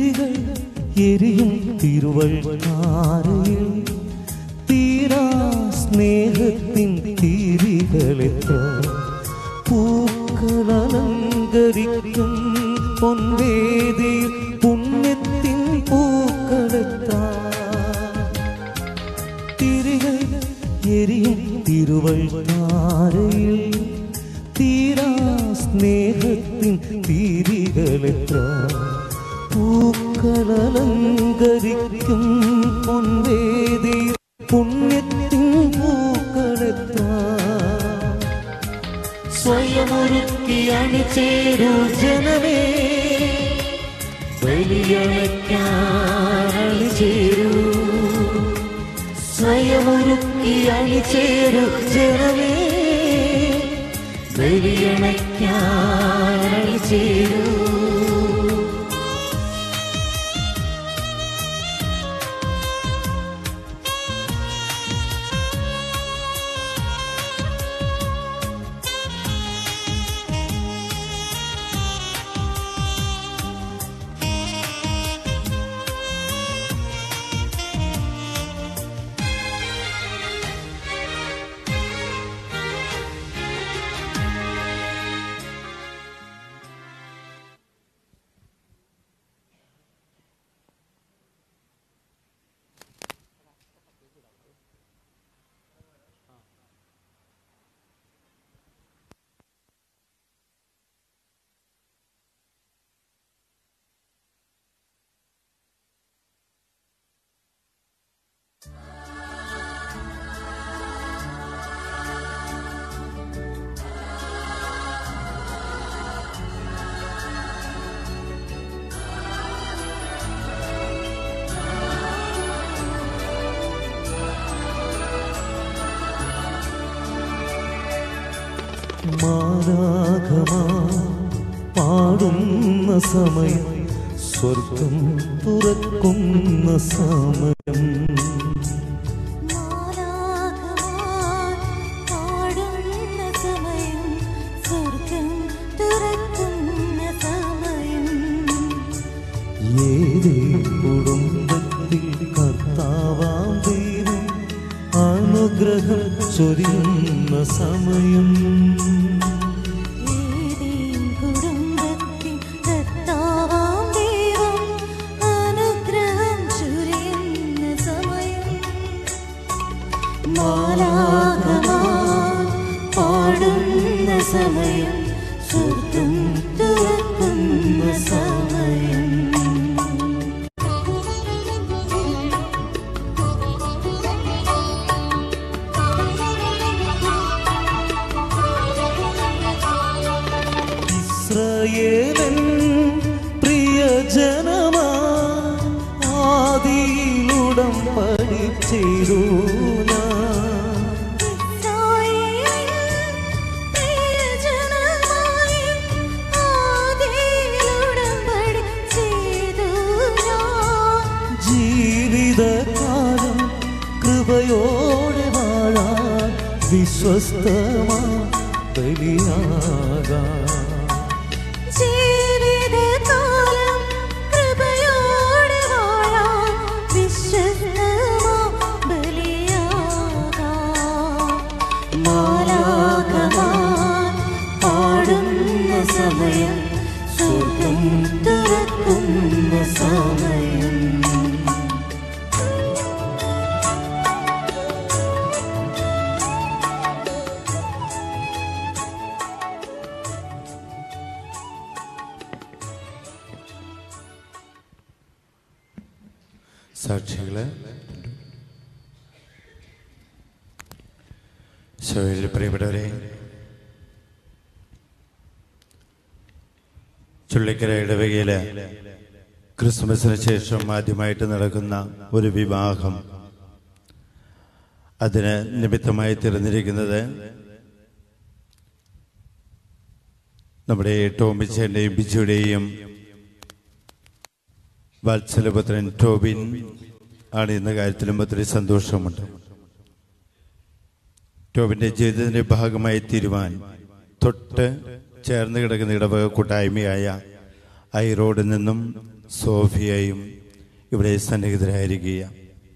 തിരികൾ എരിയും തിരുവൾക്കാരയിൽ തീരാ സ്നേഹത്തിൻ തിരികളെത്ര പൂക്കളലങ്കരിക്കും പൊൻവേദിയിൽ പുണ്യത്തിൻ പൂക്കളെത്ര തിരികൾ എരിയും തിരുവൾക്കാരയിൽ തീരാ സ്നേഹത്തിൻ തിരികളെത്ര പൂക്കളലങ്കരിക്കും പൊൻവേദിയിൽ പുണ്യത്തിൻ പൂക്കളെത്ര സ്വയമൊരുക്കിയാണ് ചേരൂ ജനമേ ബലിയണയ്ക്കാണ് ചേരൂ സ്വയമൊരുക്കിയാണ് ചേരൂ ജനമേ ബലിയണയ്ക്കാണ് ചേരൂ മാരാഘമാ പാടുന്ന സമയം സ്വർഗം തുറക്കുന്ന സമയം മാലാഖമാർ പാടുന്ന സമയം സ്വർഗം തുറക്കുന്ന സമയം ഏതേ കുടുംബത്തിൽ കർത്താവാം ദൈവം അനുഗ്രഹം ചൊരിയുന്ന സമയം ഏതേൻ കുടുംബത്തിൽ കർത്താവാം ദൈവം അനുഗ്രഹം ചൊരിയുന്ന സമയം മാലാഖമാർ പാടുന്ന സമയം സ്വർഗം തുറക്കുന്ന സമയം ഇസ്രയേലൻ പ്രിയജനമാ ആദിയിലുടം പഠിച്ചിരൂ ജീവിതകാലം കൃപയോടെ വാഴാൻ വിശ്വസ്തമാ ബലിയാകാം സമയം സ്വർഗം തുറക്കുന്ന സമയം സാക്ഷികളെ ശോയിൽ പ്രിയപ്പെട്ടവരെ ചുള്ളിക്കര ഇടവകയിലെ ക്രിസ്മസിന് ശേഷം ആദ്യമായിട്ട് നടക്കുന്ന ഒരു വിവാഹം അതിന് നിമിത്തമായി തിരഞ്ഞിരിക്കുന്നത് നമ്മുടെ ടോമിച്ചേൻ്റെയും ബിജുയുടെയും വാത്സലപുത്രൻ ടോബിൻ ആണ് എന്ന കാര്യത്തിലും ഒത്തിരി സന്തോഷമുണ്ട് ടോബിന്റെ ജീവിതത്തിന്റെ ഭാഗമായി തീരുവാൻ തൊട്ട് ചേർന്ന് കിടക്കുന്ന ഇടവക കൂട്ടായ്മയായ ഐ റോഡിൽ നിന്നും സോഫിയയും ഇവിടെ സന്നിഹിതരായിരിക്കുക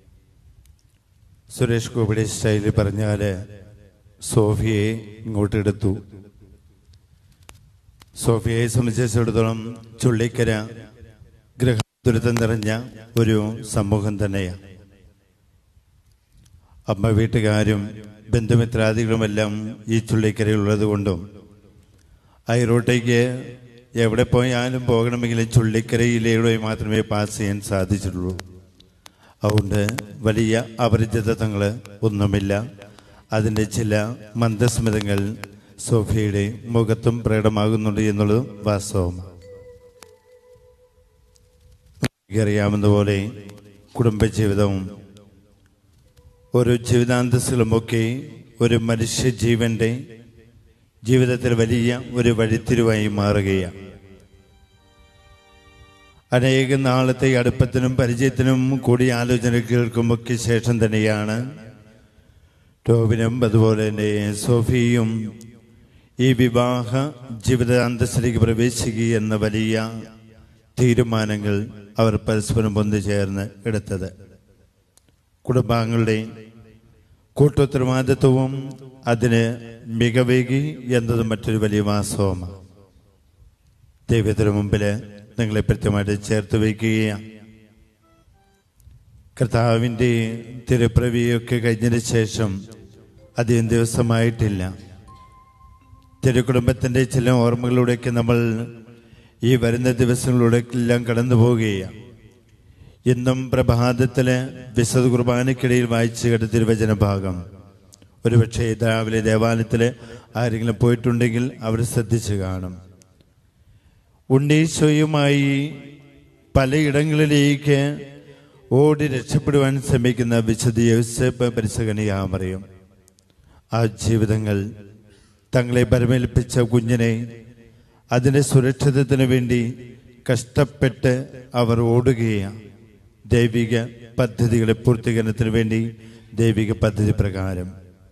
സുരേഷ് ഗോപിയുടെ സ്റ്റൈലിൽ പറഞ്ഞാൽ സോഫിയെ ഇങ്ങോട്ടെടുത്തു സോഫിയയെ സംബന്ധിച്ചിടത്തോളം ചുള്ളിക്കര ഗ്രഹ ദുരിതം നിറഞ്ഞ ഒരു സമൂഹം തന്നെയാണ് അമ്മ വീട്ടുകാരും ബന്ധുമിത്രാദികളുമെല്ലാം ഈ ചുള്ളിക്കരയിലുള്ളത് കൊണ്ടും ഐറോട്ടേക്ക് എവിടെ പോയാലും പോകണമെങ്കിൽ ചുള്ളിക്കരയിലൂടെ മാത്രമേ പാസ് ചെയ്യാൻ സാധിച്ചിട്ടുള്ളൂ അതുകൊണ്ട് വലിയ അപരിചിതത്വങ്ങൾ ഒന്നുമില്ല അതിൻ്റെ ചില മന്ദസ്മിതങ്ങൾ സോഫിയയുടെ മുഖത്തും പ്രകടമാകുന്നുണ്ട് എന്നുള്ളത് വാസ്തവമാണ് അറിയാവുന്ന പോലെ കുടുംബജീവിതവും ഓരോ ജീവിതാന്തസ്സുകളുമൊക്കെ ഒരു മനുഷ്യജീവന്റെ ജീവിതത്തിൽ വലിയ ഒരു വഴിത്തിരിവായി മാറുകയാണ് അനേക നാളത്തെ അടുപ്പത്തിനും പരിചയത്തിനും കൂടിയാലോചനകൾക്കുമൊക്കെ ശേഷം തന്നെയാണ് ടോബിനും അതുപോലെ തന്നെ സോഫിയും ഈ വിവാഹ ജീവിതാന്തസ്സിലേക്ക് പ്രവേശിക്കുക എന്ന വലിയ തീരുമാനങ്ങൾ അവർ പരസ്പരം ഒന്നു ചേർന്ന് എടുത്തത് കുടുംബാംഗങ്ങളുടെ കൂട്ടുത്തരവാദിത്വവും അതിന് മികവേകി എന്നത് മറ്റൊരു വലിയ വാസ്തവമാണ് ദൈവത്തിന് മുമ്പിൽ നിങ്ങളെ കൃത്യമായിട്ട് ചേർത്ത് വയ്ക്കുകയാണ് കർത്താവിൻ്റെ തിരുപ്രവിയൊക്കെ കഴിഞ്ഞതിന് ശേഷം അധികം ദിവസമായിട്ടില്ല തിരുക്കുടുംബത്തിൻ്റെ ചില ഓർമ്മകളിലൂടെയൊക്കെ നമ്മൾ ഈ വരുന്ന ദിവസങ്ങളിലൂടെ എല്ലാം കടന്നു പോവുകയാണ് ഇന്നും പ്രഭാതത്തില് വിശുദ്ധ കുർബാനയ്ക്കിടയിൽ വായിച്ചു കേട്ട തിരുവചന ഭാഗം ഒരുപക്ഷെ രാവിലെ ദേവാലയത്തിൽ ആരെങ്കിലും പോയിട്ടുണ്ടെങ്കിൽ അവർ ശ്രദ്ധിച്ചു കാണും ഉണ്ണീശോയുമായി പലയിടങ്ങളിലേക്ക് ഓടി രക്ഷപ്പെടുവാൻ ശ്രമിക്കുന്ന വിശുദ്ധ യോസേപ്പ് പരിസകനിയാമറിയും ആ ജീവിതങ്ങൾ തങ്ങളെ പരമേൽപ്പിച്ച കുഞ്ഞിനെ അതിൻ്റെ സുരക്ഷിതത്തിന് വേണ്ടി കഷ്ടപ്പെട്ട് അവർ ഓടുകയാണ് ദൈവിക പദ്ധതികളെ പൂർത്തീകരണത്തിന് വേണ്ടി ദൈവിക പദ്ധതി പ്രകാരം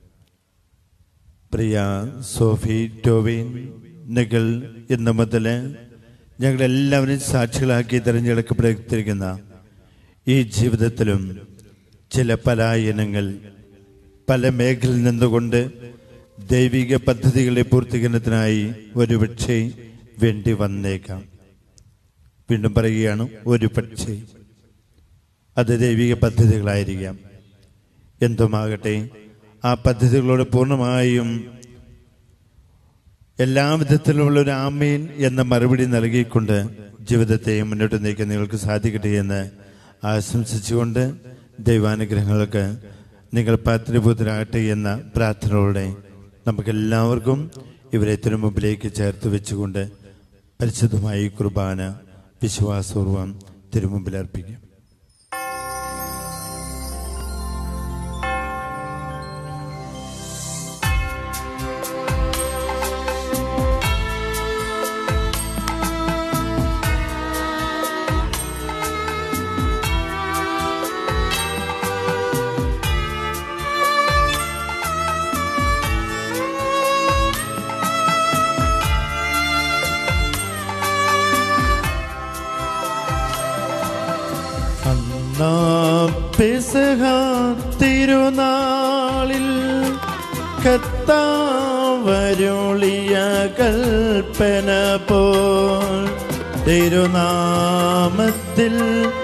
പ്രിയ സോഫി ടോവിൻ നികൾ ഇന്ന് മുതൽ ഞങ്ങളെല്ലാവരും സാക്ഷികളാക്കി തിരഞ്ഞെടുക്കപ്പെട്ടിരിക്കുന്ന ഈ ജീവിതത്തിലും ചില പലായനങ്ങൾ പല മേഖലയിൽ നിന്നുകൊണ്ട് ദൈവിക പദ്ധതികളെ പൂർത്തീകരണത്തിനായി ഒരുപക്ഷെ വേണ്ടി വന്നേക്കാം വീണ്ടും പറയുകയാണ് ഒരു പക്ഷേ അത് ദൈവിക പദ്ധതികളായിരിക്കാം എന്തുമാകട്ടെ ആ പദ്ധതികളോട് പൂർണ്ണമായും എല്ലാ വിധത്തിലുമുള്ള ഒരു ആമീൻ എന്ന മറുപടി നൽകിക്കൊണ്ട് ജീവിതത്തെ മുന്നോട്ട് നയിക്കാൻ നിങ്ങൾക്ക് സാധിക്കട്ടെ എന്ന് ആശംസിച്ചുകൊണ്ട് ദൈവാനുഗ്രഹങ്ങൾക്ക് നിങ്ങൾ പാത്രഭൂതരാകട്ടെ എന്ന പ്രാർത്ഥനയോടെ നമുക്കെല്ലാവർക്കും ഇവരെ തിരുമുമ്പിലേക്ക് ചേർത്ത് വെച്ചുകൊണ്ട് പരിശുദ്ധമായ ഈ കുർബാന വിശ്വാസപൂർവം തിരുമുമ്പിൽ അർപ്പിക്കും അന്നാ പെസഹ തിരുനാളിൽ കത്താവരുളിയ കൽപ്പന പോൽ തിരുനാമത്തിൽ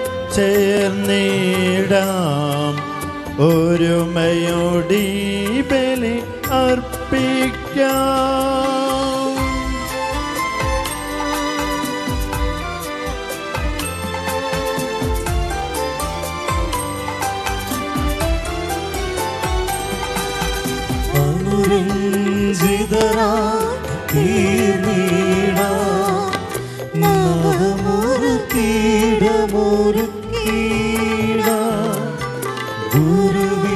ചേർന്നിടാം ഒരുമയോടി ബലി അർപ്പിക്കാം അനുരഞ്ജിതരാ തീർന്നീട നവമൊരു കീടമൊരു കീട ഗുരുവിൻ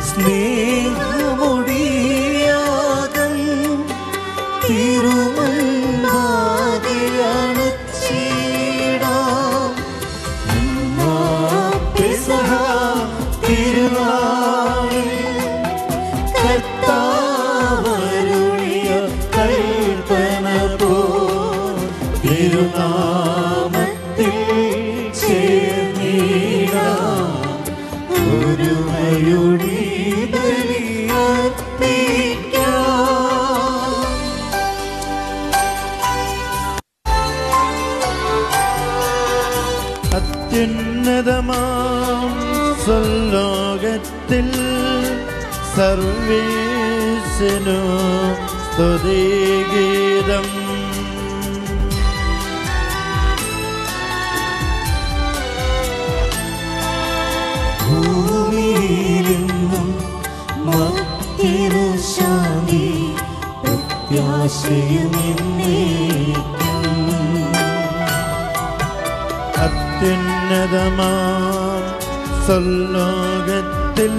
സ്നേഹമൊടിയാകം തിരുമന്മാകെയാണ് ചീടാം പെസഹ തിരുനാളിൽ കർത്താവരുളിയ കൽപ്പന പോൽ തിരുനാമത്തിൽ അത്യുന്നതമാം സ്വലോകത്തിൽ സർവീസിനു സ്തുതിഗീതം ഭൂമിയിലെങ്ങും മത്തിരു ശാന്തി പ്രത്യാശയും എന്നേക്കും അത്യുന്നതമാം സ്വലോകത്തിൽ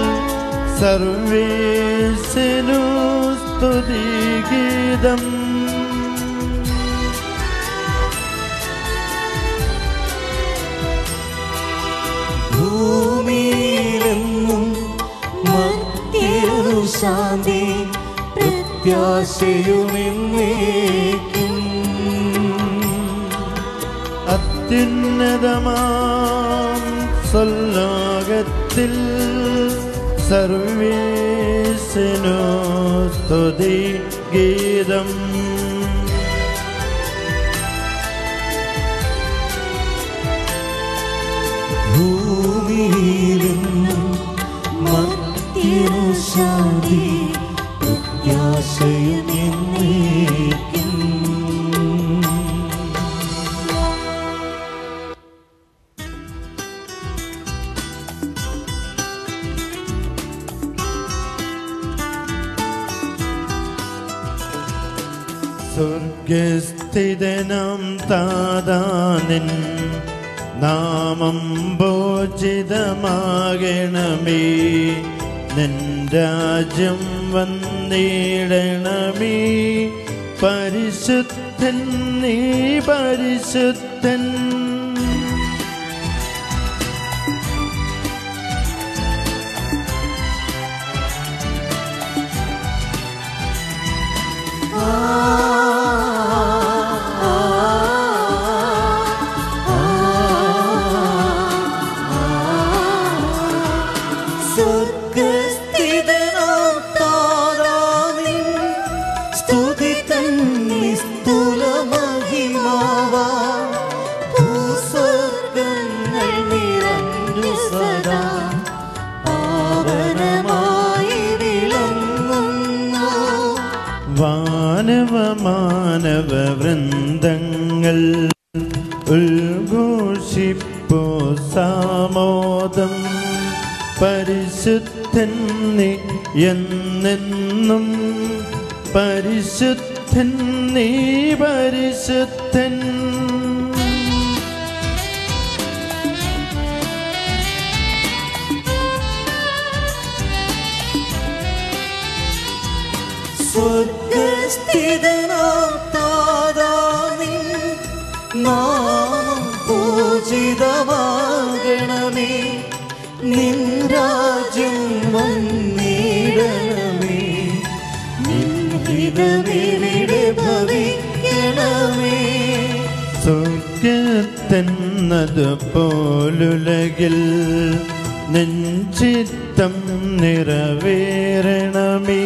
സർവീസിനു സ്തുതിഗീതം ഭൂമിയിലെങ്ങും മത്തിരു ശാന്തി പ്രത്യാശയും എന്നേക്കും അത്യുന്നതമാം സ്വലോകത്തിൽ സർവീസിനു സ്തുതി ഗീതം ഭൂമിയിലെങ്ങും മത്തിരു ശാന്തി പ്രത്യാശയും എന്നേക്കും സ്വർഗസ്ഥിതനം താതാനിൻ നാമം ഭോജിതമാകണമേ നിൻ രാജ്യം വന്നിടണമേ പരിശുദ്ധൻ നീ പരിശുദ്ധൻ സ്വർഗസ്ഥിതനാം താരാവിൻ സ്തുതി തൻ നിസ്തുല മഹിമാവാ. ഭൂസ്വർഗ്ഗങ്ങൾ നിറഞ്ഞു സദാ പാവനമായി വിളങ്ങുന്നു വാനവ മാനവ വൃന്ദങ്ങൾ ഉദ്ഘോഷിപ്പോ സാമോദം പരിശുദ്ധൻ നീ എന്നെന്നും പരിശുദ്ധൻ നീ പരിശുദ്ധൻ സ്വർഗസ്ഥിതനാം താതാവിൻ നാമം പൂജിതമാകണമേ നിൻ രാജ്യം വന്നിടണമേ നിൻ ഹിതമെവിടെ ഭവിക്കണമേ സ്വർഗത്തെന്നത് പോലുലകിൽ നെഞ്ചിത്തം നിറവേറണമേ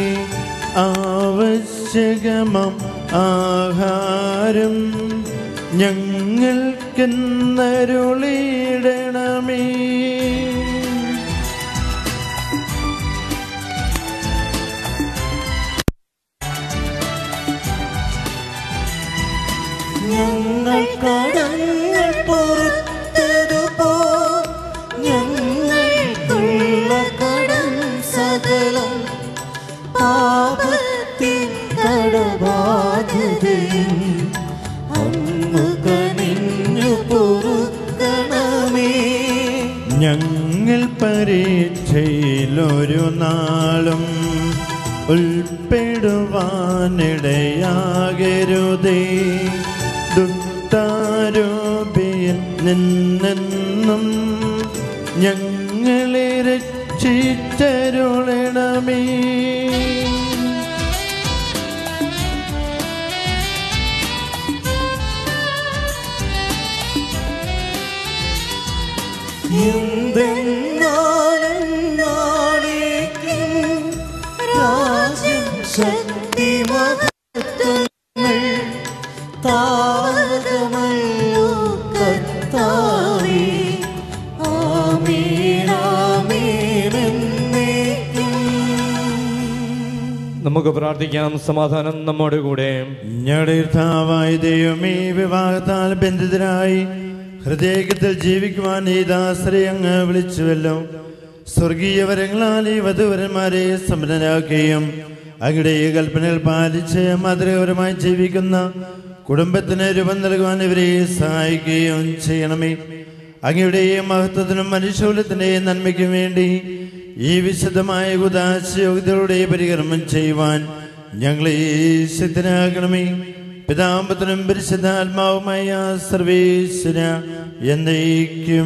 ആവശ്യകമം ആഹാരം ഞങ്ങൾക്കെന്നരുളിയിടണമേ ഞങ്ങൾ കടങ്ങൾ പൊറുത്തതുപോ ഞങ്ങൾക്കുള്ള കടം സകലം പാപത്തിൻ കടബാധ്യതയും അങ്ങ് കനിഞ്ഞു പൊറുക്കണമേ ഞങ്ങൾ പരീക്ഷയിലൊരു നാളും ഉൾപ്പെടുവാനിടയാകരുതേ ദുഷ്ടാരോപിയിൽ നിന്നെന്നും ഞങ്ങളെ രക്ഷിച്ചരുളണമേ എന്തെന്നാലും നാളേക്കും രാജ്യം ശക്തി മഹത്വങ്ങൾ താരകമല്ലോ കർത്താവേ നമുക്ക് പ്രാർത്ഥിക്കാം സമാധാനം നമ്മോട് കൂടെ ഞങ്ങളുടെ കർത്താവായ ദൈവമേ വിവാഹത്താൽ ബന്ധിതരായി ഹൃദയത്തിൽ ജീവിക്കുവാൻ ഈ ദാസരെ അങ്ങ് വിളിച്ചുവല്ലോ സ്വർഗീയ വരങ്ങളാൽ ഈ വധുവരന്മാരെ സമ്പന്നരാക്കുകയും അങ്ങയുടെ ഈ കൽപ്പനകൾ പാലിച്ച് മാതൃകപരമായി ജീവിക്കുന്ന കുടുംബത്തിന് രൂപം നൽകുവാൻ ഇവരെ സഹായിക്കുകയും ചെയ്യണമേ അങ്ങയുടെ മഹത്വത്തിനും മനുഷ്യകുലത്തിന്റെയും നന്മയ്ക്കും വേണ്ടി ഈ വിശുദ്ധമായ ഉദാശയോഗ്യതയുടെ പരികർമ്മം ചെയ്യുവാൻ ഞങ്ങളെ സിദ്ധനാകണമേ പിതാമ്പത്തിനും പരിശുദ്ധാത്മാവുമായ സർവേശ്വര എന്നേക്കും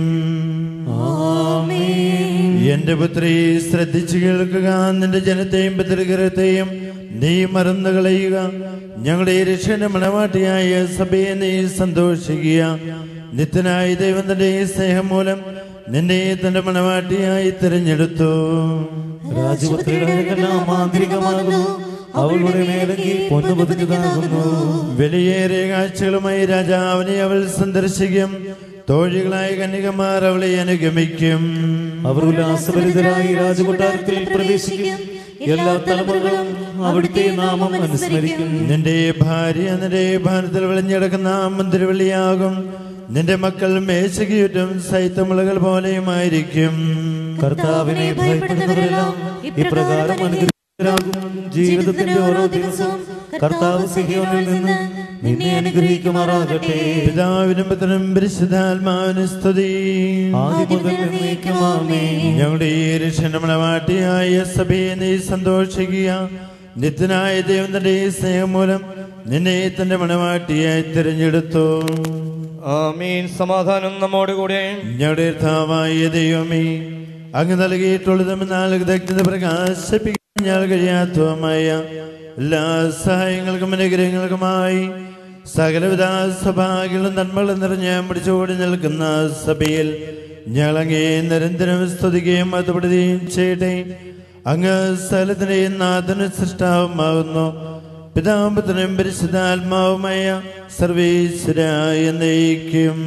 എന്റെ പുത്രി ശ്രദ്ധിച്ചു കേൾക്കുക നിന്റെ ജനത്തെയും പിതൃഗ്രഹത്തെയും നീ മറന്നു കളയുക ഞങ്ങളുടെ രക്ഷയുടെ മണവാട്ടിയായ സഭയെ നീ സന്തോഷിക്കുക നിത്യനായ ദൈവം തന്റെ സ്നേഹം മൂലം നിന്നെ തന്റെ മണവാട്ടിയായി തിരഞ്ഞെടുത്തു രാജപുത്രിയുടെ നിരക്കെല്ലാം ആന്തരികമാകുന്നു അവളുടെ മേലങ്കി പൊന്നു പതിഞ്ഞതാകുന്നു വിലയേറിയ കാഴ്ചകളുമായി രാജാവിനെ അവൾ സന്ദർശിക്കും തോഴികളായ കന്യകമാർ അവളെ അനുഗമിക്കും അവർ ഉല്ലാസഭരിതരായി രാജകൊട്ടാരത്തിൽ പ്രവേശിക്കും എല്ലാ തലമുറകളും അവിടുത്തെ നാമം അനുസ്മരിക്കും നിന്റെ ഭാര്യ നിന്റെ ഭാരതത്തിൽ വിളഞ്ഞെടുക്കുന്ന മന്ദിരവെള്ളിയാകും നിന്റെ മക്കൾ മേശയ്ക്ക് ചുറ്റും സൈത്തമുളകൾ പോലെയുമായിരിക്കും കർത്താവിനെ ഭയപ്പെടുന്നവരെല്ലാം ഇപ്രകാരം അനുഗ്രഹിതരാകും ജീവിതത്തിന്റെ ഓരോ ദിവസവും കർത്താവ് സിഹിയോനിൽ നിന്ന് നിന്നെ അനുഗ്രഹിക്കുമാറാകട്ടെ പിതാവിനും പുത്രനും പരിശുദ്ധാത്മാവിനും സ്തുതി ആദ്യം മുതൽ എന്നേക്കുമാമേ ഞങ്ങളുടെ ഈ രക്ഷണമണവാട്ടിയായ സഭയെ നീ സന്തോഷിക്കുക നിത്യനായ ദൈവം തന്റെ ഈ സ്നേഹം മൂലം നിന്നെ തന്റെ മണവാട്ടിയായി തിരഞ്ഞെടുത്തു ആമീൻ സമാധാനം നമ്മോട് കൂടെ ഞങ്ങളുടെ കർത്താവായ ദൈവമേ അങ്ങ് നൽകിയിട്ടുള്ളതും നാലുദഗ്ധത പ്രകാശിപ്പിക്കാൻ ഞാൻ കഴിയാത്തതുമായ എല്ലാ സഹായങ്ങൾക്കും അനുഗ്രഹങ്ങൾക്കുമായി സകലവിധ സഭാകളും നന്മകളും നിറഞ്ഞ് പിടിച്ചോടി നിൽക്കുന്ന സഭയിൽ ഞങ്ങളങ്ങേ നിരന്തരം സ്തുതിക്കുകയും അതുപടുകയും ചെയ്യട്ടെ അങ്ങ് സ്ഥലത്തിന്റെയും നാഥനും സൃഷ്ടാവുമാകുന്നു പിതാമ്പത്തിനും പരിശുദ്ധാത്മാവുമായ സർവീശ്വരായ നയിക്കും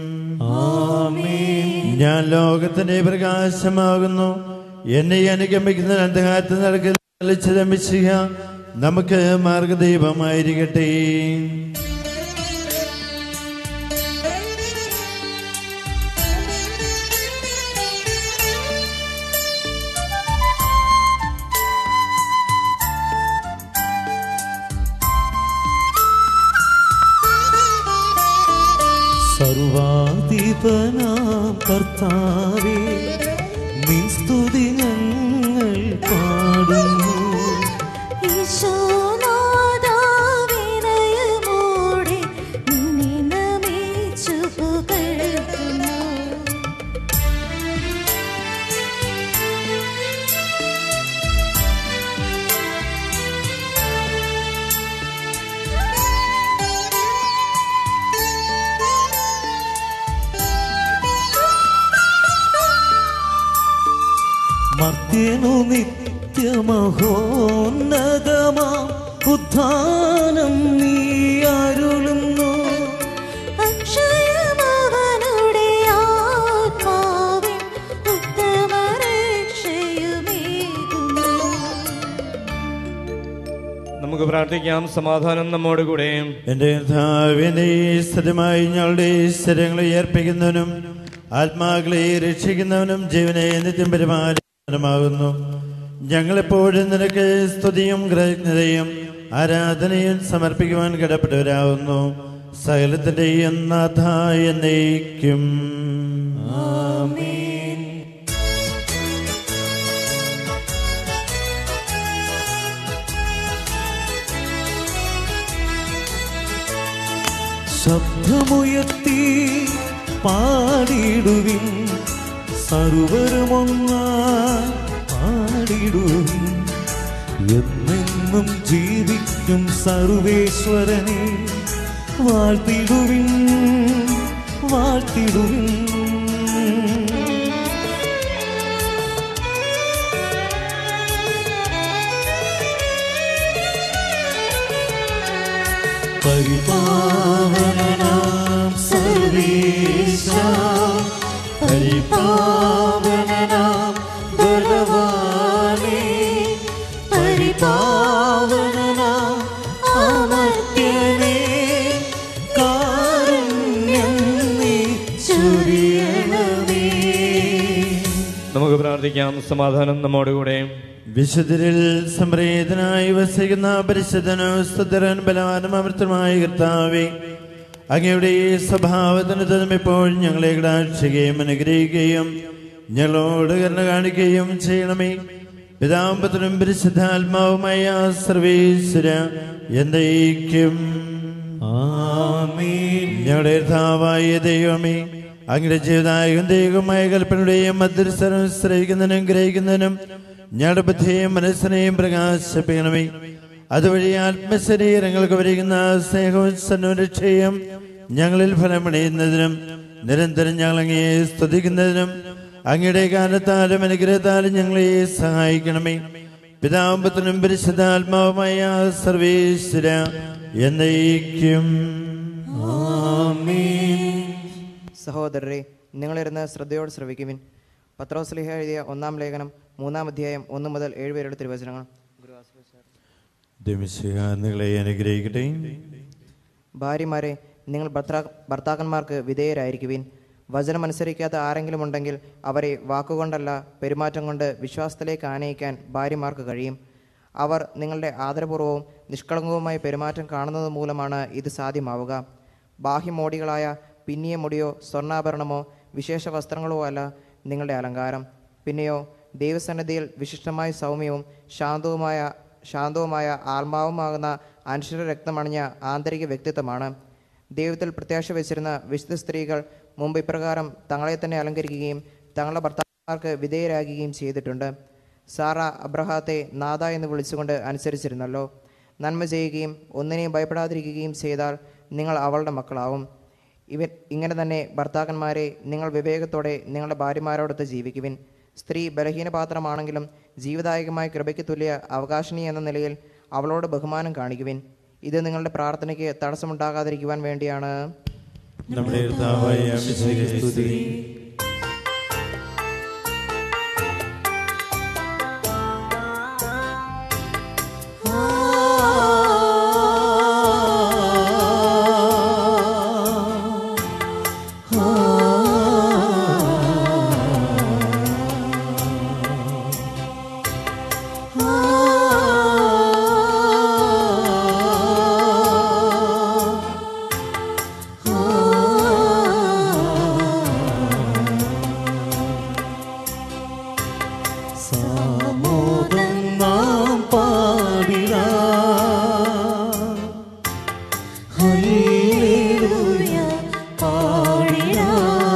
ഞാൻ ലോകത്തിന്റെ പ്രകാശമാകുന്നു എന്നെ അനുഗമിക്കുന്ന അന്ധകാരത്തിൽ നടക്കുക നമുക്ക് മാർഗദീപമായിരിക്കട്ടെ സർവാധിപനാം കർത്താവേ നിൻ സ്തുതി ഞങ്ങൾ പാടുന്നു ഈശോനാഥാവിനയമോടെ നിന്നെ നമിച്ചു പുകഴ്ത്തുന്നു മർത്യനു നിത്യമഹോന്നതമാ ഉത്ഥാനം നീ അരുളുന്നു അക്ഷയമവനുടെ ആത്മാവിൻ ഉത്തമരക്ഷയുമേകുന്നു നമുക്ക് പ്രാർത്ഥിക്കാം സമാധാനം നമ്മോട് കൂടെ എന്റെ കർത്താവിനെ സ്ഥിരമായി ഞങ്ങളുടെ സ്ഥലങ്ങളെ ഏർപ്പിക്കുന്നവനും ആത്മാക്കളെ രക്ഷിക്കുന്നവനും ജീവനെ നിത്യം പരിപാലനമാകുന്നു ഞങ്ങളെപ്പോഴും നിനക്ക് സ്തുതിയും കൃതജ്ഞതയും ആരാധനയും സമർപ്പിക്കുവാൻ കടപ്പെട്ടവരാകുന്നു സകലത്തിന്റെയും നാഥ എന്നേക്കും ശബ്ദമുയർത്തി പാടിടുവിൻ സർവരുമൊന്നായി പാടിടുവിൻ എന്നെന്നും ജീവിക്കും സർവേശ്വരനെ വാഴ്ത്തിടുവിൻ വാഴ്ത്തിടുവിൻ പരിപാവനാം സർവേശ പരിപാവനാം ബലവാനേ പരിപാവനാം പ്രാർത്ഥിക്കാം സമാധാനം നമ്മോടുകൂടെ വിശുദ്ധരിൽ സംപ്രീതനായി വസിക്കുന്ന പരിശുദ്ധനും സ്തുതരൻ ബലവാനും അമൃതമായ കർത്താവെ അങ്ങയുടെ ഈ സ്വഭാവത്തിന് തന്നും ഇപ്പോൾ ഞങ്ങളെ കടാക്ഷിക്കുകയും അനുഗ്രഹിക്കുകയും ഞങ്ങളോട് കരുണ കാണിക്കുകയും ചെയ്യണമേ പിതാമ്പത്തിനും പരിശുദ്ധാത്മാവുമായ സർവീശ്വര എന്നേക്കും ആമേൻ ഞങ്ങളുടെ കർത്താവായ ദൈവമേ അങ്ങയുടെ ജീവിതായകം ദൈവമായ കൽപ്പനയുടെയും മധ്യസ്ഥരം ശ്രയിക്കുന്നതിനും ഗ്രഹിക്കുന്നതിനും ഞങ്ങളുടെ ബുദ്ധിയെയും മനസ്സിനെയും പ്രകാശിപ്പിക്കണമേ അതുവഴി ആത്മശരീരങ്ങൾക്ക് വരിക്കുന്ന സ്നേഹവും സംരക്ഷയും ഞങ്ങളിൽ ഫലമണിയുന്നതിനും നിരന്തരം ഞങ്ങൾ അങ്ങയെ സ്തുതിക്കുന്നതിനും അങ്ങയുടെ കാലത്താലും അനുഗ്രഹത്താലും ഞങ്ങളെ സഹായിക്കണമേ പിതാമ്പത്തിനും പരിശുദ്ധാത്മാവുമായ സർവേശ്വര എന്നേക്കും സഹോദരരെ നിങ്ങളിരുന്ന് ശ്രദ്ധയോട് ശ്രവിക്കുവിൻ പത്രോസ്ലിഹ എഴുതിയ ഒന്നാം ലേഖനം മൂന്നാം അധ്യായം ഒന്ന് മുതൽ ഏഴ് പേരുടെ തിരുവചനങ്ങൾ ദമിശിഹ നിങ്ങളെ അനുഗ്രഹിക്കട്ടെ ഭാര്യമാരെ നിങ്ങൾ ഭർത്താ ഭർത്താക്കന്മാർക്ക് വിധേയരായിരിക്കുവിൻ വചനമനുസരിക്കാത്ത ആരെങ്കിലും ഉണ്ടെങ്കിൽ അവരെ വാക്കുകൊണ്ടല്ല പെരുമാറ്റം കൊണ്ട് വിശ്വാസത്തിലേക്ക് ആനയിക്കാൻ ഭാര്യമാർക്ക് കഴിയും അവർ നിങ്ങളുടെ ആദരപൂർവ്വവും നിഷ്കളങ്കവുമായ പെരുമാറ്റം കാണുന്നത് മൂലമാണ് ഇത് സാധ്യമാവുക ബാഹ്യമോടികളായ പിന്നിയ മുടിയോ സ്വർണ്ണാഭരണമോ വിശേഷ വസ്ത്രങ്ങളോ അല്ല നിങ്ങളുടെ അലങ്കാരം പിന്നെയോ ദൈവസന്നിധിയിൽ വിശിഷ്ടമായ സൗമ്യവും ശാന്തവുമായ ശാന്തവുമായ ആത്മാവുമാകുന്ന അൻശ്വര രക്തമണിഞ്ഞ ആന്തരിക വ്യക്തിത്വമാണ് ദൈവത്തിൽ പ്രത്യാശ വെച്ചിരുന്ന വിശുദ്ധ സ്ത്രീകൾ മുമ്പ് ഇപ്രകാരം തങ്ങളെ തന്നെ അലങ്കരിക്കുകയും തങ്ങളുടെ ഭർത്താക്കന്മാർക്ക് വിധേയരാകുകയും ചെയ്തിട്ടുണ്ട് സാറ അബ്രഹാത്തെ നാഥ എന്ന് വിളിച്ചുകൊണ്ട് അനുസരിച്ചിരുന്നല്ലോ നന്മ ചെയ്യുകയും ഒന്നിനെയും ഭയപ്പെടാതിരിക്കുകയും ചെയ്താൽ നിങ്ങൾ അവളുടെ മക്കളാവും ഇവൻ ഇങ്ങനെ തന്നെ ഭർത്താക്കന്മാരെ നിങ്ങൾ വിവേകത്തോടെ നിങ്ങളുടെ ഭാര്യമാരോടൊത്ത് ജീവിക്കുവിൻ സ്ത്രീ ബലഹീനപാത്രമാണെങ്കിലും ജീവദായകമായ കൃപയ്ക്ക് തുല്യ അവകാശിനി എന്ന നിലയിൽ അവളോട് ബഹുമാനം കാണിക്കുവിൻ ഇത് നിങ്ങളുടെ പ്രാർത്ഥനയ്ക്ക് തടസ്സമുണ്ടാകാതിരിക്കുവാൻ വേണ്ടിയാണ് നമ്മുടെ കർത്താവായ മിശിഹായെ സ്തുതി സാമോദം നാം പാടിടാ ഹല്ലേലൂയ പാടിടാ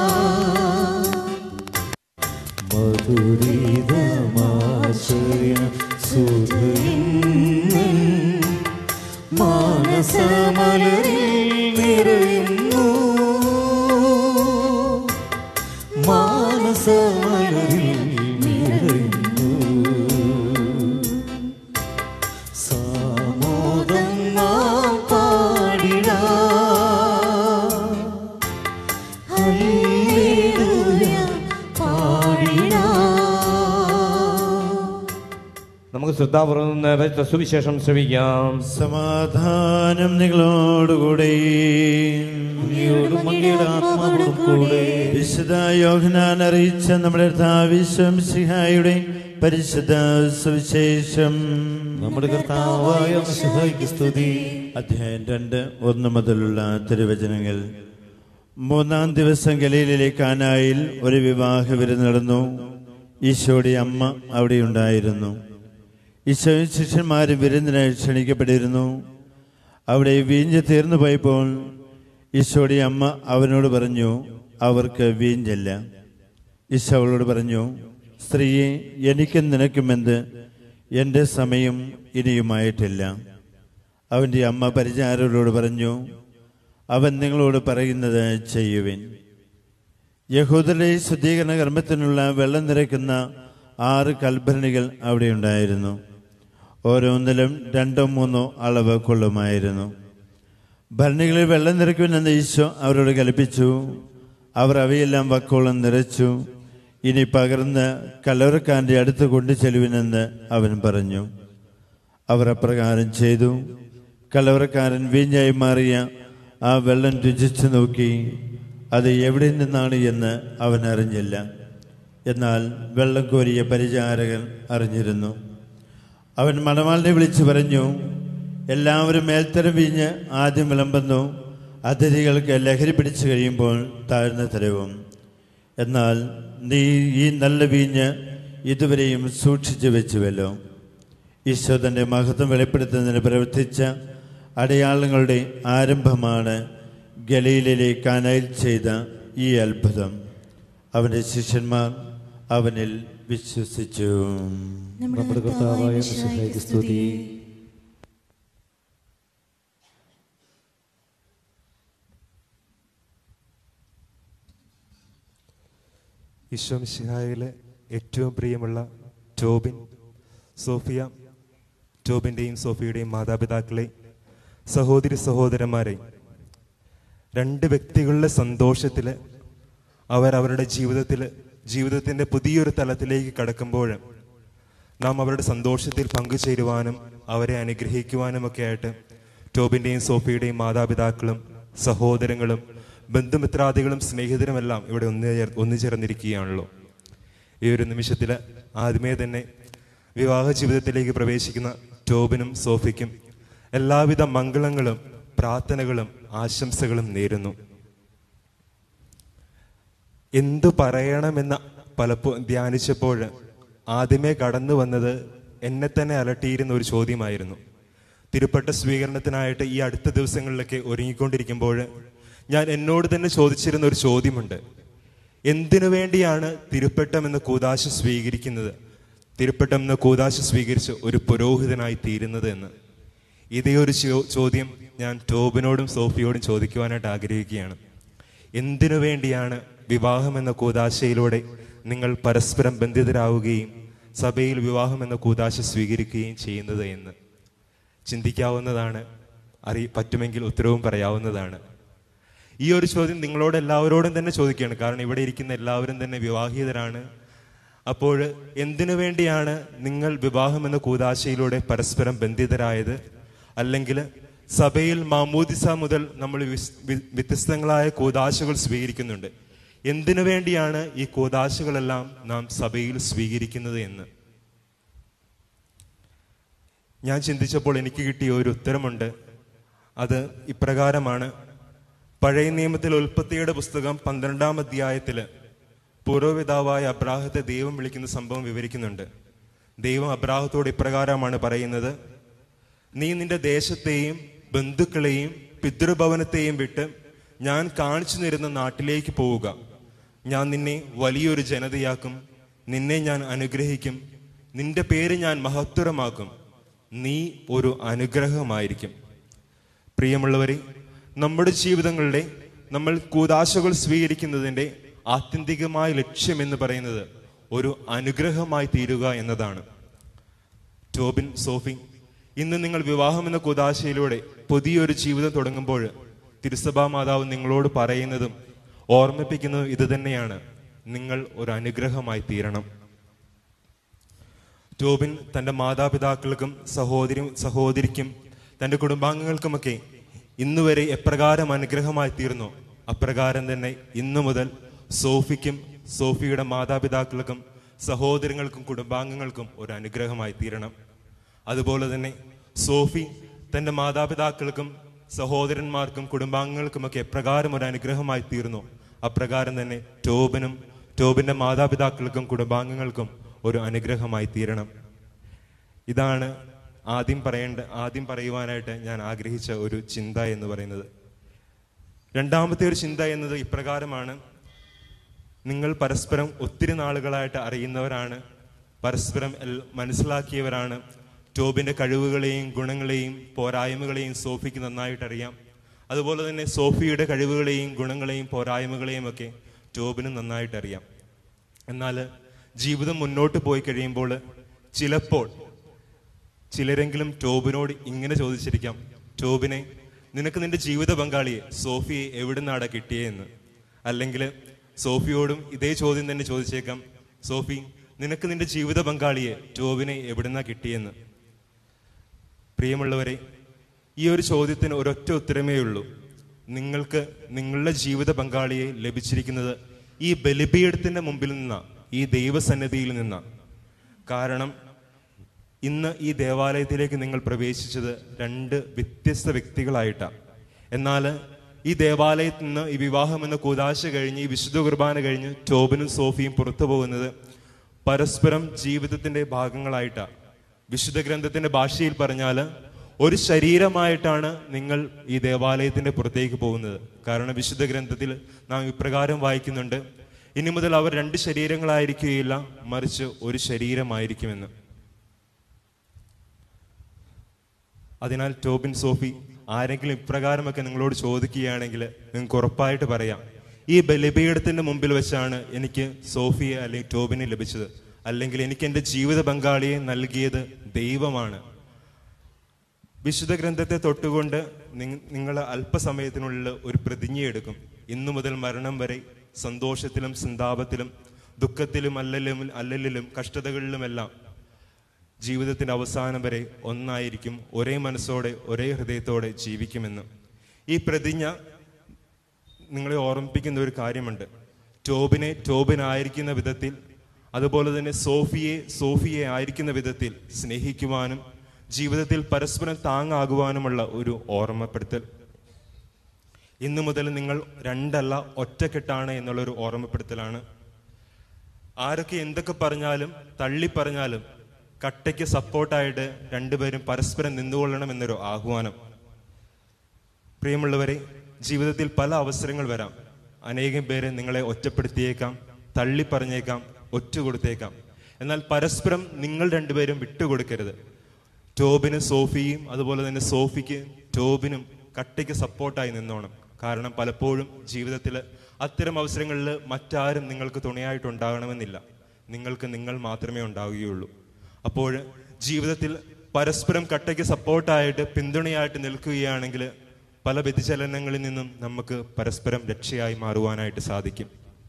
മധുരിതമാശ്രയ സുധരിൻ മാനസമലരിൽ നിറയുന്നു മാനസമലരിൽ നിറയുന്നു സാമോദം നാം പാടിടാ ഹല്ലേലൂയ പാടിടാ നമുക്ക് ശ്രദ്ധാപൂർവ്വം നിറച്ച സുവിശേഷം ശ്രവിക്കാം സമാധാനം നിങ്ങളോടുകൂടെ അങ്ങയോടും അങ്ങയുടെ ആത്മാവോടും കൂടെ വിശുദ്ധ യോഹനാൻ അറിയിച്ച നമ്മുടെ കർത്താവിശ്വം സിഹായുടെ പരിശുദ്ധ സുവിശേഷം നമ്മുടെ കർത്താവായ മിശിഹായ്ക്ക് സ്തുതി അധ്യായം രണ്ട് ഒന്ന് മുതലുള്ള തിരുവചനങ്ങൾ മൂന്നാം ദിവസം ഗലീലിലെ കാനായിൽ ഒരു വിവാഹ വിരുന്ന് നടന്നു ഈശോയുടെ അമ്മ അവിടെ ഉണ്ടായിരുന്നു ഈശോയും ശിഷ്യന്മാരും വിരുന്നിന് ക്ഷണിക്കപ്പെട്ടിരുന്നു അവിടെ വീഞ്ഞ് തീർന്നു പോയപ്പോൾ ഈശോയുടെ അമ്മ അവനോട് പറഞ്ഞു അവർക്ക് വീഞ്ഞില്ല ഈശോ അവളോട് പറഞ്ഞു സ്ത്രീയെ എനിക്കും നിനക്കുമെന്ത് എൻ്റെ സമയം ഇനിയുമായിട്ടില്ല അവൻ്റെ അമ്മ പരിചാരകരോട് പറഞ്ഞു അവൻ നിങ്ങളോട് പറയുന്നത് ചെയ്യുവിൻ യഹൂദരുടെ ശുദ്ധീകരണ കർമ്മത്തിനുള്ള വെള്ളം നിറയ്ക്കുന്ന ആറ് കൽഭരണികൾ അവിടെ ഉണ്ടായിരുന്നു ഓരോന്നിലും രണ്ടോ മൂന്നോ അളവ് കൊള്ളുമായിരുന്നു ഭരണികളിൽ വെള്ളം നിറയ്ക്കുമെന്ന് ഈശോ അവരോട് കൽപ്പിച്ചു അവർ അവയെല്ലാം വക്കോളം നിറച്ചു ഇനി പകർന്ന് കലവറക്കാരൻ്റെ അടുത്ത് കൊണ്ടു ചെല്ലുവിനെന്ന് അവൻ പറഞ്ഞു അവർ അപ്രകാരം ചെയ്തു കലവറക്കാരൻ വീഞ്ഞായി മാറിയ ആ വെള്ളം രുചിച്ചു നോക്കി അത് എവിടെ നിന്നാണ് എന്ന് അവൻ അറിഞ്ഞില്ല എന്നാൽ വെള്ളം കോരിയ പരിചാരകൻ അറിഞ്ഞിരുന്നു അവൻ മണവാളിനെ വിളിച്ചു പറഞ്ഞു എല്ലാവരും മേൽത്തരം വീഞ്ഞ് ആദ്യം വിളമ്പുന്നു അതിഥികൾക്ക് ലഹരി പിടിച്ചു കഴിയുമ്പോൾ താഴ്ന്ന തരവും എന്നാൽ നീ ഈ നല്ല വീഞ്ഞ് ഇതുവരെയും സൂക്ഷിച്ചു വെച്ചുവല്ലോ ഈശോ തൻ്റെ മഹത്വം വെളിപ്പെടുത്തുന്നതിന് പ്രവർത്തിച്ച അടയാളങ്ങളുടെ ആരംഭമാണ് ഗലീലിലെ കാനയിൽ ചെയ്ത ഈ അത്ഭുതം അവൻ്റെ ശിഷ്യന്മാർ അവനിൽ വിശ്വസിച്ചു നമ്മുടെ കർത്താവായ മിശിഹായ്ക്ക് സ്തുതി ഈശോമിശിഹായിലെ ഏറ്റവും പ്രിയമുള്ള ടോബിൻ സോഫിയ ടോബിൻ്റെയും സോഫിയുടെയും മാതാപിതാക്കളെ സഹോദരി സഹോദരന്മാരെ രണ്ട് വ്യക്തികളുടെ സന്തോഷത്തിൽ അവർ അവരുടെ ജീവിതത്തിൽ ജീവിതത്തിൻ്റെ പുതിയൊരു തലത്തിലേക്ക് കടക്കുമ്പോൾ നാം അവരുടെ സന്തോഷത്തിൽ പങ്കുചേരുവാനും അവരെ അനുഗ്രഹിക്കുവാനും ഒക്കെ ആയിട്ട് ടോബിൻ്റെയും സോഫിയുടെയും മാതാപിതാക്കളും സഹോദരങ്ങളും ബന്ധുമിത്രാദികളും സ്നേഹിതരുമെല്ലാം ഇവിടെ ഒന്ന് ചേർ- ഒന്നുചേർന്നിരിക്കുകയാണല്ലോ ഈ ഒരു നിമിഷത്തിൽ ആദ്യമേ തന്നെ വിവാഹ ജീവിതത്തിലേക്ക് പ്രവേശിക്കുന്ന ടോബിനും സോഫിക്കും എല്ലാവിധ മംഗളങ്ങളും പ്രാർത്ഥനകളും ആശംസകളും നേരുന്നു എന്തു പറയണമെന്ന് പലപ്പോ ധ്യാനിച്ചപ്പോൾ ആദ്യമേ കടന്നു വന്നത് എന്നെ തന്നെ അലട്ടിയിരുന്ന ഒരു ചോദ്യമായിരുന്നു തിരുപ്പട്ട സ്വീകരണത്തിനായിട്ട് ഈ അടുത്ത ദിവസങ്ങളിലൊക്കെ ഒരുങ്ങിക്കൊണ്ടിരിക്കുമ്പോൾ ഞാൻ എന്നോട് തന്നെ ചോദിച്ചിരുന്ന ഒരു ചോദ്യമുണ്ട് എന്തിനു വേണ്ടിയാണ് തിരുപ്പട്ടം എന്ന കൂതാശ സ്വീകരിക്കുന്നത് തിരുപ്പട്ടം എന്ന കൂതാശ സ്വീകരിച്ച് ഒരു പുരോഹിതനായി തീരുന്നത് എന്ന് ഇതേ ഒരു ചോ- ചോദ്യം ഞാൻ ടോബിനോടും സോഫിയോടും ചോദിക്കുവാനായിട്ട് ആഗ്രഹിക്കുകയാണ് എന്തിനു വേണ്ടിയാണ് വിവാഹം എന്ന കൂതാശയിലൂടെ നിങ്ങൾ പരസ്പരം ബന്ധിതരാവുകയും സഭയിൽ വിവാഹം എന്ന കൂതാശ സ്വീകരിക്കുകയും ചെയ്യുന്നത് എന്ന് ചിന്തിക്കാവുന്നതാണ് അറി പറ്റുമെങ്കിൽ ഉത്തരവും പറയാവുന്നതാണ് ഈ ഒരു ചോദ്യം നിങ്ങളോട് എല്ലാവരോടും തന്നെ ചോദിക്കുകയാണ് കാരണം ഇവിടെ ഇരിക്കുന്ന എല്ലാവരും തന്നെ വിവാഹിതരാണ് അപ്പോൾ എന്തിനു വേണ്ടിയാണ് നിങ്ങൾ വിവാഹം എന്ന കൂതാശയിലൂടെ പരസ്പരം ബന്ധിതരായത് അല്ലെങ്കിൽ സഭയിൽ മാമൂദിസ മുതൽ നമ്മൾ വിസ്- വി- വ്യത്യസ്തങ്ങളായ കൂതാശകൾ സ്വീകരിക്കുന്നുണ്ട് എന്തിനു വേണ്ടിയാണ് ഈ കൂതാശകളെല്ലാം നാം സഭയിൽ സ്വീകരിക്കുന്നത് എന്ന് ഞാൻ ചിന്തിച്ചപ്പോൾ എനിക്ക് കിട്ടിയ ഒരു ഉത്തരമുണ്ട് അത് ഇപ്രകാരമാണ് പഴയ നിയമത്തിൽ ഉൽപ്പത്തിയുടെ പുസ്തകം പന്ത്രണ്ടാം അധ്യായത്തില് പൂർവ്വപിതാവായ അബ്രാഹത്തെ ദൈവം വിളിക്കുന്ന സംഭവം വിവരിക്കുന്നുണ്ട് ദൈവം അബ്രാഹത്തോട് ഇപ്രകാരമാണ് പറയുന്നത് നീ നിന്റെ ദേശത്തെയും ബന്ധുക്കളെയും പിതൃഭവനത്തെയും വിട്ട് ഞാൻ കാണിച്ചു തരുന്ന നാട്ടിലേക്ക് പോവുക ഞാൻ നിന്നെ വലിയൊരു ജനതയാക്കും നിന്നെ ഞാൻ അനുഗ്രഹിക്കും നിന്റെ പേര് ഞാൻ മഹത്വരമാക്കും നീ ഒരു അനുഗ്രഹമായിരിക്കും പ്രിയമുള്ളവരെ നമ്മുടെ ജീവിതങ്ങളുടെ നമ്മൾ കൂതാശകൾ സ്വീകരിക്കുന്നതിൻ്റെ ആത്യന്തികമായ ലക്ഷ്യം എന്ന് പറയുന്നത് ഒരു അനുഗ്രഹമായി തീരുക എന്നതാണ് ടോബിൻ സോഫി ഇന്ന് നിങ്ങൾ വിവാഹം എന്ന കുതാശയിലൂടെ പുതിയൊരു ജീവിതം തുടങ്ങുമ്പോൾ തിരുസഭാ മാതാവ് നിങ്ങളോട് പറയുന്നതും ഓർമ്മിപ്പിക്കുന്നതും ഇത് തന്നെയാണ് നിങ്ങൾ ഒരു അനുഗ്രഹമായി തീരണം ടോബിൻ തന്റെ മാതാപിതാക്കൾക്കും സഹോദരി സഹോദരിക്കും തന്റെ കുടുംബാംഗങ്ങൾക്കുമൊക്കെ ഇന്നുവരെ എപ്രകാരം അനുഗ്രഹമായി തീർന്നു അപ്രകാരം തന്നെ ഇന്നു മുതൽ സോഫിക്കും സോഫിയുടെ മാതാപിതാക്കൾക്കും സഹോദരങ്ങൾക്കും കുടുംബാംഗങ്ങൾക്കും ഒരു അനുഗ്രഹമായി തീരണം അതുപോലെ തന്നെ സോഫി തന്റെ മാതാപിതാക്കൾക്കും സഹോദരന്മാർക്കും കുടുംബാംഗങ്ങൾക്കുമൊക്കെ എപ്രകാരം ഒരു അനുഗ്രഹമായി തീർന്നു അപ്രകാരം തന്നെ ടോബിനും ടോബിന്റെ മാതാപിതാക്കൾക്കും കുടുംബാംഗങ്ങൾക്കും ഒരു അനുഗ്രഹമായി തീരണം ഇതാണ് ആദ്യം പറയേണ്ട ആദ്യം പറയുവാനായിട്ട് ഞാൻ ആഗ്രഹിച്ച ഒരു ചിന്ത എന്ന് പറയുന്നത് രണ്ടാമത്തെ ഒരു ചിന്ത എന്നത് ഇപ്രകാരമാണ് നിങ്ങൾ പരസ്പരം ഒത്തിരി നാളുകളായിട്ട് അറിയുന്നവരാണ് പരസ്പരം എൽ- മനസ്സിലാക്കിയവരാണ് ടോബിന്റെ കഴിവുകളെയും ഗുണങ്ങളെയും പോരായ്മകളെയും സോഫിക്ക് നന്നായിട്ട് അറിയാം അതുപോലെ തന്നെ സോഫിയുടെ കഴിവുകളെയും ഗുണങ്ങളെയും പോരായ്മകളെയും ഒക്കെ ടോബിന് നന്നായിട്ട് അറിയാം എന്നാൽ ജീവിതം മുന്നോട്ട് പോയി കഴിയുമ്പോൾ ചിലപ്പോൾ ചിലരെങ്കിലും ടോബിനോട് ഇങ്ങനെ ചോദിച്ചിരിക്കാം ടോബിനെ നിനക്ക് നിന്റെ ജീവിത പങ്കാളിയെ സോഫിയെ എവിടുന്നാടാ കിട്ടിയെന്ന് അല്ലെങ്കിൽ സോഫിയോടും ഇതേ ചോദ്യം തന്നെ ചോദിച്ചേക്കാം സോഫി നിനക്ക് നിന്റെ ജീവിത പങ്കാളിയെ ടോബിനെ എവിടുന്നാ കിട്ടിയെന്ന് പ്രിയമുള്ളവരെ ഈ ഒരു ചോദ്യത്തിന് ഒരൊറ്റ ഉത്തരമേ ഉള്ളൂ നിങ്ങൾക്ക് നിങ്ങളുടെ ജീവിത പങ്കാളിയെ ലഭിച്ചിരിക്കുന്നത് ഈ ബലിപീഠത്തിന്റെ മുമ്പിൽ നിന്ന ഈ ദൈവസന്നിധിയിൽ നിന്നാണ് കാരണം ഇന്ന് ഈ ദേവാലയത്തിലേക്ക് നിങ്ങൾ പ്രവേശിച്ചത് രണ്ട് വ്യത്യസ്ത വ്യക്തികളായിട്ടാണ് എന്നാൽ ഈ ദേവാലയത്തിൽ നിന്ന് ഈ വിവാഹം എന്ന കൂതാശ കഴിഞ്ഞ് ഈ വിശുദ്ധ കുർബാന കഴിഞ്ഞ് ടോബിനും സോഫിയും പുറത്തു പോകുന്നത് പരസ്പരം ജീവിതത്തിന്റെ ഭാഗങ്ങളായിട്ടാണ് വിശുദ്ധ ഗ്രന്ഥത്തിന്റെ ഭാഷയിൽ പറഞ്ഞാൽ ഒരു ശരീരമായിട്ടാണ് നിങ്ങൾ ഈ ദേവാലയത്തിന്റെ പുറത്തേക്ക് പോകുന്നത് കാരണം വിശുദ്ധ ഗ്രന്ഥത്തിൽ നാം ഇപ്രകാരം വായിക്കുന്നുണ്ട് ഇനി മുതൽ അവർ രണ്ട് ശരീരങ്ങളായിരിക്കുകയില്ല മറിച്ച് ഒരു ശരീരമായിരിക്കുമെന്ന് അതിനാൽ ടോബിൻ സോഫി ആരെങ്കിലും ഇപ്രകാരമൊക്കെ നിങ്ങളോട് ചോദിക്കുകയാണെങ്കിൽ നിങ്ങൾക്ക് ഉറപ്പായിട്ട് പറയാം ഈ ബലിപീഠത്തിന്റെ മുമ്പിൽ വെച്ചാണ് എനിക്ക് സോഫിയെ അല്ലെങ്കിൽ ടോബിനെ ലഭിച്ചത് അല്ലെങ്കിൽ എനിക്ക് എൻ്റെ ജീവിത പങ്കാളിയെ നൽകിയത് ദൈവമാണ് വിശുദ്ധ ഗ്രന്ഥത്തെ തൊട്ടുകൊണ്ട് നിങ്ങൾ അല്പസമയത്തിനുള്ളിൽ ഒരു പ്രതിജ്ഞ എടുക്കും ഇന്നു മുതൽ മരണം വരെ സന്തോഷത്തിലും സന്താപത്തിലും ദുഃഖത്തിലും അല്ലലും അല്ലലിലും കഷ്ടതകളിലുമെല്ലാം ജീവിതത്തിന്റെ അവസാനം വരെ ഒന്നായിരിക്കും ഒരേ മനസ്സോടെ ഒരേ ഹൃദയത്തോടെ ജീവിക്കുമെന്ന് ഈ പ്രതിജ്ഞ നിങ്ങളെ ഓർമ്മിപ്പിക്കുന്ന ഒരു കാര്യമുണ്ട് ടോബിനെ ടോബിനായിരിക്കുന്ന വിധത്തിൽ അതുപോലെ തന്നെ സോഫിയെ സോഫിയെ ആയിരിക്കുന്ന വിധത്തിൽ സ്നേഹിക്കുവാനും ജീവിതത്തിൽ പരസ്പരം താങ്ങാകുവാനുമുള്ള ഒരു ഓർമ്മപ്പെടുത്തൽ ഇന്നു മുതൽ നിങ്ങൾ രണ്ടല്ല ഒറ്റക്കെട്ടാണ് എന്നുള്ളൊരു ഓർമ്മപ്പെടുത്തലാണ് ആരൊക്കെ എന്തൊക്കെ പറഞ്ഞാലും തള്ളി പറഞ്ഞാലും കട്ടയ്ക്ക് സപ്പോർട്ടായിട്ട് രണ്ടുപേരും പരസ്പരം നിന്നുകൊള്ളണം എന്നൊരു ആഹ്വാനം പ്രിയമുള്ളവരെ ജീവിതത്തിൽ പല അവസരങ്ങൾ വരാം അനേകം പേര് നിങ്ങളെ ഒറ്റപ്പെടുത്തിയേക്കാം തള്ളി പറഞ്ഞേക്കാം ഒറ്റ കൊടുത്തേക്കാം എന്നാൽ പരസ്പരം നിങ്ങൾ രണ്ടുപേരും വിട്ടുകൊടുക്കരുത് ടോബിന് സോഫിയും അതുപോലെ തന്നെ സോഫിക്ക് ടോബിനും കട്ടയ്ക്ക് സപ്പോർട്ടായി നിന്നോണം കാരണം പലപ്പോഴും ജീവിതത്തിൽ അത്തരം അവസരങ്ങളിൽ മറ്റാരും നിങ്ങൾക്ക് തുണയായിട്ടുണ്ടാകണമെന്നില്ല നിങ്ങൾക്ക് നിങ്ങൾ മാത്രമേ ഉണ്ടാവുകയുള്ളൂ അപ്പോൾ ജീവിതത്തിൽ പരസ്പരം കട്ടയ്ക്ക് സപ്പോർട്ടായിട്ട് പിന്തുണയായിട്ട് നിൽക്കുകയാണെങ്കിൽ പല വ്യതിചലനങ്ങളിൽ നിന്നും നമുക്ക് പരസ്പരം രക്ഷയായി മാറുവാനായിട്ട് സാധിക്കും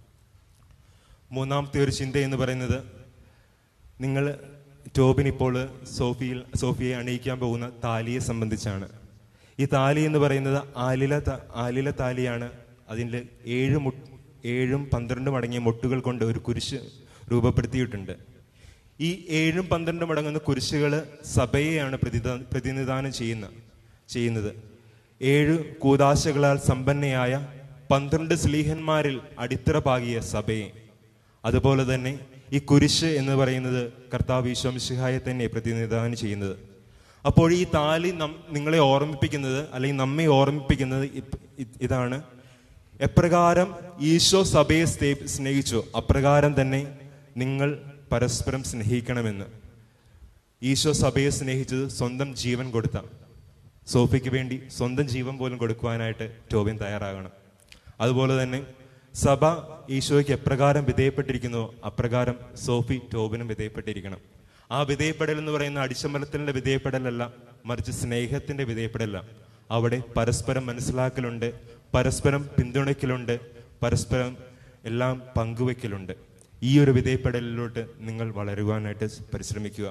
മൂന്നാമത്തെ ഒരു ചിന്ത എന്ന് പറയുന്നത് നിങ്ങൾ ടോബിൻ ഇപ്പോൾ സോഫിയിൽ സോഫിയെ അണിയിക്കാൻ പോകുന്ന താലിയെ സംബന്ധിച്ചാണ് ഈ താലി എന്ന് പറയുന്നത് ആലില ത- ആലില താലിയാണ് അതിൻ്റെ ഏഴ് മു ഏഴും പന്ത്രണ്ടും അടങ്ങിയ മുട്ടുകൾ കൊണ്ട് ഒരു കുരിശ് രൂപപ്പെടുത്തിയിട്ടുണ്ട് ഈ ഏഴും പന്ത്രണ്ടും അടങ്ങുന്ന കുരിശുകൾ സഭയെയാണ് പ്രതിദാ പ്രതിനിധാനം ചെയ്യുന്ന ചെയ്യുന്നത് ഏഴ് കൂതാശകളാൽ സമ്പന്നയായ പന്ത്രണ്ട് സ്ലീഹന്മാരിൽ അടിത്തറ പാകിയ സഭയെ അതുപോലെ തന്നെ ഈ കുരിശ് എന്ന് പറയുന്നത് കർത്താവ് ഈശോമിശിഹായെ തന്നെ പ്രതിനിധാനം ചെയ്യുന്നത് അപ്പോൾ ഈ താലി നം നിങ്ങളെ ഓർമ്മിപ്പിക്കുന്നത് അല്ലെങ്കിൽ നമ്മെ ഓർമ്മിപ്പിക്കുന്നത് ഇപ്- ഇ- ഇതാണ് എപ്രകാരം ഈശോ സഭയെ സ്നേ- സ്നേഹിച്ചു അപ്രകാരം തന്നെ നിങ്ങൾ പരസ്പരം സ്നേഹിക്കണമെന്ന് ഈശോ സഭയെ സ്നേഹിച്ചത് സ്വന്തം ജീവൻ കൊടുത്ത സോഫിക്ക് വേണ്ടി സ്വന്തം ജീവൻ പോലും കൊടുക്കുവാനായിട്ട് ടോബിൻ തയ്യാറാകണം അതുപോലെ തന്നെ സഭ ഈശോയ്ക്ക് എപ്രകാരം വിധേയപ്പെട്ടിരിക്കുന്നുവോ അപ്രകാരം സോഫി ടോബിനും വിധേയപ്പെട്ടിരിക്കണം ആ വിധേയപ്പെടൽ എന്ന് പറയുന്ന അടിച്ചമലത്തിന്റെ വിധേയപ്പെടലല്ല മറിച്ച് സ്നേഹത്തിന്റെ വിധേയപ്പെടലല്ല അവിടെ പരസ്പരം മനസ്സിലാക്കലുണ്ട് പരസ്പരം പിന്തുണയ്ക്കലുണ്ട് പരസ്പരം എല്ലാം പങ്കുവെക്കലുണ്ട് ഈ ഒരു വിധേയപ്പെടലിലോട്ട് നിങ്ങൾ വളരുവാനായിട്ട് പരിശ്രമിക്കുക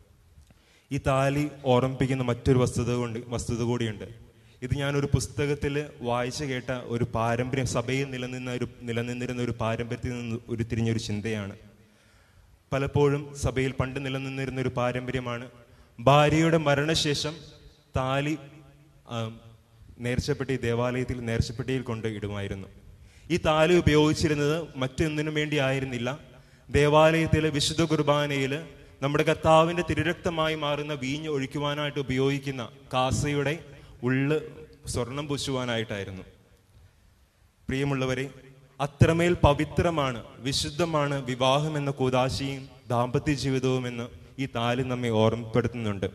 ഈ താലി ഓർമ്മിപ്പിക്കുന്ന മറ്റൊരു വസ്തുത കൊണ്ട് വസ്തുത കൂടിയുണ്ട് ഇത് ഞാൻ ഒരു പുസ്തകത്തിൽ വായിച്ചു കേട്ട ഒരു പാരമ്പര്യം സഭയിൽ നിലനിന്ന ഒരു നിലനിന്നിരുന്ന ഒരു പാരമ്പര്യത്തിൽ നിന്ന് ഉരുത്തിരിഞ്ഞ ഒരു ചിന്തയാണ് പലപ്പോഴും സഭയിൽ പണ്ട് നിലനിന്നിരുന്ന ഒരു പാരമ്പര്യമാണ് ഭാര്യയുടെ മരണശേഷം താലി ആ, നേർച്ചപ്പെട്ടി ദേവാലയത്തിൽ നേർച്ചപ്പെട്ടിയിൽ കൊണ്ട് ഇടുമായിരുന്നു ഈ താലി ഉപയോഗിച്ചിരുന്നത് മറ്റൊന്നിനും വേണ്ടി ആയിരുന്നില്ല ദേവാലയത്തിലെ വിശുദ്ധ കുർബാനയിൽ നമ്മുടെ കർത്താവിന്റെ തിരുരക്തമായി മാറുന്ന വീഞ്ഞ് ഒഴിക്കുവാനായിട്ട് ഉപയോഗിക്കുന്ന കാസയുടെ ഉള്ള് സ്വർണം പൂശുവാനായിട്ടായിരുന്നു പ്രിയമുള്ളവരെ അത്രമേൽ പവിത്രമാണ് വിശുദ്ധമാണ് വിവാഹം എന്ന കൂതാശിയും ദാമ്പത്യ ജീവിതവും എന്ന് ഈ താലി നമ്മെ ഓർമ്മപ്പെടുത്തുന്നുണ്ട്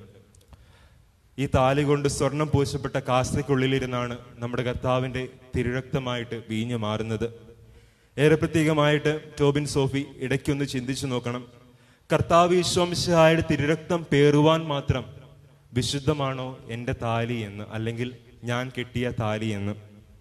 ഈ താലി കൊണ്ട് സ്വർണം പൂശപ്പെട്ട കാസ്തയ്ക്കുള്ളിലിരുന്നാണ് നമ്മുടെ കർത്താവിന്റെ തിരുരക്തമായിട്ട് വീഞ്ഞു മാറുന്നത് ഏറെ പ്രത്യേകമായിട്ട് ടോബിൻ സോഫി ഇടയ്ക്കൊന്ന് ചിന്തിച്ചു നോക്കണം കർത്താവ് ഈശോമിശായുടെ തിരുരക്തം പേറുവാൻ മാത്രം വിശുദ്ധമാണോ എൻ്റെ താലി എന്ന് അല്ലെങ്കിൽ ഞാൻ കെട്ടിയ താലി എന്ന്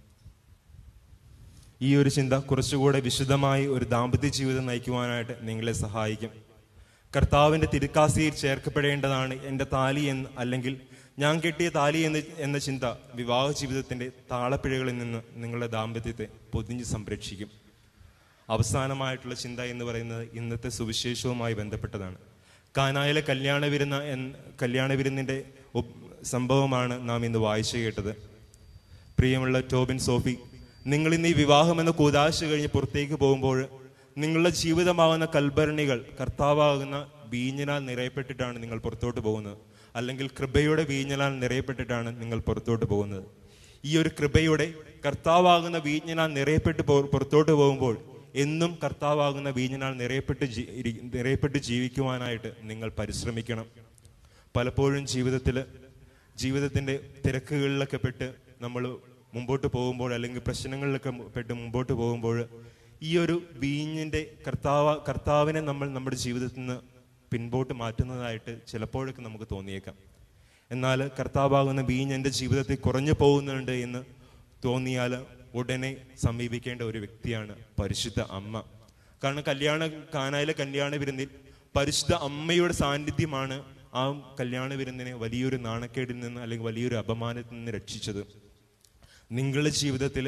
ഈ ഒരു ചിന്ത കുറച്ചുകൂടെ വിശുദ്ധമായി ഒരു ദാമ്പത്യ ജീവിതം നയിക്കുവാനായിട്ട് നിങ്ങളെ സഹായിക്കും കർത്താവിന്റെ തിരുക്കാസിയിൽ ചേർക്കപ്പെടേണ്ടതാണ് എൻ്റെ താലി എന്ന് അല്ലെങ്കിൽ ഞാൻ കെട്ടിയ താലി എന്ന് എന്ന ചിന്ത വിവാഹ ജീവിതത്തിന്റെ താളപ്പിഴകളിൽ നിന്ന് നിങ്ങളുടെ ദാമ്പത്യത്തെ പൊതിഞ്ഞ് സംരക്ഷിക്കും അവസാനമായിട്ടുള്ള ചിന്ത എന്ന് പറയുന്നത് ഇന്നത്തെ സുവിശേഷവുമായി ബന്ധപ്പെട്ടതാണ് കാനായിലെ കല്യാണ വിരുന്ന എൻ കല്യാണ വിരുന്നിൻ്റെ ഒപ്- സംഭവമാണ് നാം ഇന്ന് വായിച്ചു കേട്ടത് പ്രിയമുള്ള ടോബിൻ സോഫി നിങ്ങൾ ഇന്ന് ഈ വിവാഹം എന്ന കൂതാശ കഴിഞ്ഞ് പുറത്തേക്ക് പോകുമ്പോൾ നിങ്ങളുടെ ജീവിതമാകുന്ന കൽഭരണികൾ കർത്താവാകുന്ന വീഞ്ഞിനാൽ നിറയപ്പെട്ടിട്ടാണ് നിങ്ങൾ പുറത്തോട്ട് പോകുന്നത് അല്ലെങ്കിൽ കൃപയുടെ വീഞ്ഞിനാൽ നിറയപ്പെട്ടിട്ടാണ് നിങ്ങൾ പുറത്തോട്ട് പോകുന്നത് ഈ ഒരു കൃപയുടെ കർത്താവാകുന്ന വീഞ്ഞിനാൽ നിറയപ്പെട്ട് പോ- പുറത്തോട്ട് പോകുമ്പോൾ എന്നും കർത്താവാകുന്ന വീഞ്ഞിനാൽ നിറയപ്പെട്ട് ജീ- ഇരി- നിറയപ്പെട്ട് ജീവിക്കുവാനായിട്ട് നിങ്ങൾ പരിശ്രമിക്കണം പലപ്പോഴും ജീവിതത്തിൽ ജീവിതത്തിൻ്റെ തിരക്കുകളിലൊക്കെ പെട്ട് നമ്മൾ മുമ്പോട്ട് പോകുമ്പോൾ അല്ലെങ്കിൽ പ്രശ്നങ്ങളിലൊക്കെ പെട്ട് മുമ്പോട്ട് പോകുമ്പോൾ ഈ ഒരു വീഞ്ഞിൻ്റെ കർത്താവ് കർത്താവിനെ നമ്മൾ നമ്മുടെ ജീവിതത്തിൽ നിന്ന് പിൻപോട്ട് മാറ്റുന്നതായിട്ട് ചിലപ്പോഴൊക്കെ നമുക്ക് തോന്നിയേക്കാം എന്നാൽ കർത്താവാകുന്ന വീഞ്ഞ് എൻ്റെ ജീവിതത്തിൽ കുറഞ്ഞു പോകുന്നുണ്ട് എന്ന് തോന്നിയാൽ ഉടനെ സമീപിക്കേണ്ട ഒരു വ്യക്തിയാണ് പരിശുദ്ധ അമ്മ കാരണം കല്യാണ കാനായിലെ കല്യാണ വിരുന്നിൽ പരിശുദ്ധ അമ്മയുടെ സാന്നിധ്യമാണ് ആ കല്യാണ വിരുന്നിനെ വലിയൊരു നാണക്കേടിൽ നിന്ന് അല്ലെങ്കിൽ വലിയൊരു അപമാനത്തിൽ നിന്ന് രക്ഷിച്ചത് നിങ്ങളുടെ ജീവിതത്തിൽ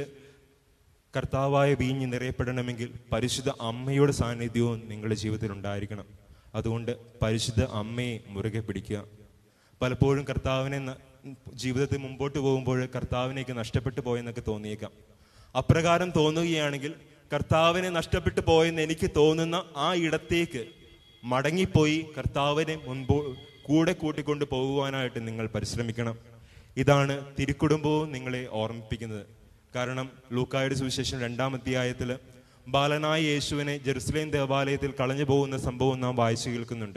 കർത്താവായ വീഞ്ഞ് നിറയപ്പെടണമെങ്കിൽ പരിശുദ്ധ അമ്മയുടെ സാന്നിധ്യവും നിങ്ങളുടെ ജീവിതത്തിൽ ഉണ്ടായിരിക്കണം അതുകൊണ്ട് പരിശുദ്ധ അമ്മയെ മുറുകെ പിടിക്കുക പലപ്പോഴും കർത്താവിനെ ന- ജീവിതത്തിൽ മുമ്പോട്ട് പോകുമ്പോൾ കർത്താവിനേക്ക് നഷ്ടപ്പെട്ടു പോയെന്നൊക്കെ തോന്നിയേക്കാം അപ്രകാരം തോന്നുകയാണെങ്കിൽ കർത്താവിനെ നഷ്ടപ്പെട്ടു പോയെന്ന് എനിക്ക് തോന്നുന്ന ആ ഇടത്തേക്ക് മടങ്ങിപ്പോയി കർത്താവിനെ മുൻപോ കൂടെ കൂട്ടിക്കൊണ്ട് പോകുവാനായിട്ട് നിങ്ങൾ പരിശ്രമിക്കണം ഇതാണ് തിരുക്കുടുംബവും നിങ്ങളെ ഓർമ്മിപ്പിക്കുന്നത് കാരണം ലൂക്കായുടെ സുവിശേഷം രണ്ടാം അധ്യായത്തിൽ ബാലനായ യേശുവിനെ ജെറുസലേം ദേവാലയത്തിൽ കളഞ്ഞു പോകുന്ന സംഭവം നാം വായിച്ചു കേൾക്കുന്നുണ്ട്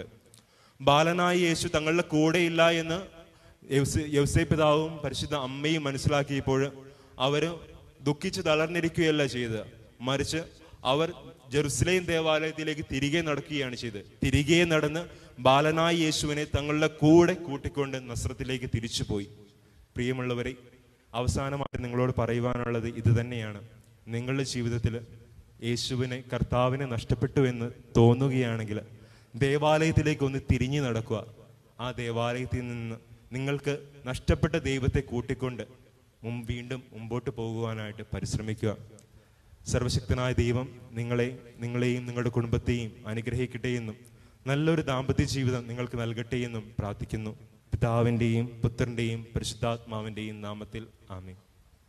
ബാലനായ യേശു തങ്ങളുടെ കൂടെയില്ല എന്ന് യൗസേ- യൗസേ പിതാവും പരിശുദ്ധ അമ്മയും മനസ്സിലാക്കിയപ്പോൾ അവർ ദുഃഖിച്ച് തളർന്നിരിക്കുകയല്ല ചെയ്തത് മറിച്ച് അവർ ജെറുസലേം ദേവാലയത്തിലേക്ക് തിരികെ നടക്കുകയാണ് ചെയ്തത് തിരികെ നടന്ന് ബാലനായ യേശുവിനെ തങ്ങളുടെ കൂടെ കൂട്ടിക്കൊണ്ട് നസ്രത്തിലേക്ക് തിരിച്ചുപോയി പ്രിയമുള്ളവരെ അവസാനമായിട്ട് നിങ്ങളോട് പറയുവാനുള്ളത് ഇത് തന്നെയാണ് നിങ്ങളുടെ ജീവിതത്തിൽ യേശുവിനെ കർത്താവിനെ നഷ്ടപ്പെട്ടു എന്ന് തോന്നുകയാണെങ്കിൽ ദേവാലയത്തിലേക്ക് ഒന്ന് തിരിഞ്ഞു നടക്കുക ആ ദേവാലയത്തിൽ നിന്ന് നിങ്ങൾക്ക് നഷ്ടപ്പെട്ട ദൈവത്തെ കൂട്ടിക്കൊണ്ട് മും വീണ്ടും മുമ്പോട്ട് പോകുവാനായിട്ട് പരിശ്രമിക്കുക സർവശക്തനായ ദൈവം നിങ്ങളെ നിങ്ങളെയും നിങ്ങളുടെ കുടുംബത്തെയും അനുഗ്രഹിക്കട്ടെ എന്നും നല്ലൊരു ദാമ്പത്യ ജീവിതം നിങ്ങൾക്ക് നൽകട്ടെ എന്നും പ്രാർത്ഥിക്കുന്നു പിതാവിൻ്റെയും പുത്രൻ്റെയും പരിശുദ്ധാത്മാവിൻ്റെയും നാമത്തിൽ ആമീൻ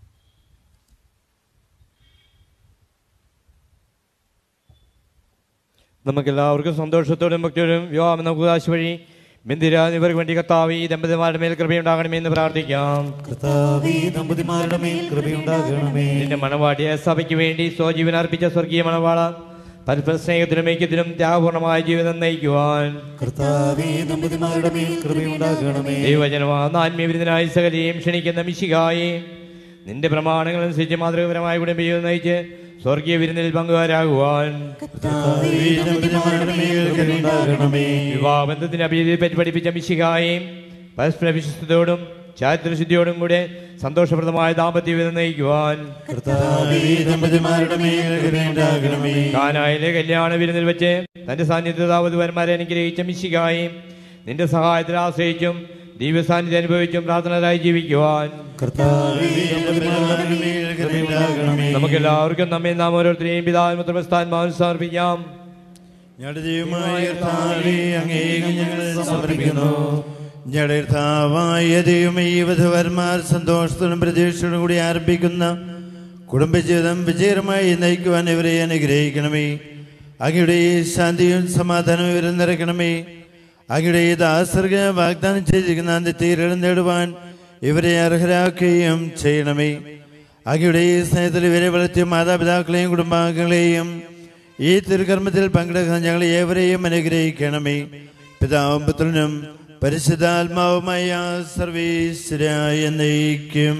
നമുക്കെല്ലാവർക്കും സന്തോഷത്തോടും ഭക്തിയോടും വിവാഹം എന്ന കൂതാശ വഴി ബന്ധിര ഇവർക്ക് വേണ്ടി കർത്താവ് ഈ ദമ്പതിമാരുടെ മേൽ കൃപയുണ്ടാകണമെന്ന് പ്രാർത്ഥിക്കാം കർത്താവേ ദമ്പതിമാരുടെ മേൽ കൃപയുണ്ടാകണമേ നിന്റെ മണവാട്ടിയ സഭയ്ക്ക് വേണ്ടി സ്വജീവൻ അർപ്പിച്ച സ്വർഗീയ മണവാള പരസ്പര സ്നേഹത്തിനും ഐക്യത്തിനും ത്യാഗപൂർണമായ ജീവിതം നയിക്കുവാൻ കർത്താവേ ദമ്പതിമാരുടെ മേൽ കൃപയുണ്ടാകണമേ ദൈവജനമാകുന്ന ആത്മീയവിരുദ്ധനായി സകലയും ക്ഷണിക്കുന്ന മിശികായി നിന്റെ പ്രമാണങ്ങൾ അനുസരിച്ച് മാതൃകപരമായ കുടുംബജീവിതം നയിച്ച് സ്വർഗീയ വിരുന്നിൽ പങ്കുകാരാകുവാൻ കർത്താവേ ദമ്പതിമാരുടെ മേൽ കൃപയുണ്ടാകണമേ വിവാഹബന്ധത്തിന്റെ അഭിജിതിയെ പറ്റി പഠിപ്പിച്ച മിശികായി പരസ്പര വിശ്വസ്തയോടും ചാരിത്രശുദ്ധിയോടും കൂടെ സന്തോഷപ്രദമായ ദാമ്പത്യ ജീവിതം നയിക്കുവാൻ കർത്താവേ ദമ്പതിമാരുടെ മേൽ കൃപയുണ്ടാകണമേ കാനായിലെ കല്യാണ വിരുന്നിൽ വെച്ച് തന്റെ സാന്നിധ്യതാവതുവന്മാരെ അനുഗ്രഹിച്ച മിശികായി നിന്റെ സഹായത്തിൽ ആശ്രയിച്ചും ദിവ്യ സാന്നിധ്യം അനുഭവിച്ചും പ്രാർത്ഥനരായി ജീവിക്കുവാൻ കർത്താവേ ദമ്പതിമാരുടെ മേൽ കൃപയുണ്ടാകണമേ നമുക്ക് എല്ലാവർക്കും നമ്മെ നാം ഓരോരുത്തരെയും പിതാവിനും പുത്രസ്ഥാൻ സമർപ്പിക്കാം ഞങ്ങളുടെ ദൈവമായ കർത്താവേ, അങ്ങേക്ക് ഞങ്ങൾ സമർപ്പിക്കുന്നു ഞങ്ങളുടെ കർത്താവായ ദൈവമേ ഈ വധുവന്മാർ സന്തോഷത്തോടും പ്രതീക്ഷയോടും കൂടി ആരംഭിക്കുന്ന കുടുംബജീവിതം വിജയകരമായി നയിക്കുവാൻ ഇവരെ അനുഗ്രഹിക്കണമേ അങ്ങയുടെ ഈ ശാന്തിയും സമാധാനവും ഇവരെ നിറയ്ക്കണമേ അങ്ങയുടെ ഈ ദാസർക്ക് വാഗ്ദാനം ചെയ്തിരിക്കുന്ന തീരണം നേടുവാൻ ഇവരെ അർഹരാക്കുകയും ചെയ്യണമേ അങ്ങയുടെ ഈ സ്നേഹത്തിൽ ഇവരെ വളർത്തിയ മാതാപിതാക്കളെയും കുടുംബാംഗങ്ങളെയും ഈ തിരുകർമ്മത്തിൽ പങ്കെടുക്കുന്ന ഞങ്ങൾ ഏവരെയും അനുഗ്രഹിക്കണമേ പിതാവും പുത്രനും പരിശുദ്ധാത്മാവുമായ സർവീശ്വരായ നയിക്കും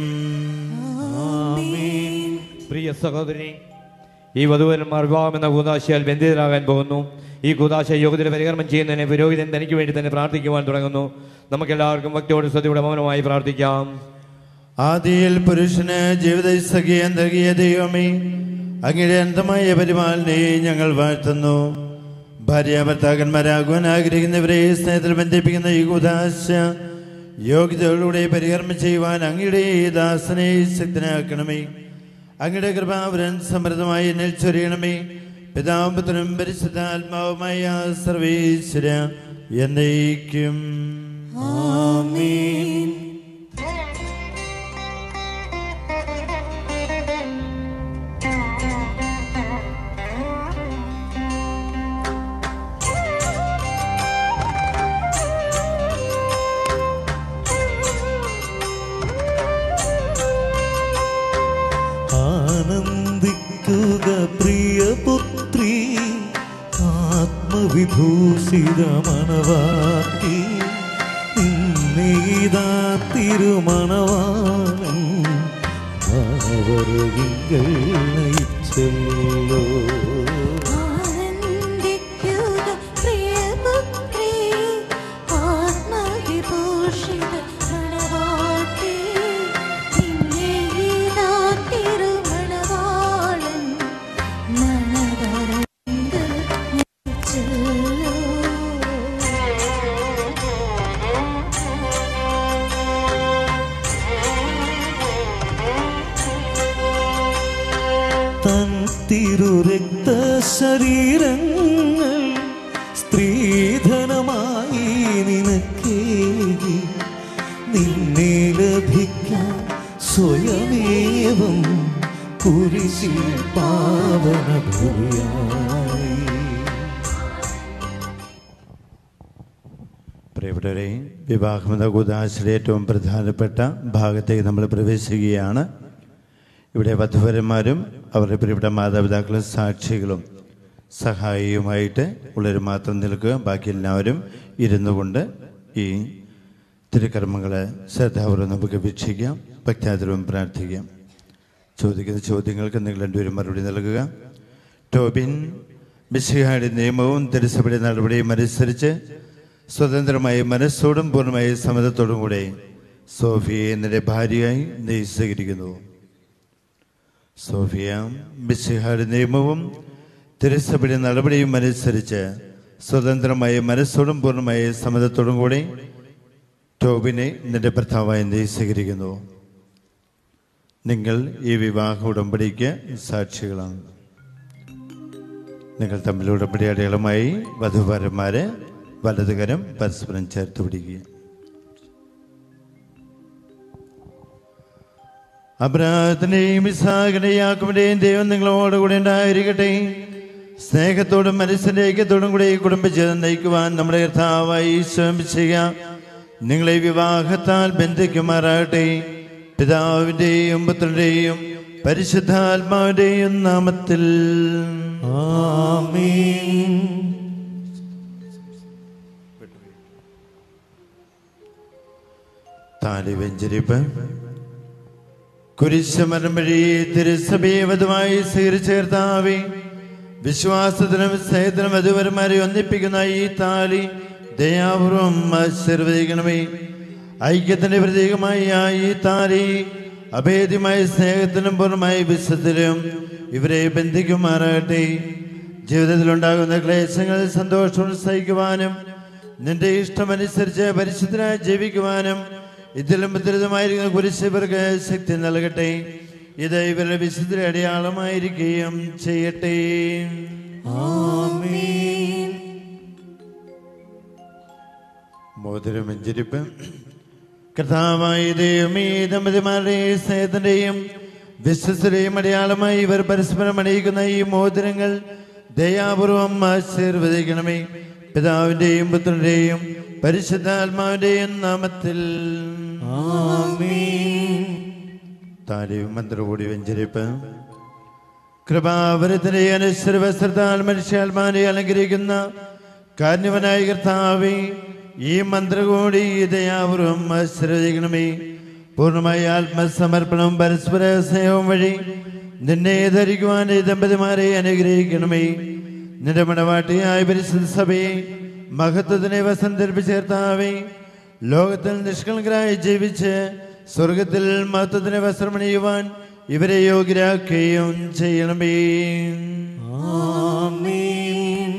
പ്രിയ സഹോദരി ഈ വധുവരന്മാർ വിവാഹം എന്ന കൂതാശയാൽ ബന്ധിതരാകാൻ പോകുന്നു ഈ കൂതാശ യോഗ്യത പരികർമ്മം ചെയ്യുന്നതിന് പുരോഹിതൻ തനിക്ക് വേണ്ടി തന്നെ പ്രാർത്ഥിക്കുവാൻ തുടങ്ങുന്നു നമുക്കെല്ലാവർക്കും ഭക്തിയോട് ശ്രദ്ധയുടെ മൗനമായി പ്രാർത്ഥിക്കാം ആദിയിൽ പുരുഷന് ജീവിത സഖിയം നൽകിയ ദൈവമേ അങ്ങയുടെ അന്തമായ പരിപാലനെ ഞങ്ങൾ വാഴ്ത്തുന്നു ഭാര്യ ഭർത്താക്കന്മാരാകുവാൻ ആഗ്രഹിക്കുന്നവരെ സ്നേഹത്തിൽ ബന്ധിപ്പിക്കുന്ന ഈ കുദാശ യോഗ്യതയോടുകൂടെ പരികർമ്മം ചെയ്യുവാൻ അങ്ങയുടെ ഈ ദാസനെ ശക്തനാക്കണമേ അങ്ങയുടെ കൃപാവരൻ സമൃദ്ധമായി എന്നിൽ ചൊരിയണമേ പിതാപുത്രനും പരിശുദ്ധാത്മാവുമായ സർവീശ്വര എന്നേക്കും ആനന്ദിക്കുക പ്രിയപുത്രി ആത്മവിഭൂഷിത മണവാട്ടി നിന്നീതാ തിരുമണവാളൻ മാനവരകിങ്കൾ നയിച്ചല്ലോ ആനന്ദിക്കുക പ്രിയപുത്രീ, ആത്മവിഭൂഷിത മണവാട്ടി. നിന്നെ ഇതാ തിരുമണവാളൻ മണവറങ്കൽ നയിച്ചല്ലോ. തൻ തിരുരക്ത ശരീരങ്ങൾ സ്ത്രീധനമായി നിനക്കേകി നിന്നെ ലഭിക്കാൻ സ്വയമേവം കുരിശിൽ പാവന ബലിയായി പ്രിയപ്പെട്ടവരെ വിവാഹമെന്ന കൂതാശിലെ ഏറ്റവും പ്രധാനപ്പെട്ട ഭാഗത്തേക്ക് നമ്മൾ പ്രവേശിക്കുകയാണ് ഇവിടെ വധുവരന്മാരും അവരുടെ പ്രിയപ്പെട്ട മാതാപിതാക്കളും സാക്ഷികളും സഹായിയുമായിട്ട് ഉള്ളവർ മാത്രം നിൽക്കുക ബാക്കി എല്ലാവരും ഇരുന്നു കൊണ്ട് ഈ തിരുക്കർമ്മങ്ങളെ ശ്രദ്ധാപൂർവ്വം നമുക്ക് വീക്ഷിക്കാം ഭക്താതിരവും പ്രാർത്ഥിക്കാം ചോദിക്കുന്ന ചോദ്യങ്ങൾക്ക് നിങ്ങൾ രണ്ടുപേരും മറുപടി നൽകുക ടോബിൻ മിശിഹായുടെ നിയമവും തിരുസഭയുടെ നടപടിയും അനുസരിച്ച് സ്വതന്ത്രമായി മനസ്സോടും പൂർണ്ണമായി സമ്മതത്തോടും കൂടെ സോഫിയെ നിന്റെ ഭാര്യയായി നീ സ്വീകരിക്കുന്നു സോഫിയ മിശിഹായുടെ നിയമവും തിരുസഭയുടെ നടപടിയും അനുസരിച്ച് സ്വതന്ത്രമായി മനസ്സോടും പൂർണ്ണമായി സമ്മതത്തോടും കൂടെ ടോബിനെ നിന്റെ ഭർത്താവായി നീ സ്വീകരിക്കുന്നു നിങ്ങൾ ഈ വിവാഹ ഉടമ്പടിക്ക് സാക്ഷികളാണ് നിങ്ങൾ തമ്മിൽ ഉടമ്പടി അടയാളമായി വധുവരന്മാരെ വലതുകരം പരസ്പരം ചേർത്ത് പിടിക്കുക അബ്രാഹത്തിന്റെയും ഇസാഖിന്റെയും യാക്കോബിന്റെയും ദൈവം നിങ്ങളോടുകൂടി ഉണ്ടായിരിക്കട്ടെ സ്നേഹത്തോടും മനസ്സിന്റെ ഐക്യത്തോടും കൂടി ഈ കുടുംബജീവിതം നയിക്കുവാൻ നമ്മുടെ കർത്താവായി ശ്രമിച്ചുക നിങ്ങളെ വിവാഹത്താൽ ബന്ധിക്കുമാറാകട്ടെ പിതാവിന്റെയും പുത്രന്റെയും പരിശുദ്ധാത്മാവിന്റെയും നാമത്തിൽ ആമീൻ താലി വെഞ്ചരിപ്പ് കുരിശമരം വഴി തിരുസഭയെ വധുവായി സ്വീകരിച്ചേർത്താവേ വിശ്വാസത്തിനും സ്നേഹത്തിനും വധുവരന്മാരെ ഒന്നിപ്പിക്കുന്ന ഈ താലി ദയാപൂർവം ആശീർവദിക്കണമേ ഐക്യത്തിന്റെ പ്രതീകമായി ആ ഈ താലി അഭേദ്യമായ സ്നേഹത്തിനും പൂർണ്ണമായ വിശ്വത്തിലും ഇവരെ ബന്ധിക്കുമാറാകട്ടെ ജീവിതത്തിലുണ്ടാകുന്ന ക്ലേശങ്ങൾ സന്തോഷം സഹിക്കുവാനും നിന്റെ ഇഷ്ടമനുസരിച്ച് പരിശുദ്ധനായി ജീവിക്കുവാനും ഇതിലും ഉത്തരിതമായിരിക്കുന്ന കുരിശ് ഇവർക്ക് ശക്തി നൽകട്ടെ ഇത് ഇവരുടെ വിശുദ്ധ അടയാളമായിരിക്കുകയും ചെയ്യട്ടെ മോതിരം വെഞ്ചരിപ്പ് കർത്താവായ ദൈവമേ ദമ്പതിമാരുടെ സ്നേഹത്തിന്റെയും വിശ്വസതയും അടയാളമായി ഇവർ പരസ്പരം അണിയിക്കുന്ന ഈ മോതിരങ്ങൾ ദയാപൂർവം ആശീർവദിക്കണമേ പിതാവിന്റെയും പുത്രന്റെയും പരിശുദ്ധാത്മാവിന്റെയും നാമത്തിൽ താലിയും മന്ത്രകൂടി വെഞ്ചരിപ്പ് കൃപാവരത്തിന്റെ അനശ്വര വസ്ത്രത്താൽ മനുഷ്യാത്മാനെ അലങ്കരിക്കുന്ന കാരണവനായ കർത്താവേ ഈ മന്ത്രകൂടി ദയാപൂർവം ആശ്രയിക്കണമേ പൂർണ്ണമായ ആത്മസമർപ്പണവും പരസ്പര സ്നേഹവും വഴി നിന്നെ ധരിക്കുവാൻ ഈ ദമ്പതിമാരെ അനുഗ്രഹിക്കണമേ നിന്റെ മണവാട്ടിയായ പരിശുദ്ധ സഭയെ മഹത്വത്തിനെ വസന്തരിപ്പിച്ചേർത്താവേ ലോകത്തിൽ നിഷ്കളങ്കരായി ജീവിച്ച് സ്വർഗത്തിൽ മഹത്വത്തിന് വസ്ത്രമണിയുവാൻ ഇവരെ യോഗ്യരാക്കുകയും ചെയ്യണമേ ആമീൻ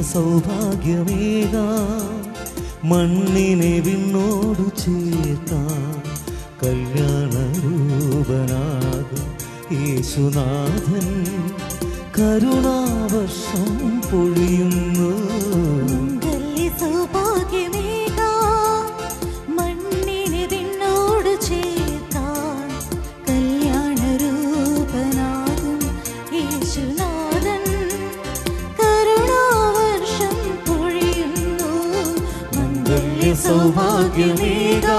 സൗഭാഗ്യമേക മണ്ണിനെ വിണ്ണോടു ചേർത്താൻ കല്യാണ രൂപനാകും യേശുനാഥൻ കരുണാവർഷം പൊഴിയുന്നു മംഗല്യ സൗഭാഗ്യമേകാ മണ്ണിനെ വിണ്ണോട് ചേർക്കാൻ കല്യാണരൂപനാകും യേശുനാഥൻ കരുണാവർഷം പൊഴിയുന്നു മംഗല്യ സൗഭാഗ്യമേകാ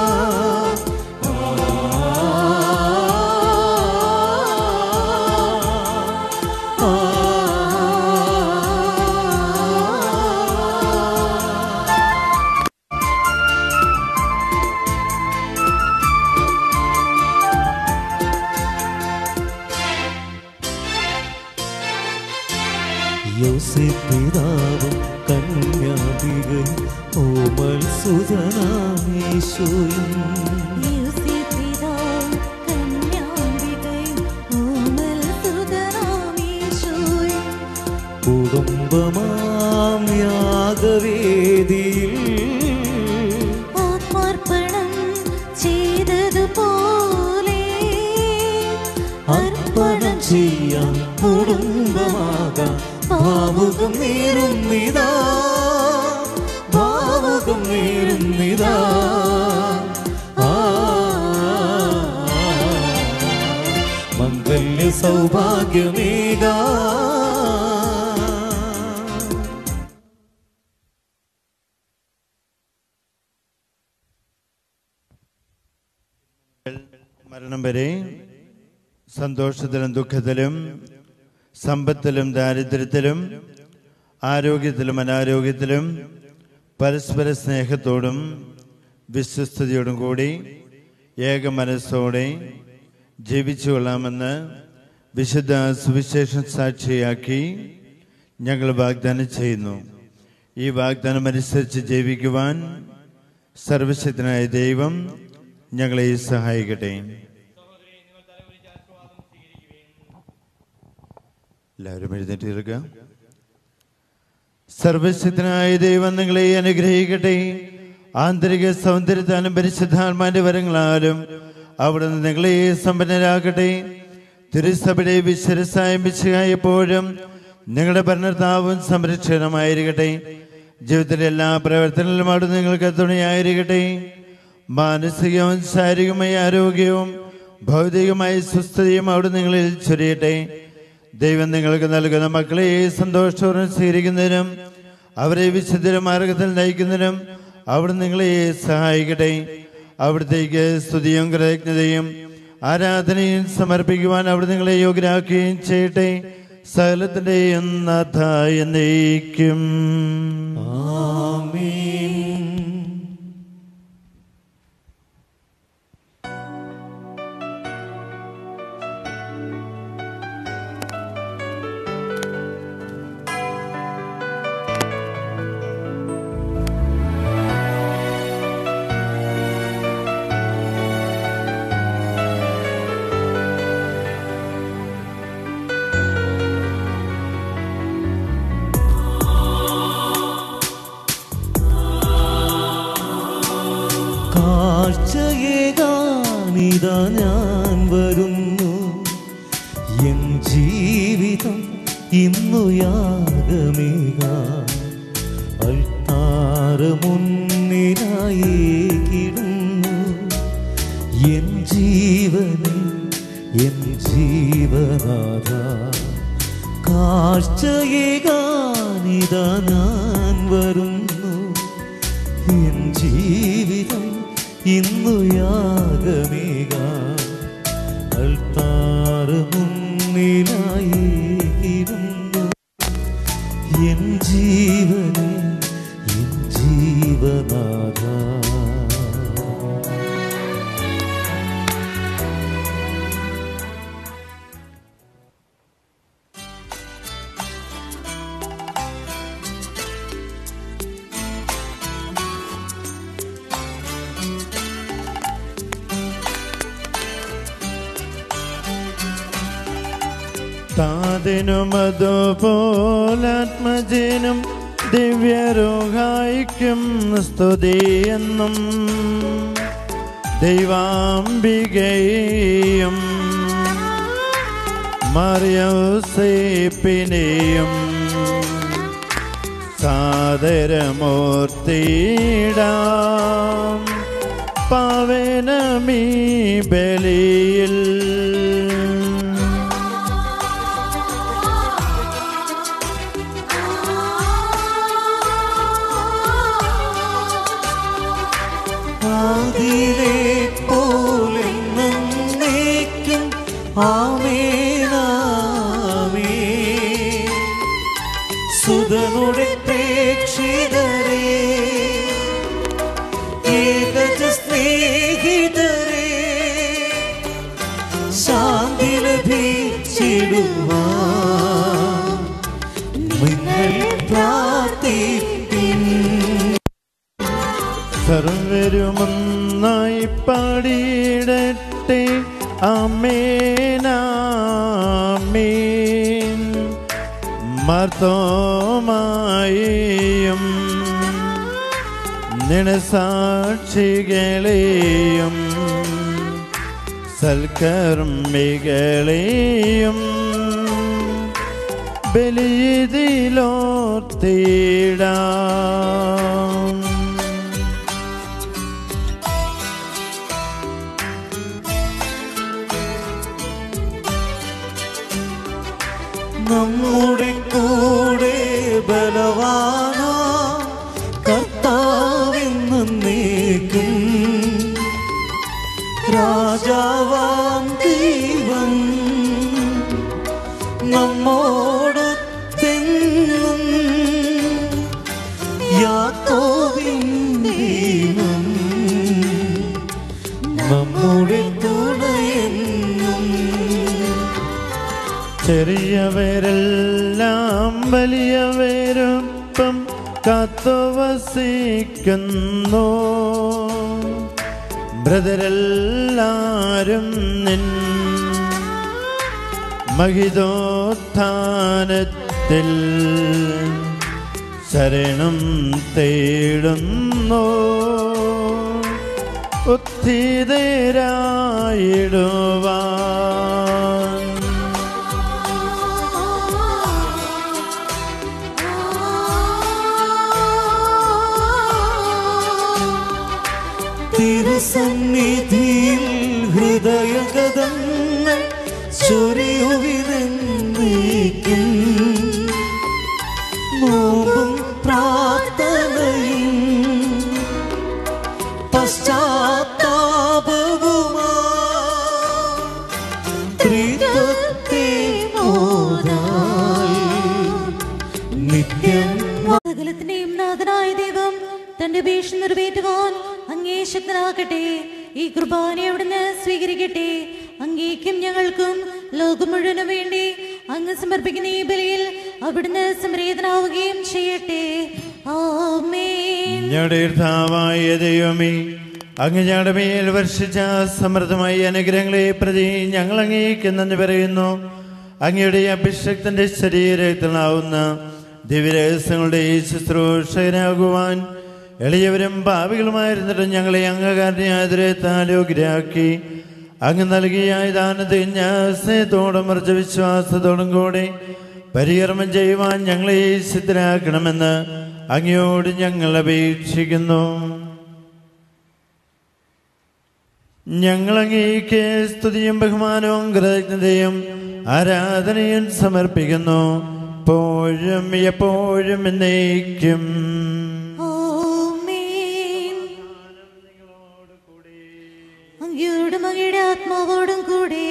യോസിപ്പിതാവും കന്യാപികയും ഓമൽ സുതനാമീശോയും യേശുപിതാവും കന്യാംബികയും ഓമൽ സുതനാമീശോയും കുടുംബമാം യാഗവേദിയിൽ ആത്മാർപ്പണം ചെയ്തതുപോലെ അർപ്പണം ചെയ്യാൻ കുടുംബമാകാം ഭാവുകം നേരുന്നിതാ ഭാവുകം നേരുന്നിതാ ആ, മംഗല്യ സൗഭാഗ്യമേകാ മരണം വരെ സന്തോഷത്തിലും ദുഃഖത്തിലും സമ്പത്തിലും ദാരിദ്ര്യത്തിലും ആരോഗ്യത്തിലും അനാരോഗ്യത്തിലും പരസ്പര സ്നേഹത്തോടും വിശ്വസ്തയോടും കൂടി ഏക മനസ്സോടെ ജീവിച്ചു കൊള്ളാമെന്ന് വിശുദ്ധ സുവിശേഷം സാക്ഷിയാക്കി ഞങ്ങൾ വാഗ്ദാനം ചെയ്യുന്നു ഈ വാഗ്ദാനം അനുസരിച്ച് ജീവിക്കുവാൻ സർവശക്തനായ ദൈവം ഞങ്ങളെ സഹായിക്കട്ടെ എല്ലാവരും എഴുന്നേറ്റ് നിൽക്കുക സർവശക്തനായ ദൈവം നിങ്ങളെ അനുഗ്രഹിക്കട്ടെ ആന്തരിക സൗന്ദര്യത്താലും പരിശുദ്ധാത്മാന്റെ വരങ്ങളാലും അവിടുന്ന് നിങ്ങളെ സമ്പന്നരാക്കട്ടെ തിരുസഭയുടെ വിശ്വരസായം വിശയായ എപ്പോഴും നിങ്ങളുടെ ഭരണത്താവും സംരക്ഷണമായിരിക്കട്ടെ ജീവിതത്തിലെ എല്ലാ പ്രവർത്തനങ്ങളിലും അവിടുന്ന് നിങ്ങൾക്ക് തുണയായിരിക്കട്ടെ മാനസികവും ശാരീരികമായ ആരോഗ്യവും ഭൗതികമായ സ്വസ്ഥതയും അവിടെ നിങ്ങളിൽ ചൊരിയട്ടെ ദൈവം നിങ്ങൾക്ക് നൽകുന്ന മക്കളെ സന്തോഷപൂർവ്വം സ്വീകരിക്കുന്നതിനും അവരെ വിശുദ്ധ മാർഗത്തിൽ നയിക്കുന്നതിനും അവിടെ നിങ്ങളെ സഹായിക്കട്ടെ അവിടത്തേക്ക് സ്തുതിയും കൃതജ്ഞതയും ആരാധനയും സമർപ്പിക്കുവാൻ അവിടെ നിങ്ങളെ യോഗ്യരാക്കുകയും ചെയ്യട്ടെ സകലത്തിൻ്റെയും നാഥ എന്നേക്കും ആമേൻ കാഴ്ചയേകാനിതാ ഞാൻ വരുന്നു എൻ ജീവിതം ഇന്നു യാഗമേക അൾത്താറ് മുന്നിലായി കിടുന്നു എൻ ജീവനെ എൻ ജീവനാഥ കാഴ്ചയേകാനിതാ ഞാൻ വരുന്നു എൻ ജീവിതം ഇന്നു യാഗമേക അൾത്താറ് മുന്നിലായി ഇരുന്നു എൻ ജീവനെ എൻ ജീവനാഥ താതിനും അതുപോലാത്മജനും ദിവ്യരോഗായിക്കും സ്തുതിയെന്നും ദൈവാംബികയെയും മറിയോസേപ്പിനെയും സാദരമൂർത്തിയിടാം പവനമീ ബലിയിൽ ആദിയിലെ പോലെന്നേക്കും ആമേനാമേ സുതനുടെ പ്രേക്ഷിതരേ ഏകജ സ്നേഹിതരേ ശാന്തി ലഭിച്ചിടുവാൻ നിങ്ങൾ പ്രാർത്ഥിപ്പിൻ സർവരുമൊന്നായി പാടിയിടട്ടെ അമേനാമീൻ മർത്തോമായും നിണസാക്ഷികളെയും സൽക്കർമ്മികളെയും ബലിയതിലോർത്തിടാം നമ്മുടെ കൂടെ ബലവാന കർത്താവെന്ന് നീക്കും രാജാവാം ദൈവം നമ്മോട് തെങ്ങും യാക്കോവിൻ ദൈവം നമ്മുടെ തുണയെന്നും ചെറിയവരെല്ലാം വലിയവരൊപ്പം കാത്തുവസിക്കുന്നു ബ്രദരെല്ലാരും നിൻ മഹിതോത്ഥാനത്തിൽ ശരണം തേടുന്നു ഉത്ഥിതരായിടുവാൻ തിരുസന്നിധിയിൽ ഹൃദയഗതങ്ങൾ ചൊരിയുവിതെന്നേക്കും നോമ്പും പ്രാർത്ഥനയും പശ്ചാത്താപവുമാ ത്രിത്വത്തെ മോദായി നിത്യം സകലത്തിന്റെയും നാഥനായ ദൈവം തന്റെ ഭീഷണി നിറവേറ്റുവാൻ അങ്ങേ ശക്തനാക്കട്ടെ ഈ കുർബാന അവിടുന്ന് സ്വീകരിക്കട്ടെ അങ്ങേക്കും ഞങ്ങൾക്കും ലോകം മുഴുവനും വേണ്ടി അങ്ങ് സമർപ്പിക്കുന്ന ഈ ബലിയിൽ അവിടുന്ന് സംപ്രീതനാവുകയും ചെയ്യട്ടെ ആമേൻ ഞങ്ങളുടെ കർത്താവായ ദൈവമേ അങ്ങ് ഞങ്ങളുടെ മേൽ വർഷിച്ച സമൃദ്ധമായ അനുഗ്രഹങ്ങളെ പ്രതി ഞങ്ങൾ അങ്ങേക്ക് നന്ദി പറയുന്നു അങ്ങയുടെ അഭിഷക്തന്റെ ശരീരത്തിലാവുന്ന ദിവ്യരഹസ്യങ്ങളുടെ ഈ ശുശ്രൂഷകനാകുവാൻ എളിയവരും ഭാവികളുമായിരുന്നിട്ടും ഞങ്ങളെ അംഗകാരനെ ആദരത്താലോഗ്രാക്കി അങ്ങ് നൽകിയ ഈ ദാനത്തെ ന്യാസത്തോടും മറിച്ച വിശ്വാസത്തോടും കൂടെ പരികർമ്മം ചെയ്യുവാൻ ഞങ്ങളെ സിദ്ധരാക്കണമെന്ന് അങ്ങയോട് ഞങ്ങൾ അപേക്ഷിക്കുന്നു ഞങ്ങൾ അങ്ങേക്ക് സ്തുതിയും ബഹുമാനവും കൃതജ്ഞതയും ആരാധനയും സമർപ്പിക്കുന്നു എപ്പോഴും എപ്പോഴും എന്നേക്കും ആമേൻ അങ്ങയോടും അങ്ങയുടെ ആത്മാവോടും കൂടെ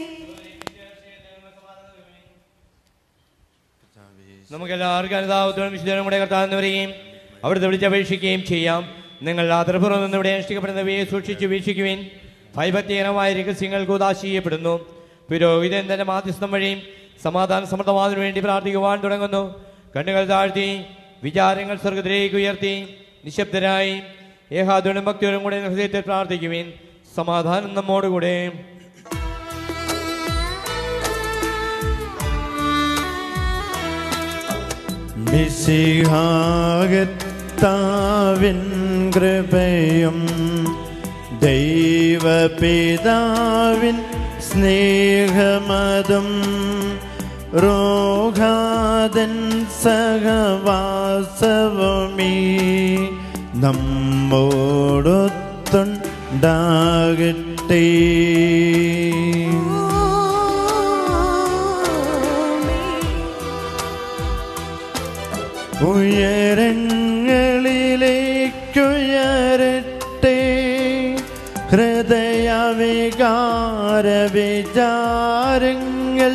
നമുക്ക് എല്ലാവർക്കും അനുതാപത്തോടും വിശുദ്ധനും കൂടെ കർത്താവുന്നവരെയും അവിടുത്തെ വിളിച്ചപേക്ഷിക്കുകയും ചെയ്യാം നിങ്ങൾ ആദരപൂർവ്വം നിന്ന് ഇവിടെ അനുഷ്ഠിക്കപ്പെടുന്നവയെ സൂക്ഷിച്ച് വീക്ഷിക്കുവിൻ ഭയഭക്തികരമായ രഹസ്യങ്ങൾ കൂതാശീയപ്പെടുന്നു പുരോഹിതൻ തന്റെ മാധ്യസ്ഥം വഴിയും സമാധാന സമൃദ്ധമാതിനു വേണ്ടി പ്രാർത്ഥിക്കുവാൻ തുടങ്ങുന്നു കണ്ണുകൾ താഴ്ത്തി വിചാരങ്ങൾ സ്വർഗത്തിലേക്ക് ഉയർത്തി നിശബ്ദരായി ഏകാദുനും ഭക്തിയോടും കൂടെ ഹൃദയത്തിൽ പ്രാർത്ഥിക്കുവിൻ സമാധാനം നമ്മോടുകൂടെ മിശിഹാകത്താവിൻ കൃപയും ദൈവപിതാവിൻ സ്നേഹമതും റോഗാതൻ സഹവാസവമീ നമ്മോടൊത്തുണ്ടാകട്ടെ ഉയരങ്ങളിലേക്കുയരട്ടെ ഹൃദയവികാര വിചാരങ്ങൾ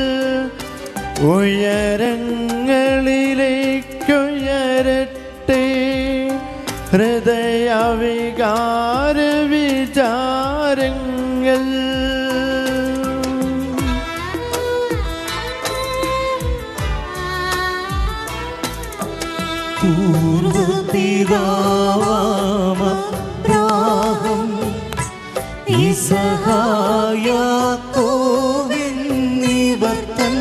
ഉയരങ്ങളിലേക്കുയരട്ടെ ഹൃദയവികാര വിചാരങ്ങൾ പൂർവപിതാവാമബ്രാഹം ഇസഹായാക്കോവെന്നിവർത്തൻ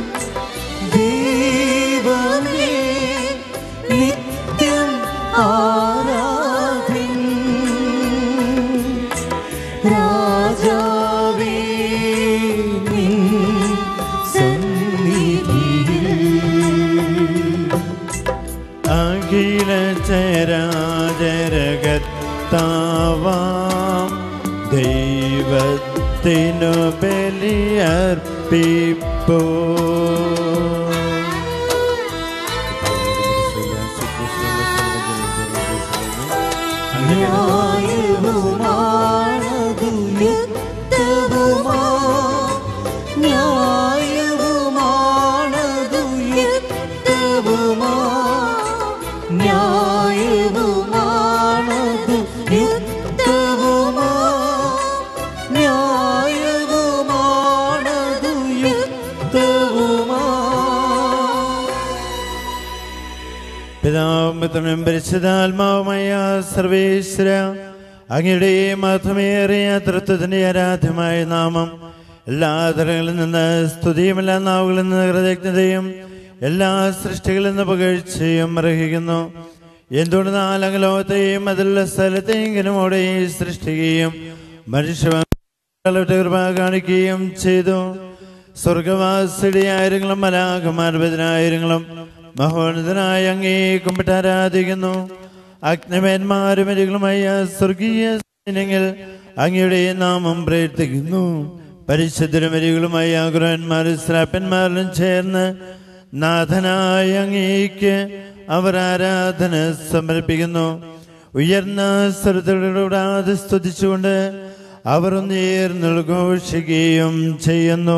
ദൈവമേ നിത്യം ആരാധ്യൻ രാജാവേ നിൻ സന്നിധിയിൽ അഖില ചരാചരകത്താവാം ദൈവത്തിനു ബലിയർപ്പിപ്പോ ന്യായവുമാണതു യുക്തവുമാ ന്യായവുമാണതു യുക്തവുമാ ന്യായവുമാണതു യുക്തവുമാ ന്യായവുമാണതു യുക്തവുമാ പിതാവും പുത്രനും പരിശുദ്ധാത്മാവുമായ സർവേശ്വര അങ്ങയുടെ മഹത്വമേറിയ തൃത്വത്തിന്റെ ആരാധ്യമായ നാമം എല്ലാ തരങ്ങളിൽ നിന്ന് സ്തുതിയും എല്ലാ നാവുകളിൽ നിന്ന് കൃതജ്ഞതയും എല്ലാ സൃഷ്ടികളിൽ നിന്ന് പുകഴ്ചയും അർഹിക്കുന്നു എന്തുകൊണ്ട് നാലങ്ങ് ലോകത്തെയും അതിലുള്ള സ്ഥലത്തെങ്കിലും അവിടെ സൃഷ്ടിക്കുകയും മനുഷ്യ കൃപ കാണിക്കുകയും ചെയ്തു സ്വർഗവാസിയുടെ ആയിരങ്ങളും മലാകുമാരപതിനായിരങ്ങളും മഹോന്നതനായ അങ്ങേ കുമ്പിട്ട് ആരാധിക്കുന്നു അഗ്നിമേന്മാരും അരികളുമായ സ്വർഗീയ സൈന്യങ്ങൾ അങ്ങയുടെ നാമം പ്രയത്നിക്കുന്നു പരിശുദ്ധരും അരികളുമായ ഗുരുവന്മാരും ശ്രാപ്പന്മാരിലും ചേർന്ന് നാഥനായ അങ്ങേക്ക് അവർ ആരാധന സമർപ്പിക്കുന്നു ഉയർന്ന സ്വരത്തോടാതെ സ്തുതിച്ചുകൊണ്ട് അവർ ഉയർന്നുഘോഷിക്കുകയും ചെയ്യുന്നു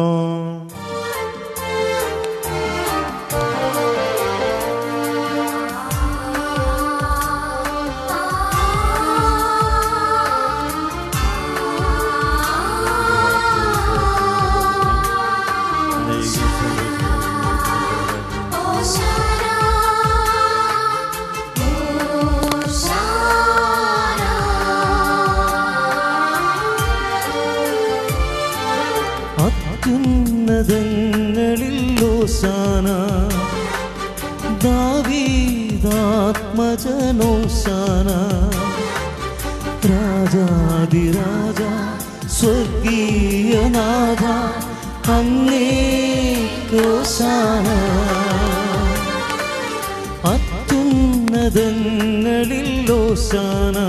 അത്യുന്നതങ്ങളിൽ ഓശാന ദാവീദാത്മജനോശാന രാജാതിരാജ സ്വർഗീയനാഥ അങ്ങേക്കോശാന അത്യുന്നതങ്ങളിൽ ഓശാന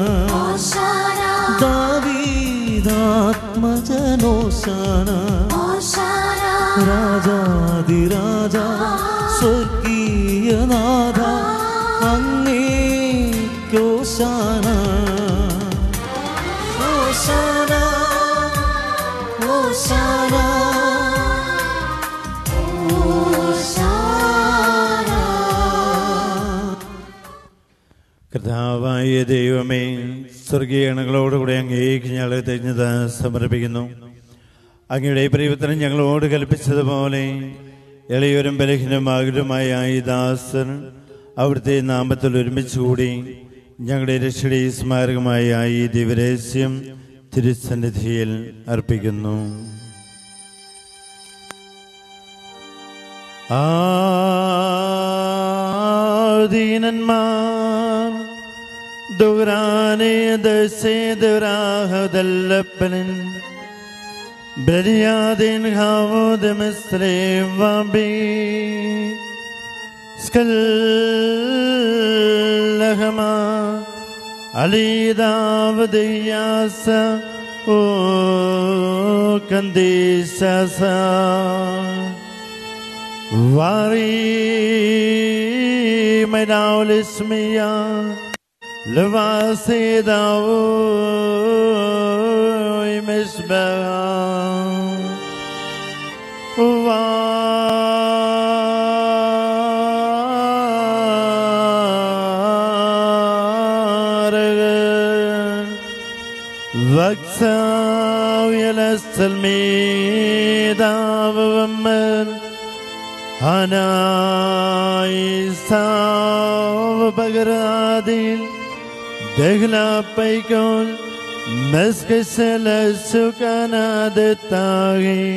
ദാവീദാത്മജനോശാന രാജാതിരാജ സ്വർഗീയനാഥ അങ്ങേക്കോശാന ഓശാന ഓശാന കർത്താവായ ദൈവമേ സ്വർഗീയണങ്ങളോടുകൂടെ അങ്ങേക്ക് ഞങ്ങൾ തെഞ്ഞത് സമർപ്പിക്കുന്നു അങ്ങയുടെ പ്രിയപുത്രൻ ഞങ്ങളോട് കൽപ്പിച്ചതുപോലെ ഇളയൊരും ബലഹീനമാകരുമായ ഈ ദാസർ അവിടുത്തെ നാമത്തിൽ ഒരുമിച്ച് കൂടി ഞങ്ങളുടെ രക്ഷയുടെ സ്മാരകമായ ഈ ദിവരഹസ്യം തിരുസന്നിധിയിൽ അർപ്പിക്കുന്നു ആ ദീനന്മാർ ദുരാനെ ദശേതുരാഹദല്ലപ്പനൻ ബലിയാദിൻ ഹാവോദ് മിസ്രേ വാബി സ്കല്ലഹമ അലീദാവദയാസ ഓ കന്ദീസസ واري مناو الاسمية لباسي داوي مسبها وارغ وقساو يلست الميدا ومن Hanai Bagradil Dehla Paikol Meskesele Sukana de Tagi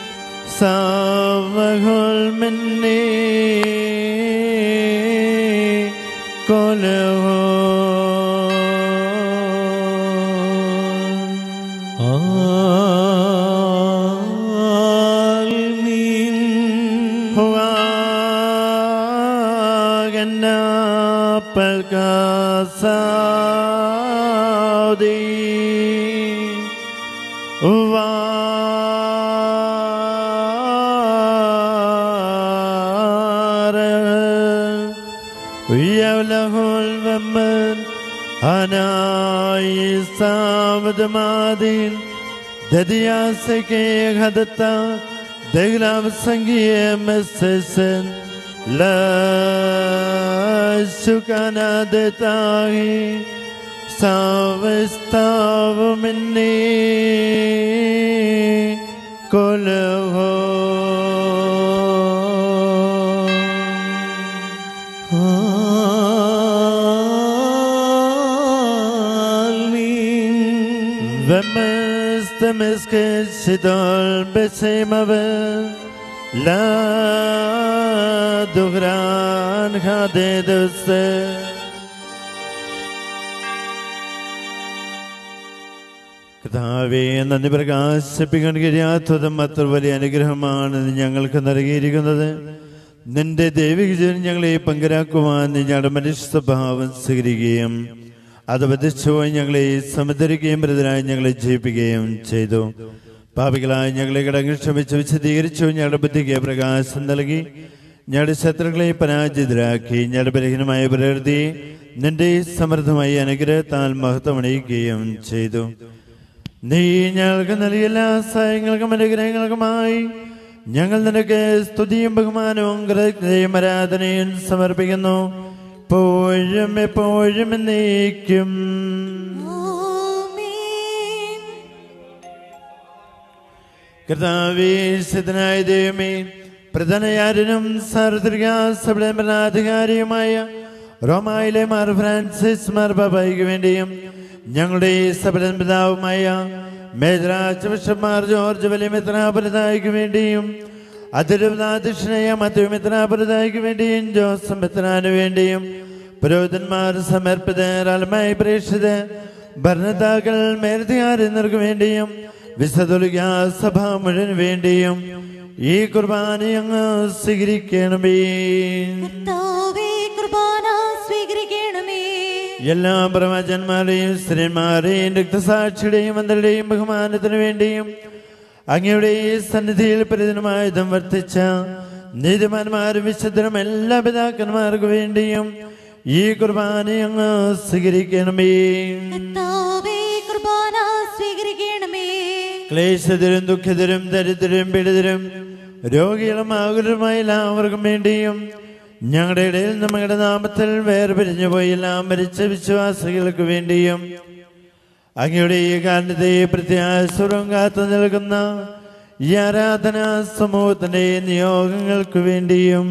Savahol Minni Koleho ആമീൻ Huagana Palkasaudi Vara ويوله الممن أنا يسامد مادين دديا سكي هدتا دغلام سنگي مسسن لا سكنا دتاهي ساوستاو مني كله ആമീൻ ومستمس كالشدال بسيمة لا دغران خادي دوسته കർത്താവേ നന്ദി പ്രകാശിപ്പിക്കാൻ കഴിയാത്തതും അത്ര വലിയ അനുഗ്രഹമാണ് നീ ഞങ്ങൾക്ക് നൽകിയിരിക്കുന്നത് നിന്റെ ദൈവിക ജീവൻ ഞങ്ങളെ പങ്കരാക്കുവാൻ നീ ഞങ്ങളുടെ മനുഷ്യ സ്വഭാവം സ്വീകരിക്കുകയും അത് വധിച്ചുപോയി ഞങ്ങളെ സമുദ്രിക്കുകയും പ്രതരായി ഞങ്ങളെ ജയിപ്പിക്കുകയും ചെയ്തു പാപികളായി ഞങ്ങളെ കടങ്ങൾ ക്ഷമിച്ച് വിശദീകരിച്ചു ഞങ്ങളുടെ ബുദ്ധിക്ക് പ്രകാശം നൽകി ഞങ്ങളുടെ ശത്രുക്കളെ പരാജിതരാക്കി ഞങ്ങളുടെ ബലഹീനമായ പ്രകൃതി നിന്റെ സമൃദ്ധമായ അനുഗ്രഹത്താൽ മഹത്വമണിയിക്കുകയും ചെയ്തു നീ ഞങ്ങൾക്ക് നൽകിയ എല്ലാ സഹായങ്ങൾക്കും അനുഗ്രഹങ്ങൾക്കുമായി ഞങ്ങൾ നിനക്ക് സ്തുതിയും ബഹുമാനവും കൃതജ്ഞതയും ആരാധനയും സമർപ്പിക്കുന്നു എപ്പോഴും എപ്പോഴും എന്നേക്കും ആമേൻ കർത്താവേശനായ ദൈവമേ പ്രധാനയാരനും സാർവത്രിക സഭയുടെ ഭരണാധികാരിയുമായ റോമായിലെ മാർ ഫ്രാൻസിസ് മാർ ബാബായിക്ക് വേണ്ടിയും ഞങ്ങളുടെ സഭയുടെ പിതാവുമായ മേജറാജ് ബിഷപ്പ്മാർ ജോർജ് വലിയ മിത്രാപരതായിക്ക് വേണ്ടിയും അതിരുപതാധ്യക്ഷനായ മറ്റു മിത്രാപരതായിക്ക് വേണ്ടിയും ജോസഫ് മിത്രാന് വേണ്ടിയും പുരോഹിതന്മാർ സമർപ്പിതർ അലമായി പ്രേക്ഷിത് ഭരണതാക്കൾ മേലധികാരികൾക്ക് വേണ്ടിയും വിശദുലിക സഭ മുഴുവൻ വേണ്ടിയും ഈ കുർബാന അങ്ങ് സ്വീകരിക്കണമേ കർത്താവേ കുർബാന സ്വീകരിക്കണമേ എല്ലാ പ്രവചന്മാരെയും സ്ത്രീമാരെയും രക്തസാക്ഷിയുടെയും മന്ത്രിയുടെയും ബഹുമാനത്തിനു വേണ്ടിയും അങ്ങയുടെ ഈ സന്നിധിയിൽ പരിതനമായുധം വർത്തിച്ച നീതിമാന്മാരും വിശുദ്ധരും എല്ലാ പിതാക്കന്മാർക്കു വേണ്ടിയും ഈ കുർബാന അങ്ങ് സ്വീകരിക്കണമേ കർത്താവേ കുർബാന സ്വീകരിക്കണമേ ക്ലേശതരും ദുഃഖിതരും ദരിദ്രരും പീഡിതരും രോഗികളും ആകുലരുമായ എല്ലാവർക്കും വേണ്ടിയും ഞങ്ങളുടെ ഇടയിൽ നമ്മുടെ നാമത്തിൽ വേർപിരിഞ്ഞു പോയി എല്ലാം മരിച്ച വിശ്വാസികൾക്ക് വേണ്ടിയും അങ്ങയുടെ ഈ കാരണത്തെ പ്രത്യാസുരം കാത്തു നിൽക്കുന്ന ഈ ആരാധനാ സമൂഹത്തിന്റെ നിയോഗങ്ങൾക്ക് വേണ്ടിയും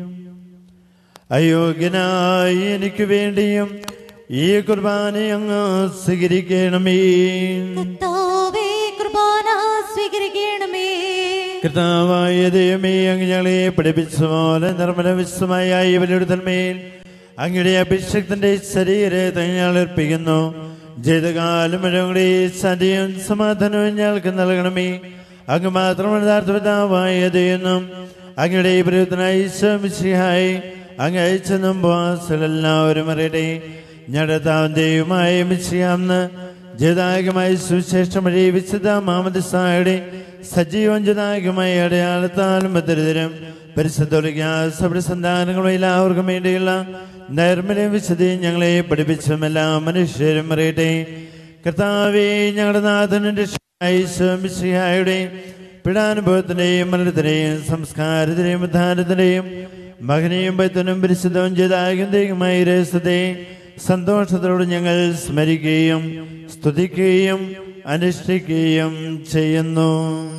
അയോഗ്യനായി എനിക്ക് വേണ്ടിയും ഈ കുർബാന അങ്ങ് സ്വീകരിക്കണമേ കർത്താവേ കുർബാന സ്വീകരിക്കണമേ കർത്താവായ ദൈവമേ അങ്ങ് ഞങ്ങളെ പഠിപ്പിച്ച പോലെ നിർമ്മല വിശ്വമായ ഇവരുടെ തന്മേൽ അങ്ങയുടെ അഭിഷേകത്തിന്റെ ശരീരത്തെ ഞങ്ങൾ അർപ്പിക്കുന്നു ജീവിതകാലം മുഴുവൻ സതിയും സമാധാനവും ഞങ്ങൾക്ക് നൽകണമേ അങ്ങ് മാത്രമാണ് യഥാർത്ഥ പിതാവായ ദൈവം അങ്ങയുടെ പ്രയത്നായി ശ്രമിച്ചായി അങ്ങ് അയച്ചെന്നും എല്ലാവരും അറിയട്ടെ ഞങ്ങളുടെ താന്തയുമായ മിശ്യാന്ന് ജതായകമായ സുവിശേഷം വഴി വിശുദ്ധ മാമദിസായുടെ സജീവം ജതായകമായ അടയാളത്താലും ഭദ്രതരം പരിശുദ്ധ സഭയുടെ സന്താനങ്ങളും എല്ലാവർക്കും വേണ്ടിയുള്ള നൈർമല്യം വിശുദ്ധിയും ഞങ്ങളെ പഠിപ്പിച്ചും എല്ലാ മനുഷ്യരും അറിയട്ടെ കർത്താവേ ഞങ്ങളുടെ നാഥനും രക്ഷയുടെ പീഡാനുഭവത്തിന്റെയും മരണത്തിന്റെയും സംസ്കാരത്തിന്റെയും ഉദ്ധാരത്തിന്റെയും മകനെയും പൈത്തനും പരിശുദ്ധവും ചെയ്താകുന്നതേയുമായി രഹസ്യത്തെ സന്തോഷത്തോട് ഞങ്ങൾ സ്മരിക്കുകയും സ്തുതിക്കുകയും അനുഷ്ഠിക്കുകയും ചെയ്യുന്നു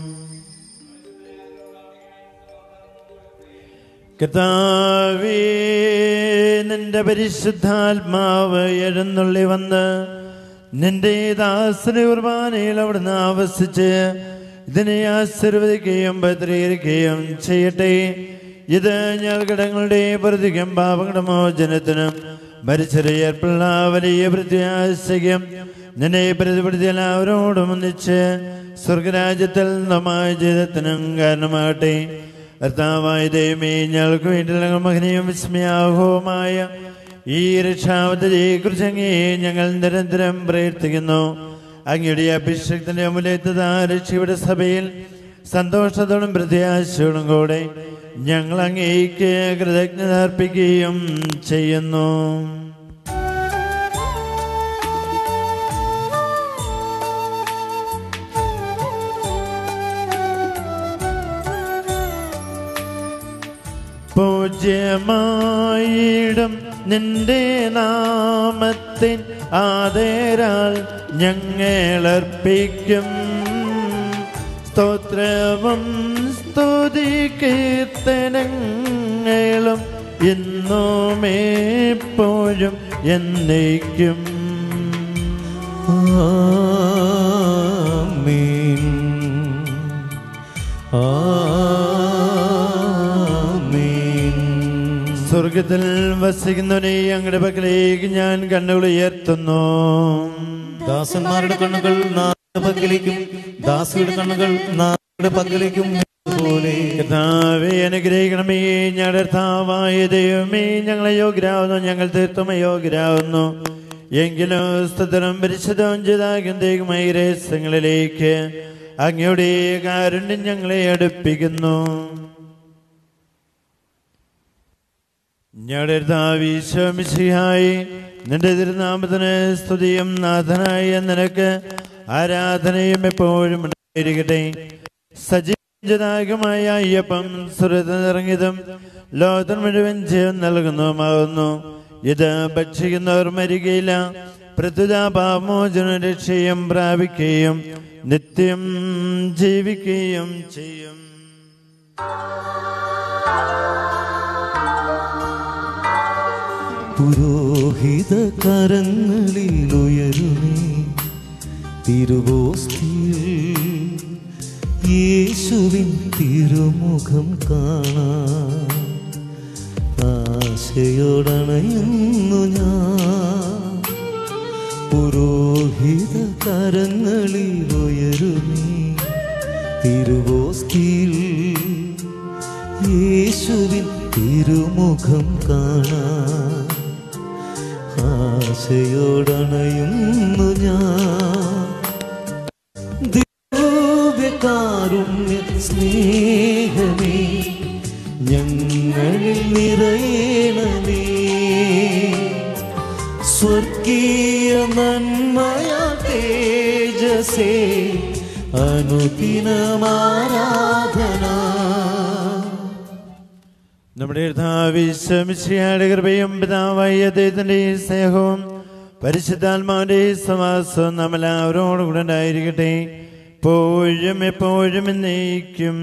കർത്താവേ നിന്റെ പരിശുദ്ധാത്മാവ് എഴുന്നള്ളി വന്ന് നിന്റെ ദാസന കുർബാനയിൽ അവിടുന്ന് ആവസിച്ച് ഇതിനെ ആശീർവദിക്കുകയും ഭദ്രീകരിക്കുകയും ചെയ്യട്ടെ ഇത് ഞങ്ങളുടെ പ്രതികം പാപങ്ങളുടെ മോചനത്തിനും മരിച്ചറിയർപ്പുള്ള വലിയ പ്രത്യാശയ്ക്കും നിന്നെ പ്രതിപ്പെടുത്തിയ എല്ലാവരോടും ഒന്നിച്ച് സ്വർഗരാജ്യത്തിൽ നമായ ജീവിതത്തിനും കാരണമാകട്ടെ കർത്താവായ ദൈവമേ ഞങ്ങൾക്ക് വേണ്ടിയുള്ള മകനെയും വിസ്മയാഹവുമായ ഈ രക്ഷാവതയെ കുറിച്ച് അങ്ങേ ഞങ്ങൾ നിരന്തരം പ്രയത്നിക്കുന്നു അങ്ങയുടെ അഭിഷേകത്തിന്റെ അമുലേത്തത രക്ഷയുടെ സഭയിൽ സന്തോഷത്തോടും പ്രത്യാശയോടും കൂടെ ഞങ്ങൾ അങ്ങേക്ക് കൃതജ്ഞത അർപ്പിക്കുകയും ചെയ്യുന്നു പൂജ്യമായിടും നിന്റെ നാമത്തിൻ ആദരാൽ ഞങ്ങളർപ്പിക്കും സ്തോത്രവും സ്തുതി കീർത്തനങ്ങളും ഇന്നും എപ്പോഴും എന്നേക്കും ആമേൻ ആമേൻ സ്വർഗത്തിൽ വസിക്കുന്നവനെ അങ്ങയുടെ പക്കലേക്ക് ഞാൻ കണ്ണുകൾ ഉയർത്തുന്നു ദാസന്മാരുടെ കണ്ണുകൾ നായുടെ പക്കലേക്കും ദാസിയുടെ കണ്ണുകൾ നായുടെ പക്കലേക്കും പോലെ കർത്താവേ അനുഗ്രഹിക്കണമേ ഞങ്ങളുടെ കർത്താവായ ദൈവമേ ഞങ്ങളെ യോഗ്യരാകുന്നു ഞങ്ങൾ തീർത്തും അയോഗ്യരാകുന്നു എങ്കിലും സ്തുതനും പരിശുദ്ധവും ചെയ്താകും ദൈവമായ രഹസ്യങ്ങളിലേക്ക് അങ്ങയുടെ കാരുണ്യം ഞങ്ങളെ അടുപ്പിക്കുന്നു ഞങ്ങളുടെ കർത്താവീശ്വമിശിഹായി നിന്റെ തിരുനാമത്തിന് സ്തുതിയും നാഥനായ നിനക്ക് ആരാധനയും എപ്പോഴും ഉണ്ടായിരിക്കട്ടെ സജീവജനായകമായ അയ്യപ്പം സുരത്ത് നിറങ്ങിയതും ലോകത്തിന് മുഴുവൻ ജീവൻ നൽകുന്നതുമാകുന്നു ഇത് ഭക്ഷിക്കുന്നവർ മരികയില്ല പ്രത്യുതാപാമോചന രക്ഷയും പ്രാപിക്കുകയും നിത്യം ജീവിക്കുകയും ചെയ്യും പുരോഹിത കരങ്ങളിൽ ഉയരുമേ തിരുവോസ്തിയിൽ യേശുവിൻ തിരുമുഖം കാണാൻ ആശയോടണയുന്നു ഞാൻ പുരോഹിത കരങ്ങളിൽ ഉയരുമേ തിരുവോസ്തിയിൽ യേശുവിൻ തിരുമുഖം കാണാൻ ആശയോടണയുന്നു ഞാൻ ദിവ്യകാരുണ്യ സ്നേഹമേ ഞങ്ങളിൽ നിറയണമേ സ്വർഗീയ നന്മയ തേജസേ അനുദിനമാരാധന നമ്മുടെ കർത്താവിശ്വമിശ്രയുടെ കൃപയും പിതാവായ അദ്ദേഹത്തിന്റെ സ്നേഹവും പരിശുദ്ധാത്മാവിന്റെ സമാസവും നമ്മളെല്ലാവരോടും കൂടെ ഉണ്ടായിരിക്കട്ടെ എപ്പോഴും എപ്പോഴും എന്നേക്കും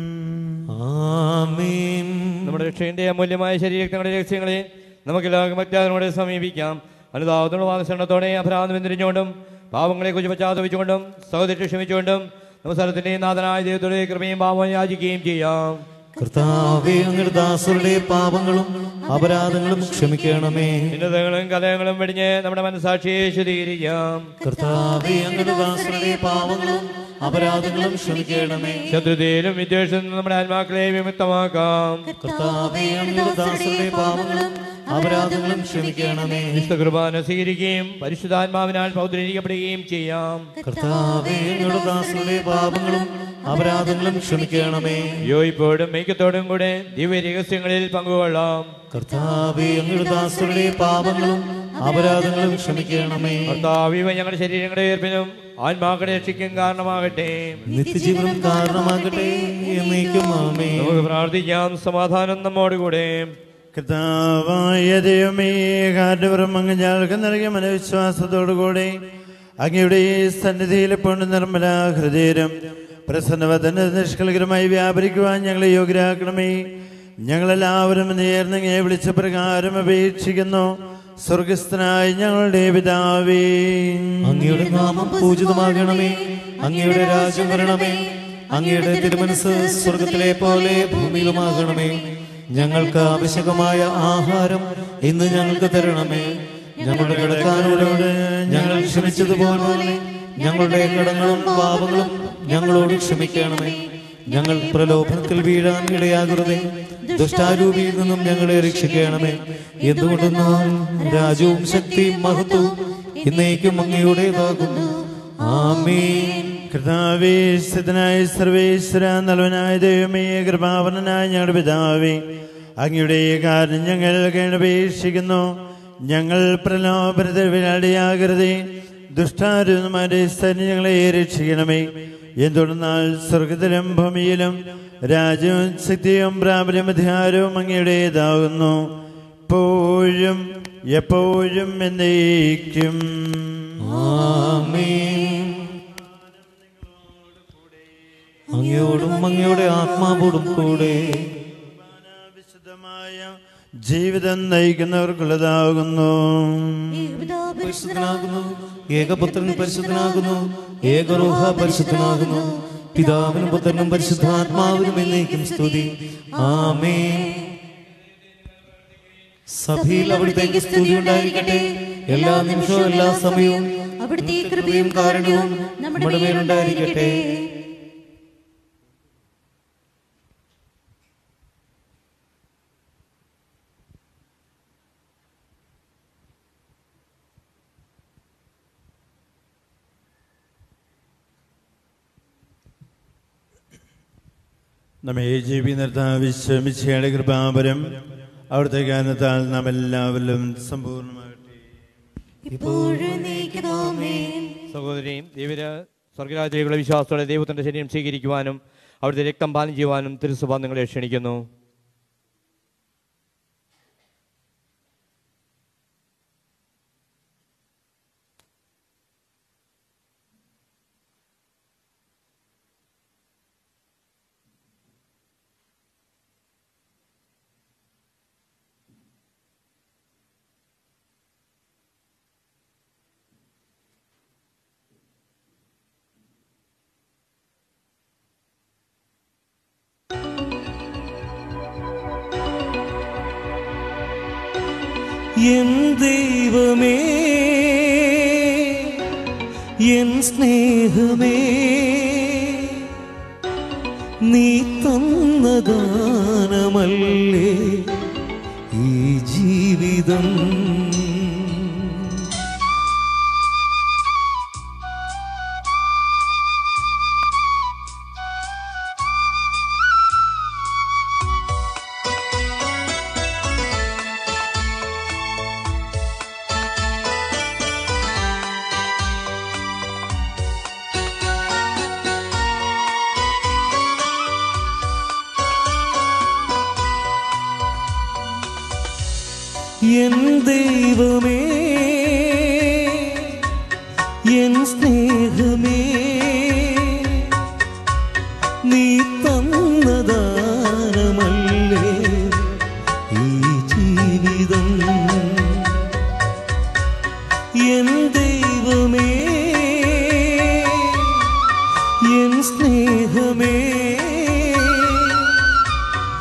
ആമേൻ നമ്മുടെ രക്ഷയുടെ അമൂല്യമായ ശരീരങ്ങളുടെ രഹസ്യങ്ങളെ നമുക്ക് എല്ലാവർക്കും മറ്റാതിനോട് സമീപിക്കാം അനുതാപത്തോടും വാദശരണത്തോടെ അപരാധം എന്തിരിഞ്ഞുകൊണ്ടും പാവങ്ങളെ കുറിച്ച് പശ്ചാത്തപിച്ചുകൊണ്ടും സഹോദരി ക്ഷമിച്ചുകൊണ്ടും നമസ്കാരത്തിന്റെയും നാഥനായ ദൈവത്തോടെ കൃപയും പാവം യാചിക്കുകയും ചെയ്യാം കർത്താവേ അങ്ങയുടെ ദാസരുടെ പാപങ്ങളും അപരാധങ്ങളും ക്ഷമിക്കണമേ ഭിന്നതകളും കലഹങ്ങളും വെടിഞ്ഞ് നമ്മുടെ മനസാക്ഷിയെ ശുദ്ധീകരിക്കാം കർത്താവേ അങ്ങയുടെ ദാസരുടെ പാപങ്ങളും അപരാധങ്ങളും ക്ഷമിക്കണമേ ശത്രുതയിലും വിദ്വേഷത്തിലും നമ്മുടെ ആത്മാക്കളെ വിമുക്തമാക്കാം കർത്താവേ അങ്ങയുടെ ദാസരുടെ പാപങ്ങളും അപരാധങ്ങളും ക്ഷമിക്കണമേ വിശുദ്ധ കുർബാന സ്വീകരിക്കുകയും പരിശുദ്ധാത്മാവിനാൽ പൗത്രീകരിക്കപ്പെടുകയും ചെയ്യാം കർത്താവേ അങ്ങയുടെ ദാസരുടെ പാപങ്ങളും അപരാധങ്ങളും ക്ഷമിക്കണമേ യോയിപ്പോഴും ഐക്യത്തോടും കൂടെ ദിവ്യ രഹസ്യങ്ങളിൽ പങ്കുകൊള്ളാം കർത്താവേ അങ്ങയുടെ ദാസരുടെ പാപങ്ങളും അപരാധങ്ങളും ക്ഷമിക്കണമേ കർത്താവ് ഇവ ഞങ്ങളുടെ ശരീരങ്ങളുടെ ഉയർപ്പിനും ആത്മാക്കളുടെ രക്ഷിക്കും കാരണമാകട്ടെ നിത്യജീവനം കാരണമാകട്ടെ എന്നേക്കും ആമേ നമുക്ക് പ്രാർത്ഥിക്കാം സമാധാനം നമ്മോടുകൂടെ കർത്താവായ ദൈവമേ കാറ്റുപുറം അങ്ങ് ഞങ്ങൾക്ക് നൽകിയ മനവിശ്വാസത്തോടുകൂടി അങ്ങയുടെ ഈ സന്നിധിയിൽ പൊണ്ണു നിർമ്മല ഹൃദയരും പ്രസന്നവതന് നിഷ്കളകരമായി വ്യാപരിക്കുവാൻ ഞങ്ങളെ യോഗ്യരാക്കണമേ ഞങ്ങളെല്ലാവരും നേർന്നങ്ങയെ വിളിച്ച പ്രകാരം അപേക്ഷിക്കുന്നു സ്വർഗസ്ഥനായ ഞങ്ങളുടെ പിതാവേ അങ്ങയുടെ നാമം പൂജിതമാകണമേ അങ്ങയുടെ രാജ്യം വരണമേ അങ്ങയുടെ തിരുമനസ് സ്വർഗത്തിലെ പോലെ ഭൂമിയിലുമാകണമേ ഞങ്ങൾക്ക് ആവശ്യകമായ ആഹാരം ഇന്ന് ഞങ്ങൾക്ക് തരണമേ ഞങ്ങളുടെ കടക്കാരോട് ഞങ്ങൾ ക്ഷമിച്ചതുപോലെ ഞങ്ങളുടെ കടങ്ങളും പാപങ്ങളും ഞങ്ങളോട് ക്ഷമിക്കണമേ ഞങ്ങൾ പ്രലോഭനത്തിൽ വീഴാൻ ഇടയാകരുതേ ദുഷ്ടാരൂപിയിൽ നിന്നും ഞങ്ങളെ രക്ഷിക്കണമേ എന്തുകൊണ്ടെന്നാൽ രാജവും ശക്തിയും മഹത്വവും ഇന്നേക്കും അങ്ങയുടേതാകുന്നു ആമേൻ കർത്താവേ സ്ഥിതനായ സർവേശ്വര നല്ലവനായ ദൈവമേ കൃപാവനായ ഞങ്ങളുടെ പിതാവേ അങ്ങയുടെ കാരണം ഞങ്ങൾ കേണപേക്ഷിക്കുന്നു ഞങ്ങൾ പ്രലോഭനതവിലടിയാകരുതേ ദുഷ്ടാരുമാരെ സ്ഥലം ഞങ്ങളെ രക്ഷിക്കണമേ എന്തുടർന്നാൽ സ്വർഗത്തിലും ഭൂമിയിലും രാജ്യവും ശക്തിയും പ്രാബല്യം അധികാരവും അങ്ങയുടേതാകുന്നു എപ്പോഴും എപ്പോഴും എന്നേക്കും ആമേൻ അങ്ങയോടും അങ്ങയുടെ ആത്മാവോടും കൂടെ വിശുദ്ധമായ ജീവിതം നയിക്കുന്നവർക്കുള്ളതാകുന്നു പരിശുദ്ധനാകുന്നു ഏകപുത്രൻ പരിശുദ്ധനാകുന്നു ഏകരോഹ പരിശുദ്ധനാകുന്നു പിതാവിനും പുത്രനും പരിശുദ്ധാത്മാവിനും എന്നേക്കും സ്തുതി ആമേൻ സഭയിൽ അവിടുത്തേക്ക് സ്തുതി ഉണ്ടായിരിക്കട്ടെ എല്ലാ നിമിഷവും എല്ലാ സമയവും അവിടുത്തെ കൃപയും കാരണവും നമ്മുടെ മേലുണ്ടായിരിക്കട്ടെ നമ്മെ ജീവി നിർത്താൻ വിശ്രമിച്ചയുടെ കൃപാപരം അവിടുത്തെ കാരണത്താൽ നാം എല്ലാവരിലും സമ്പൂർണ്ണമാകട്ടെ ഇപ്പോഴും നീക്കുതോമേൻ സഹോദരിയും ദൈവര സ്വർഗരാജ്യങ്ങളുടെ വിശ്വാസത്തോടെ ദൈവത്തിന്റെ ശരീരം സ്വീകരിക്കുവാനും അവിടുത്തെ രക്തം പാനം ചെയ്യുവാനും തിരുസഭ നിങ്ങളെ ക്ഷണിക്കുന്നു എൻ ദൈവമേ എൻ സ്നേഹമേ നീ തന്ന ദാനമല്ലേ ഈ ജീവിതം എൻ ദൈവമേ എൻ സ്നേഹമേ നീ തന്ന ദാനമല്ലേ ഈ ജീവിതം എൻ ദൈവമേ എൻ സ്നേഹമേ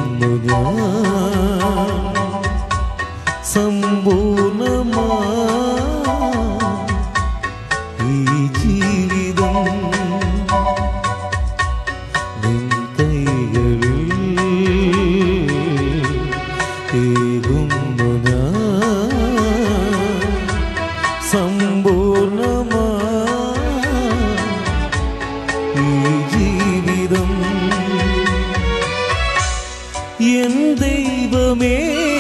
ഞാൻ സമ്പൂർണമാ ഈ ജീവിതം നിൻ കൈകളിൽ ഏകുന്നു ഞാൻ സമ്പൂർണമാ ഈ ജീവിതം എൻ ദൈവമേ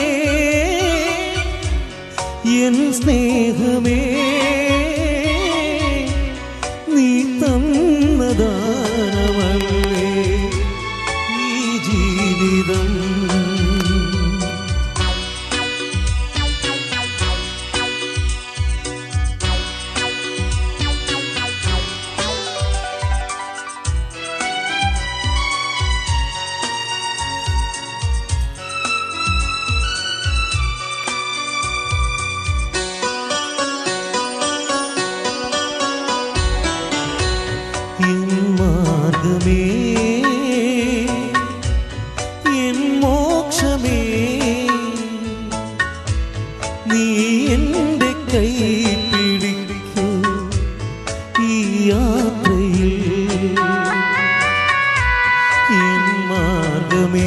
എൻ സ്നേഹമേ നീ തന്നദാനമല്ലേ ഈ ജീവിതം എൻ മാർഗമേ എൻ മോക്ഷമേ നീ എൻ്റെ കൈ പിടിക്കൂ ഈ യാത്രയിൽ എൻ മാർഗമേ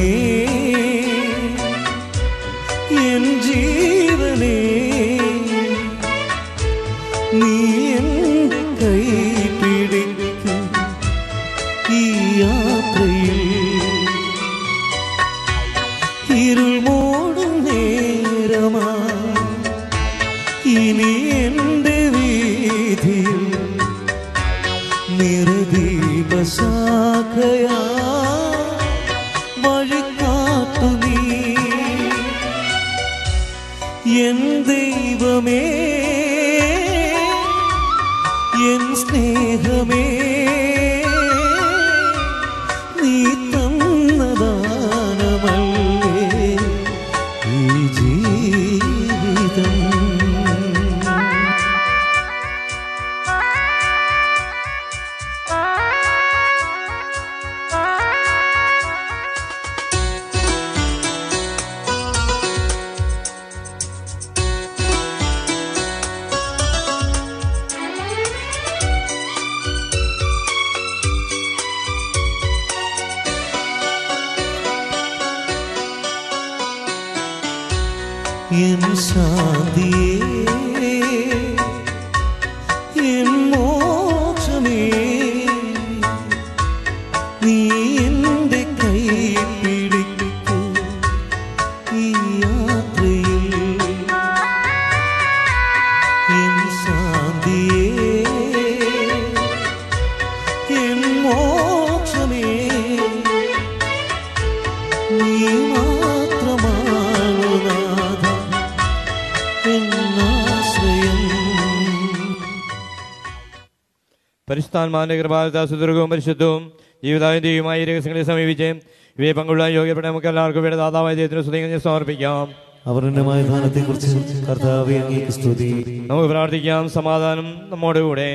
എൻ ജീവനേ നീ എൻ്റെ കൈ പിടിക്കും ഈ യാത്രയിൽ ഇരുൾ മൂടും നേരമാ ഇനി എൻ്റെ വീതിയിൽ നിറദീപശാഖയാ വഴികാട്ടു നീ എൻ ദൈവമേ എൻ സ്നേഹമേ നീ തന്നദാനമല്ലേ ഈ ജീവിതം എൻ ശാന്തിയേ എൻ മോക്ഷമേ നീ എൻ്റെ കൈ പിടിക്കൂ ഈ യാത്രയിൽ എൻ ശാന്തിയേ എൻ മോക്ഷമേ നീ മാത്രമാണു നാഥ എന്നാശ്രയം പരിശുദ്ധാത്മാവിന്റെ കൃപാലത സുദീർഘവും പരിശുദ്ധവും ജീവിതാന്തിയുമായി രഹസ്യങ്ങളെ സമീപിച്ച് ഇവയെ പങ്കുള്ള യോഗ്യപ്പെട്ട നമുക്ക് എല്ലാവർക്കും ഇവിടെ ദാതാവായ ദൈവത്തിന് സ്തുതികൾ സമർപ്പിക്കാം അവരുടെ ധാനത്തെക്കുറിച്ച് കർത്താവെ അങ്ങേക്ക് സ്തുതി നമുക്ക് പ്രാർത്ഥിക്കാം സമാധാനം നമ്മോട് കൂടെ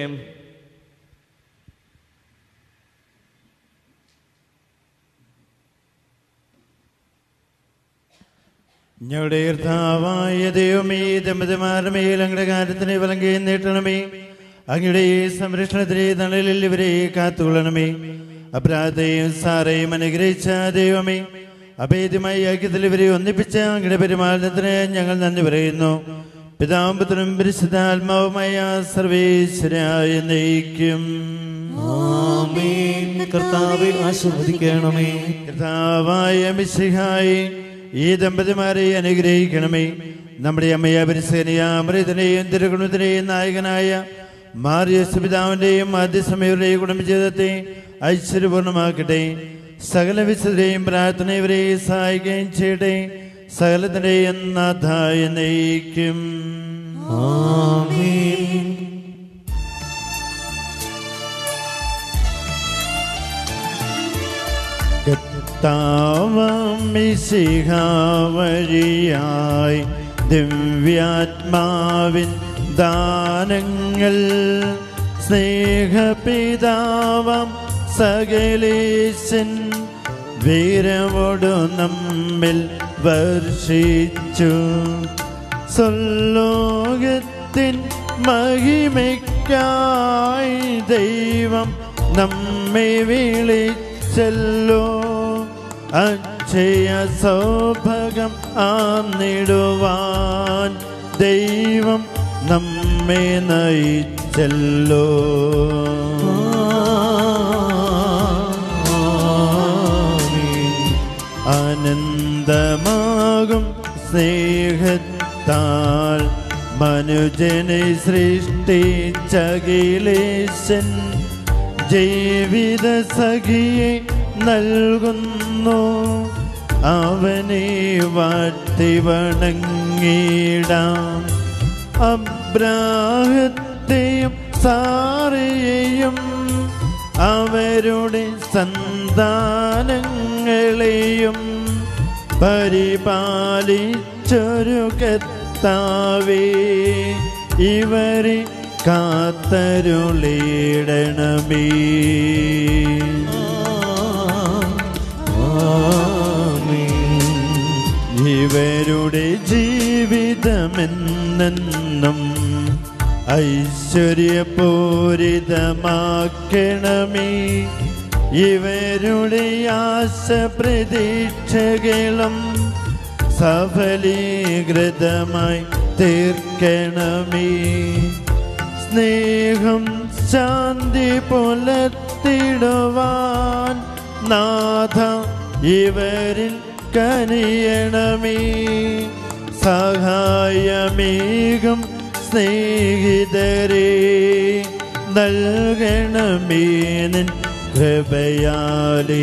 ഞങ്ങളുടെ കർത്താവായ ദൈവമേ ദമ്പതിമാരുടെ മേൽ അങ്ങയുടെ കാര്യത്തിന് വിലങ്കി നീട്ടണമേ അങ്ങയുടെ ഈ സംരക്ഷണത്തിലെ തണലിൽ ഇവരെ കാത്തുകൊള്ളണമേ അപരാധയും സാറയും അനുഗ്രഹിച്ച ദൈവമേ അഭേദ്യമായി ഐക്യത്തിൽ ഇവരെ ഒന്നിപ്പിച്ച അങ്ങയുടെ പെരുമാറ്റത്തിന് ഞങ്ങൾ നന്ദി പറയുന്നു പിതാമ്പത്തിനും പരിശുദ്ധാത്മാവുമായ സർവേശ്വരായ നയിക്കും ആമേൻ കർത്താവെ ആശീർവദിക്കണമേ കർത്താവായ മിശിഹായി ഈ ദമ്പതിമാരെ അനുഗ്രഹിക്കണമേ നമ്മുടെ അമ്മയ പരിസേനയ അമൃതനെയും തിരുഗുണത്തിനെയും നായകനായ മാറിയസ് പിതാവിന്റെയും ആദ്യസമയരുടെയും കുടുംബജീവിതത്തെ ഐശ്വര്യപൂർണ്ണമാക്കട്ടെ സകല വിശുദ്ധരെയും പ്രാർത്ഥനയവരെയും സഹായിക്കുകയും ചെയ്യട്ടെ സകലത്തിന്റെയും നാഥായ നയിക്കും ആമേൻ കർത്താവാം മിശിഹാവഴിയായി ദിവ്യാത്മാവിൻ ദാനങ്ങൾ സ്നേഹപിതാവാം സകലേശൻ വീരവോടു നമ്മിൽ വർഷിച്ചു സ്വലോകത്തിൻ മഹിമയ്ക്കായി ദൈവം നമ്മെ വിളിച്ചല്ലോ അക്ഷയ സൗഭകം ആന്നിടുവാൻ ദൈവം നമ്മെ നയിച്ചല്ലോ ആനന്ദമാകും സ്നേഹത്താൽ മനുജനെ സൃഷ്ടിച്ചകിലേശൻ ജീവിത സഖിയെ നൽകുന്നു അവനെ വാഴ്ത്തി വണങ്ങിടാം അബ്രാഹത്തെയും സാറയെയും അവരുടെ സന്താനങ്ങളെയും പരിപാലിച്ചൊരു കത്താവേ ഇവരെ കാത്തരുളിടണമേ ഇവരുടെ ജീവിതമെന്നെന്നും ഐശ്വര്യപൂരിതമാക്കണമേ ഇവരുടെ ആശ പ്രതീക്ഷകളും സഫലീകൃതമായി തീർക്കണമേ സ്നേഹം ശാന്തി പുലർത്തിടുവാൻ നാഥ ഇവരിൽ കനിയണമേ സഹായമേകും സ്നേഹിതരെ നൽകണമേ നിൻ കൃപയാലേ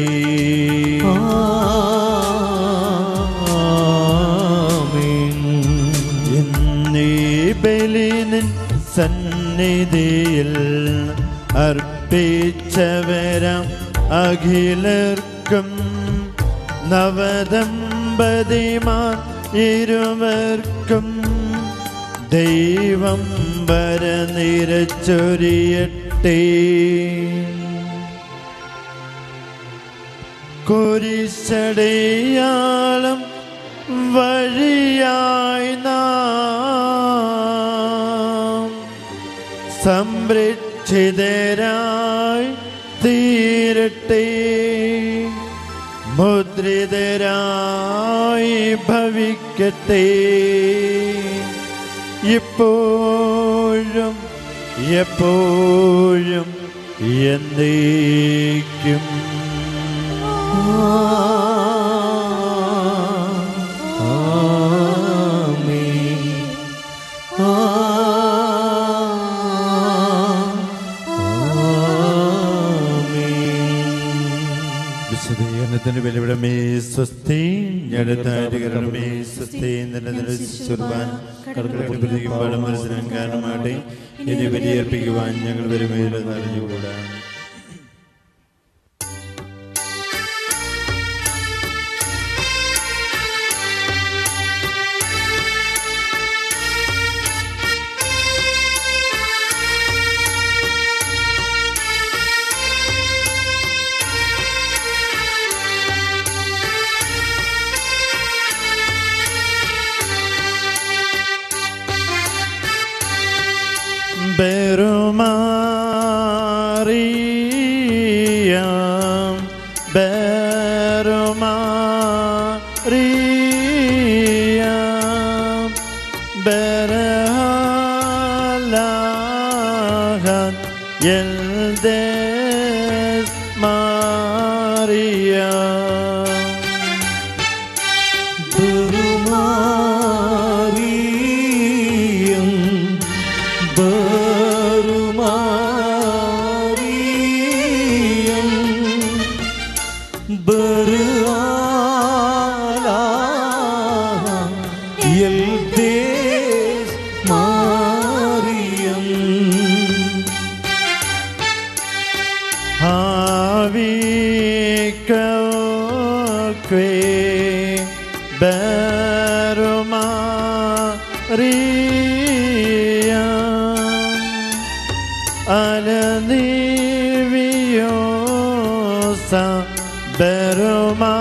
എന്നീ ബലിനിൻ സന്നിധിയിൽ അർപ്പിച്ചവരാം അഖിലർക്കും നവദമ്പതിമാർ ഇരുവർക്കും ദൈവം വരനിരച്ചൊരിയട്ടെ കുരിശടയാളം വഴിയായി നാം സംരക്ഷിതരായി തീരട്ടെ മുദ്രിതരായി ഭവിക്കട്ടെ ഇപ്പോഴും എപ്പോഴും എന്നേക്കും വിശദീകരണത്തിന് വെളിവിടമേ സ്വസ്തി ഞടുത്താരുകരണമേ സ്വസ്തി നിലനിർവാൻ കടൽപ്രതിക്കും മനസ്സിലാൻ കാരണമാട്ടെ ഇനി ബലിയർപ്പിക്കുവാൻ ഞങ്ങൾ വരുമേലെന്ന് അറിഞ്ഞുകൂടാ ബെറുമാറിയാം ബെറുമാറിയാം ബെരഹാലാഹൻ എൽദേസ് മാറിയാം ബറുമാറിയം ബറുമാറിയം ബറുആല യൽദേസ് മാറിയം Havikokwe Berumariam Alaniviosa Beruma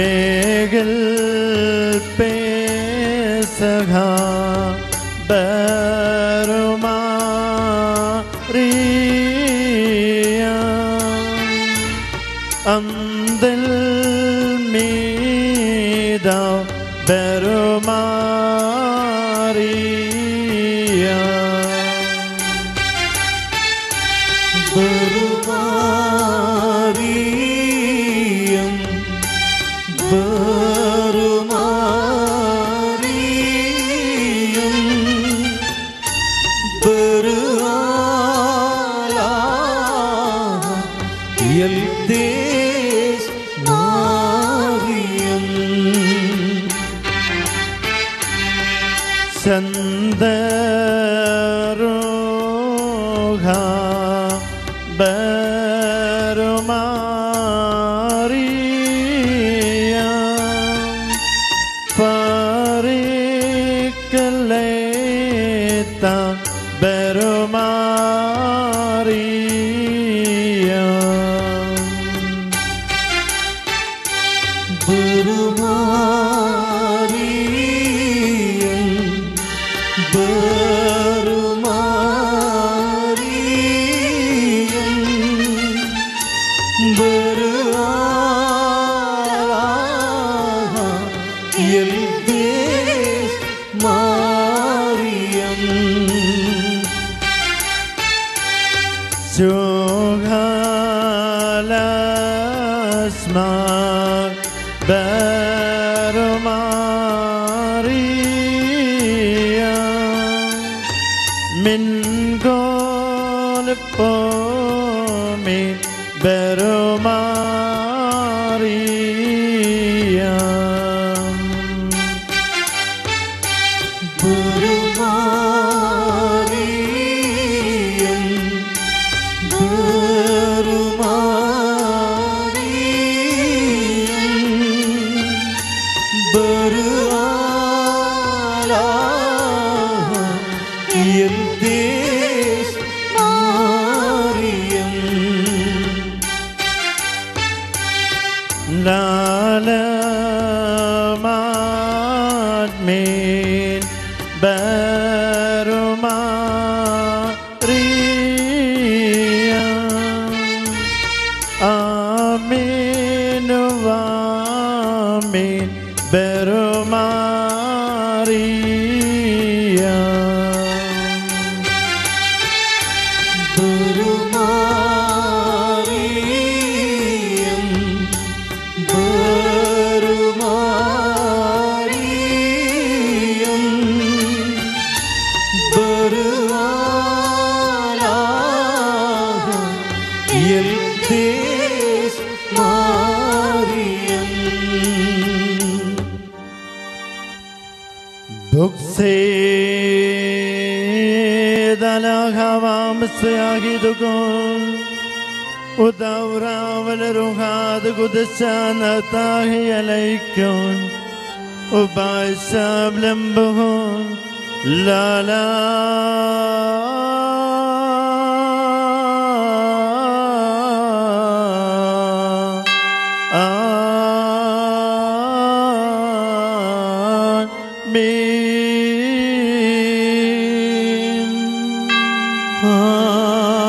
Regel Pesach Berumaria Andel Mida Berumaria ബറുമാറിയം ബറുമാറിയം ബറുആലാ യൽദേശ് മാറിയം Sandaroha Berumaria Parikaleta Berumaria ബറുമാറിയം ബറുമാറിയം ബറുആലാ യൽദേശ് മാറിയം Shohalasma Berumaria Min gol pomi Berumaria ബറുമാറിയം ബറുമാറിയം ബറുആലാ യൽദേശ് മാറിയം Lalamadmin Berumaria Amin Amin Berumaria ബറുമാറിയം ബറുമാറിയം ബറുആലാ യൽദേശ് മാറിയം Dalagavam syahidukum Udavraval ruhad gudshana tahi alaykun Ubaysab lembuhun La la Amen.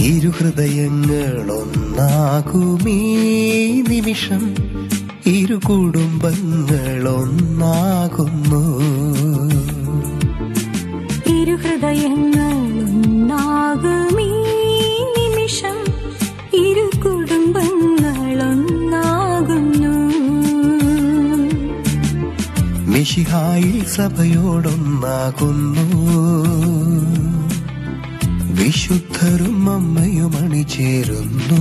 ഇരുഹൃദയങ്ങളൊന്നാകുമീ നിമിഷം ഇരു കുടുംബങ്ങളൊന്നാകുന്നു ഇരുഹൃദയങ്ങളൊന്നാകുമീ നിമിഷം ഇരു കുടുംബങ്ങളൊന്നാകുന്നു മിഷിഹായിൽ സഭയോടൊന്നാകുന്നു വിശുദ്ധരും അമ്മയും അണിചേരുന്നു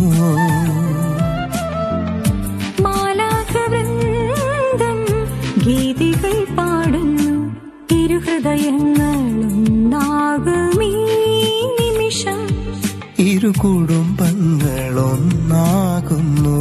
മാലാഖവൃന്ദം ഗീതികൾ പാടുന്നു ഇരുഹൃദയങ്ങളൊന്നാകുമീ നിമിഷം ഇരു കുടുംബങ്ങളൊന്നാകുന്നു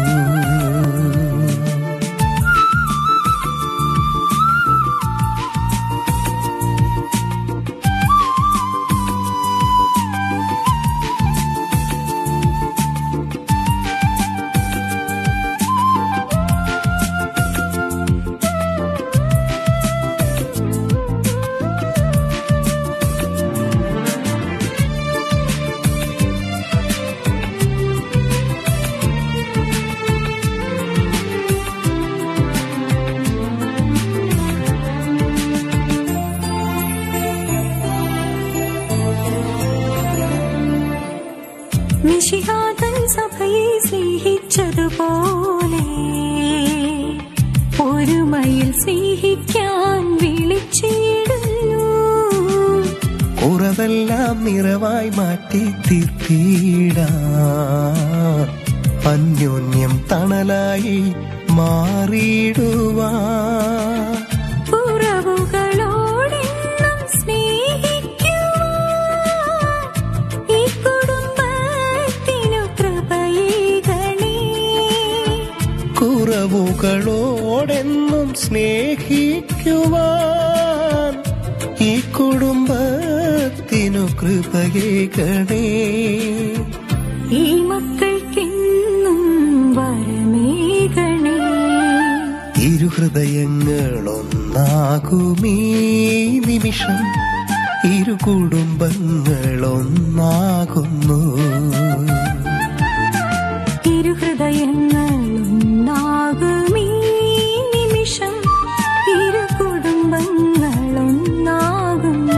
മിശിഹാതൻ സഭയെ സ്നേഹിച്ചതുപോലെ ഒരുമയിൽ സ്നേഹിക്കാൻ വിളിച്ചിടുന്നു കുറവെല്ലാം നിറവായി മാറ്റി തീർത്തിടാൻ അന്യോന്യം തണലായി മാറിയിടുവാൻ കുറവുകളോടെന്നും സ്നേഹിക്കുവാൻ ഈ കുടുംബത്തിനു കൃപയേകണേ കുറവുകളോടെന്നും സ്നേഹിക്കുവാൻ ഈ കുടുംബത്തിനു കൃപകേകണേ ഈ മക്കൾക്കെന്നും വരമേകണേ ഇരുഹൃദയങ്ങളൊന്നാകുമീ നിമിഷം ഇരു കുടുംബങ്ങളൊന്നാകുന്നു ഇരുഹൃദയങ്ങളൊന്നാകുമീ നിമിഷം ഇരു കുടുംബങ്ങളൊന്നാകുന്നു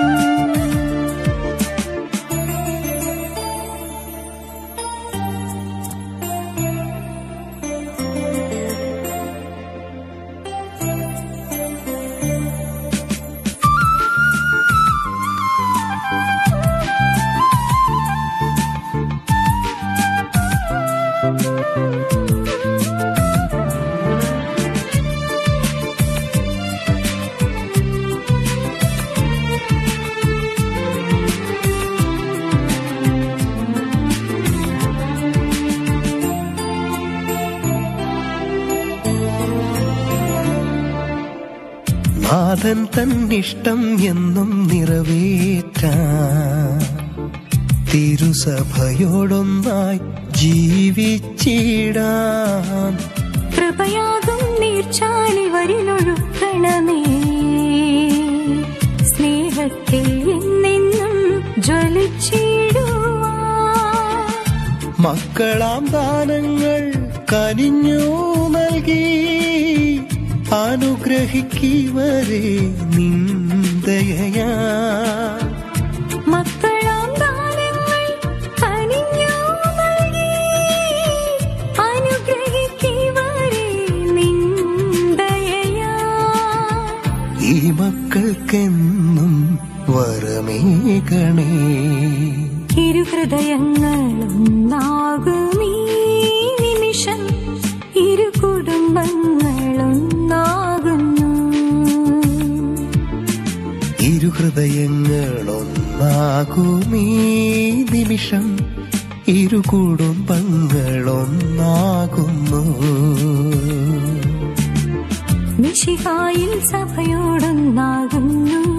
നാഥൻ തന്നിഷ്ടം എന്നും നിറവേറ്റാൻ തിരുസഭയോടൊന്നായി ജീവിച്ചിടാൻ കൃപയാകും നീർച്ചാലിവരിലൊഴുക്കണമേ സ്നേഹത്തിൽ എന്നെന്നും ജ്വലിച്ചിടുവാൻ മക്കളാം ദാനങ്ങൾ കനിഞ്ഞു നൽകി അനുഗ്രഹിക്കുവരെ നിന്ദയാ മക്കളാം ദാനങ്ങൾ കനിഞ്ഞു നൽകി അനുഗ്രഹിക്കുവരെ നിന്ദയയാ ഈ മക്കൾക്കെന്നും വരമേകണേ ഇരുഹൃദയങ്ങളൊന്നാകുമീ നിമിഷം ഇരു കുടുംബങ്ങളൊന്നാകുന്നു ഇരുഹൃദയങ്ങളൊന്നാകുമീ നിമിഷം ഇരു കുടുംബങ്ങളൊന്നാകുന്നു മിശിഹായിൽ സഭയോടൊന്നാകുന്നു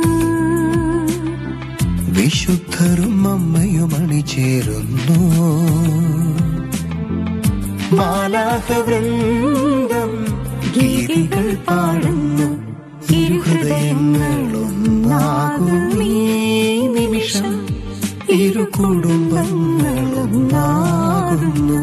വിശുദ്ധരും അമ്മയും അണിചേരുന്നു മാലാഹവൃന്ദം ഗീതികൾ പാടുന്നു ഇരുഹൃദയങ്ങളൊന്നാകുമീ നിമിഷം ഇരു കുടുംബങ്ങളൊന്നാകുന്നു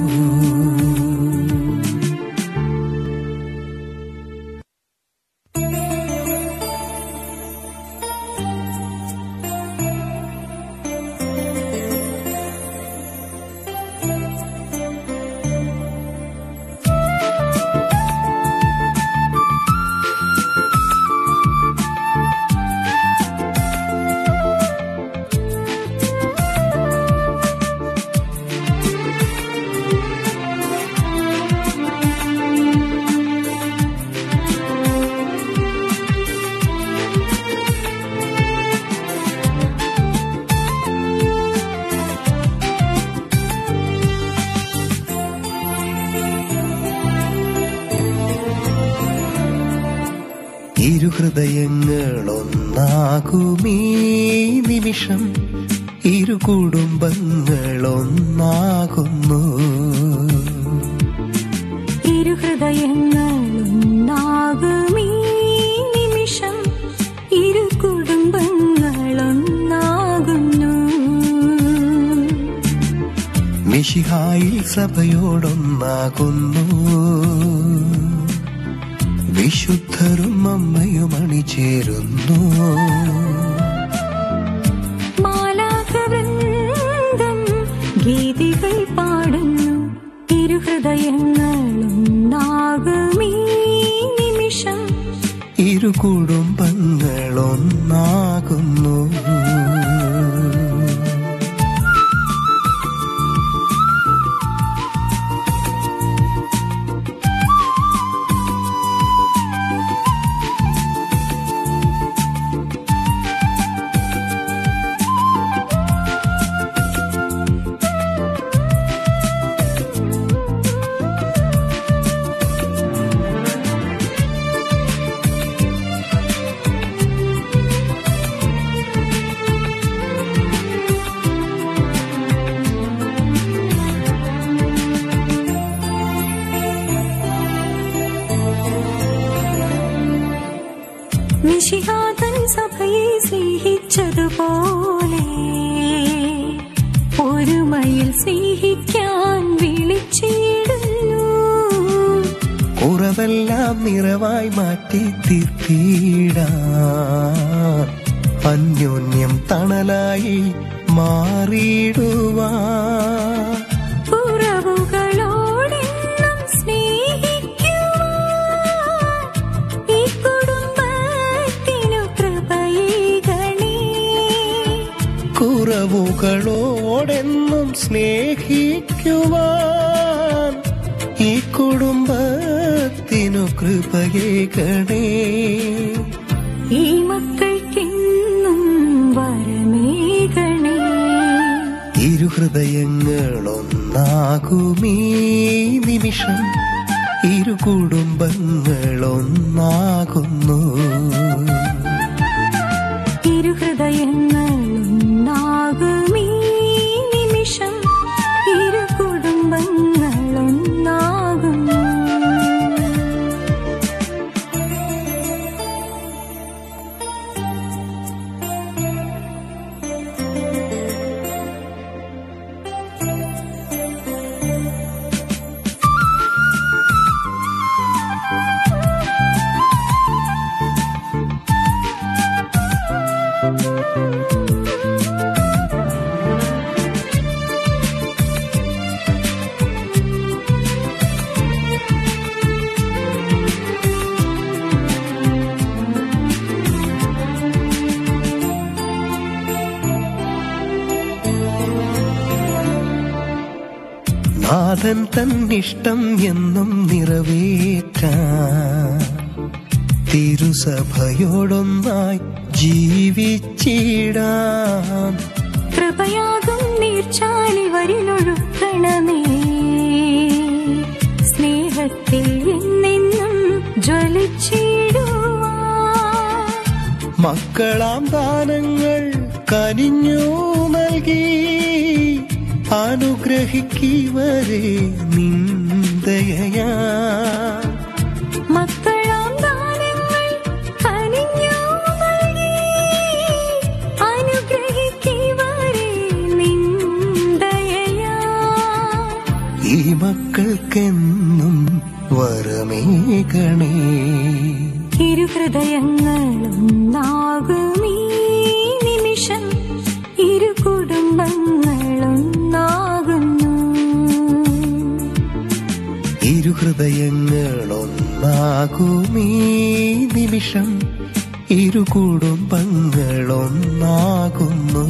ഇരുഹൃദയങ്ങളൊന്നാകുമീ നിമിഷം ഇരു കുടുംബങ്ങളൊന്നാകുന്നു ഇരുഹൃദയങ്ങളൊന്നാകുമീ നിമിഷം ഇരു കുടുംബങ്ങളൊന്നാകുന്നു മിഷിഹായിൽ സഭയോടൊന്നാകുന്നു വിശുദ്ധരും അമ്മയും അണിചേരുന്നു മാലാഖവൃന്ദം ഗീതികൾ പാടുന്നു ഇരുഹൃദയങ്ങളൊന്നാകുമീ നിമിഷം ഇരു കുടുംബങ്ങളൊന്നാകുന്നു മിശിഹാതൻ സഭയെ സ്നേഹിച്ചതുപോലെ ഒരുമയിൽ സ്നേഹിക്കാൻ വിളിച്ചിടുന്നു കുറവെല്ലാം നിറവായി മാറ്റി തീർത്തിടാൻ അന്യോന്യം തണലായി മാറിയിടുവാൻ കുറവുകളോടെന്നും സ്നേഹിക്കുവാൻ ഈ കുടുംബത്തിനു കൃപയേകണേ കുറവുകളോടെന്നും സ്നേഹിക്കുവാൻ ഈ കുടുംബത്തിനു കൃപയേകണേ ഈ മക്കൾക്കെന്നും വരമേകണേ ഇരുഹൃദയങ്ങളൊന്നാകുമീ നിമിഷം ഇരു കുടുംബങ്ങളൊന്നാകുന്നു ഇരുഹൃദയങ്ങളൊന്നാകുമീ നിമിഷം ഇരു കുടുംബങ്ങളൊന്നാകുന്നു നാഥൻ തന്നിഷ്ടം എന്നും നിറവേറ്റാൻ തിരുസഭയോടൊന്നായി ജീവിച്ചിടാൻ കൃപയാകും നീർച്ചാലി വരിലൊഴുക്കണമേ സ്നേഹത്തിൽ എന്നെന്നും ജ്വലിച്ചിടുവാൻ മക്കളാം ദാനങ്ങൾ കനിഞ്ഞു നൽകി അനുഗ്രഹിക്കുവരെ നിന്ദയാ മക്കളാം ദാനങ്ങൾ കനിഞ്ഞു നൽകി അനുഗ്രഹിക്കുവരെ നിന്ദയാ മക്കൾക്കെന്നും വരമേകണേ ഇരുഹൃദയങ്ങളൊന്നാകും ഈ നിമിഷം ഇരു കുടുംബങ്ങളൊന്നാകുന്നു ഇരുഹൃദയങ്ങളൊന്നാകുമീ നിമിഷം ഇരു കുടുംബങ്ങളൊന്നാകുന്നു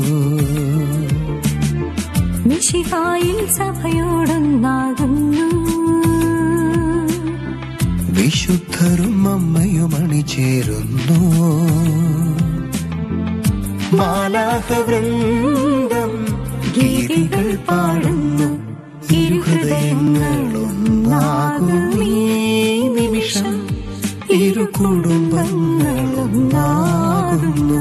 മിശിഹായിൽ സഭയോടൊന്നാകുന്നു വിശുദ്ധരും അമ്മയും അണിചേരുന്നു മാലാഹവൃന്ദം ഗീതികൾ പാടുന്നു ഇരുഹൃദയങ്ങളൊന്നാകുമീ നിമിഷം ഇരു കുടുംബങ്ങളൊന്നാകുന്നു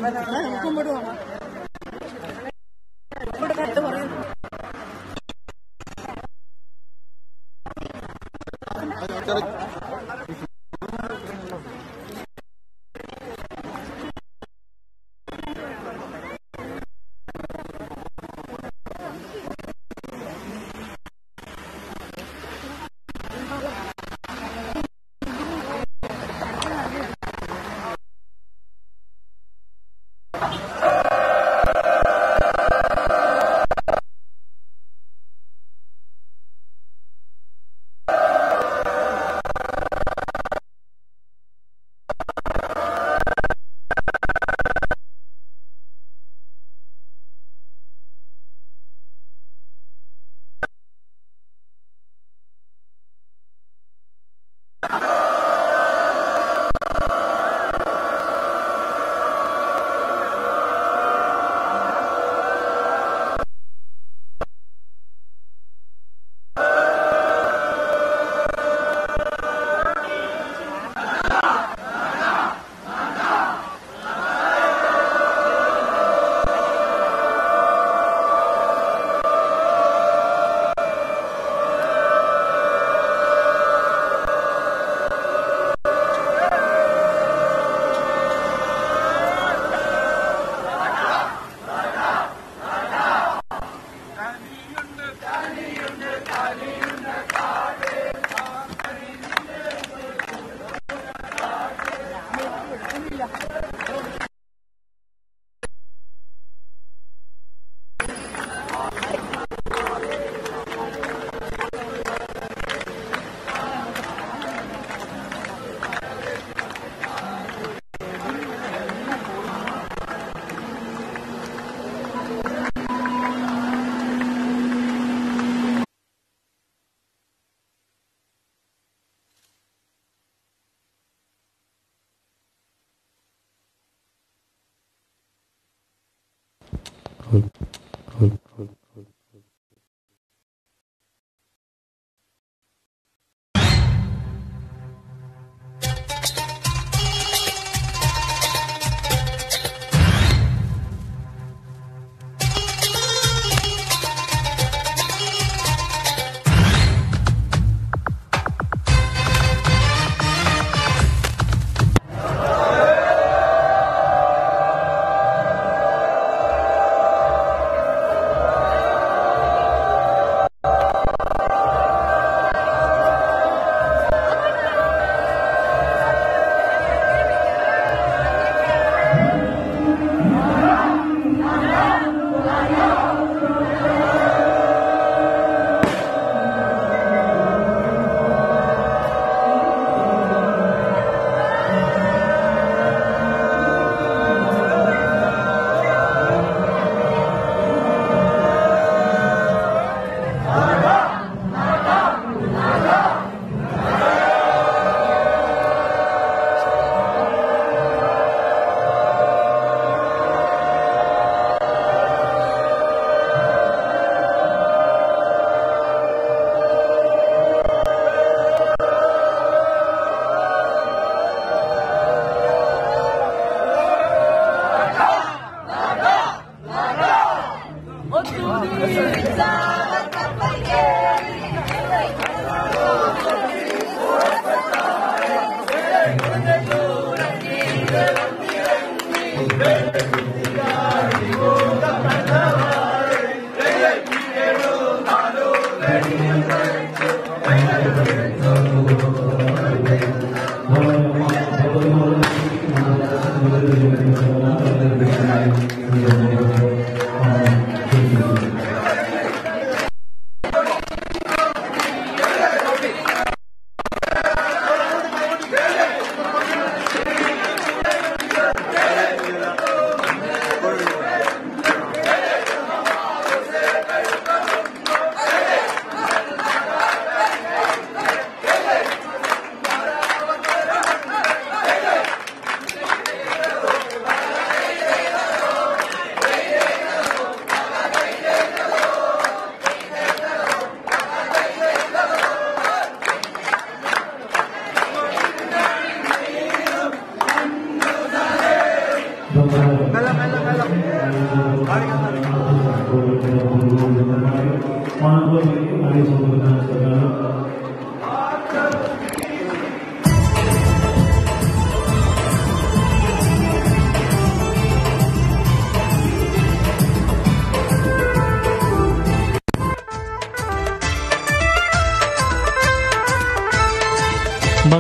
Thank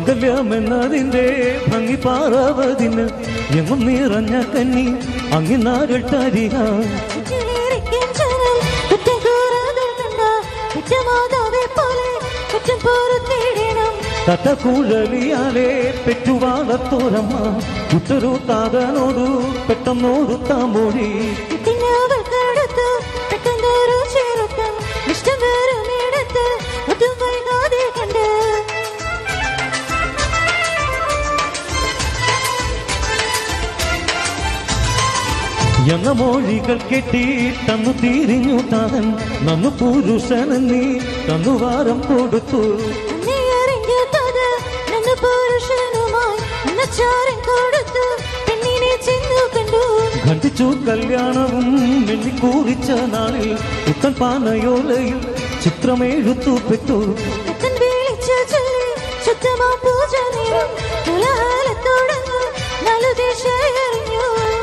മംഗല്യമെന്നതിന്റെ ഭംഗി പാറാവതിന് എങ്ങും നിറഞ്ഞ കന്നി അങ്ങിനാകൾ തരിക കുറ്റിലേറിക്കും ചരൽ, കുറ്റം കൂറാതെ കണ്ട, കുറ്റമാതാവെ പോലെ കുറ്റം പൊറുത്തിടണം. തട്ടക്കുഴലിയാലെ പെറ്റുവാളത്തോരമ്മ ഉത്തരു താതനോടു പെട്ടെന്നോടുത്താ മൊഴി കുറ്റിനെ അവൾക്കടുത്ത് പെട്ടെന്നൊരു ചെറുക്കൻ, ഇഷ്ടം വേറുമിടത്ത് ഒട്ടും വൈകാതെ കണ്ട് എന്ന മൊഴികൾ കെട്ടി തന്നു തിരിഞ്ഞു താൻ നന്നു പുരുഷനെന്നീ തന്നു വാരം കൊടുത്തു അന്നേ അറിഞ്ഞത് നന്ന പുരുഷനുമായി അന്നച്ചാരൻ കൊടുത്തു പെണ്ണിനെ ചെന്നു കണ്ടു ഖണ്ഡിച്ചു കല്യാണവും വെള്ളിക്കൂറിച്ച നാളിൽ പുത്തൻ പാനയോലയിൽ ചിത്രമെഴുത്തു പെട്ടു പുത്തൻ വിളിച്ച ചൊല്ലി ശുദ്ധമാ പൂജ നേരം കുലഹാലത്തോടങ്ങ് നാലു ദിശ എറിഞ്ഞു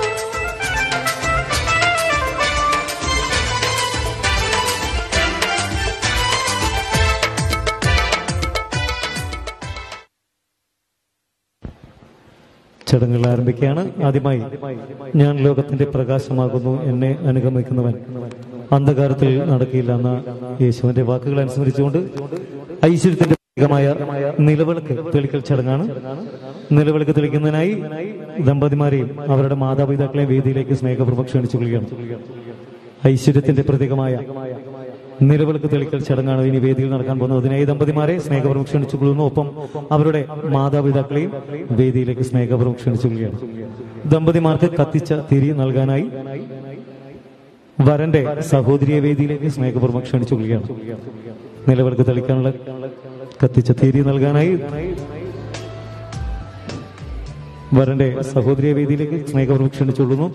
ചടങ്ങുകൾ ആരംഭിക്കുകയാണ് ആദ്യമായി ഞാൻ ലോകത്തിന്റെ പ്രകാശമാകുന്നു എന്നെ അനുഗമിക്കുന്നവൻ അന്ധകാരത്തിൽ നടക്കില്ല എന്ന യേശുവിന്റെ വാക്കുകൾ അനുസ്മരിച്ചുകൊണ്ട് ഐശ്വര്യത്തിന്റെ പ്രതീകമായ നിലവിളക്ക് തെളിക്കൽ ചടങ്ങാണ് നിലവിളക്ക് തെളിക്കുന്നതിനായി ദമ്പതിമാരെയും അവരുടെ മാതാപിതാക്കളെയും വേദിയിലേക്ക് സ്നേഹപൂർവ്വം ക്ഷണിച്ചു കൊള്ളുകയാണ് ഐശ്വര്യത്തിന്റെ പ്രതീകമായ നിലവിളക്ക് തെളിക്കൽ ചടങ്ങാണ് ഇനി വേദിയിൽ നടക്കാൻ പോകുന്നത് അതിനായി ദമ്പതിമാരെ സ്നേഹപൂർവ്വം ക്ഷണിച്ചു കൊള്ളുന്നു ഒപ്പം അവരുടെ മാതാപിതാക്കളെയും വേദിയിലേക്ക് സ്നേഹപൂർവ്വം ക്ഷണിച്ചു കൊള്ളുകയാണ് ദമ്പതിമാർക്ക് കത്തിച്ച തിരി നൽകാനായി വരന്റെ സഹോദരിയെ വേദിയിലേക്ക് സ്നേഹപൂർവ്വം ക്ഷണിച്ചു കൊള്ളുകയാണ് നിലവിളക്ക് തെളിക്കാനുള്ള കത്തിച്ച തിരി നൽകാനായി വരന്റെ സഹോദരിയെ വേദിയിലേക്ക് സ്നേഹപൂർവ്വം ക്ഷണിച്ചുകൊള്ളുന്നു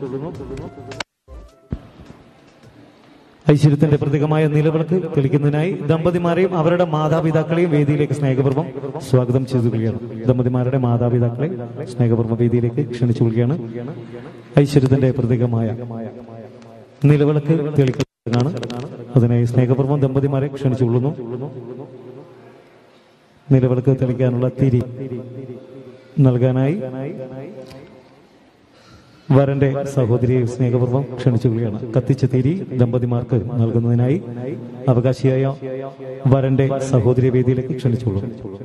ഐശ്വര്യത്തിന്റെ പ്രതീകമായ നിലവിളക്ക് തെളിക്കുന്നതിനായി ദമ്പതിമാരെയും അവരുടെ മാതാപിതാക്കളെയും വേദിയിലേക്ക് സ്നേഹപൂർവ്വം സ്വാഗതം ചെയ്തു കൊള്ളുകയാണ് ദമ്പതിമാരുടെ മാതാപിതാക്കളെ സ്നേഹപൂർവ്വം വേദിയിലേക്ക് ക്ഷണിച്ചു കൊള്ളുകയാണ് ഐശ്വര്യത്തിന്റെ പ്രതീകമായ നിലവിളക്ക് തെളിക്കുന്നതാണ് അതിനായി സ്നേഹപൂർവ്വം ദമ്പതിമാരെ ക്ഷണിച്ചു കൊള്ളുന്നു നിലവിളക്ക് തെളിക്കാനുള്ള തിരി നൽകാനായി വരന്റെ സഹോദരിയെ സ്നേഹപൂർവ്വം ക്ഷണിച്ചുകൊള്ളുകയാണ് കത്തിച്ച തിരി ദമ്പതിമാർക്ക് നൽകുന്നതിനായി അവകാശിയായ വരന്റെ സഹോദരി വേദിയിലേക്ക് ക്ഷണിച്ചുകൊള്ളും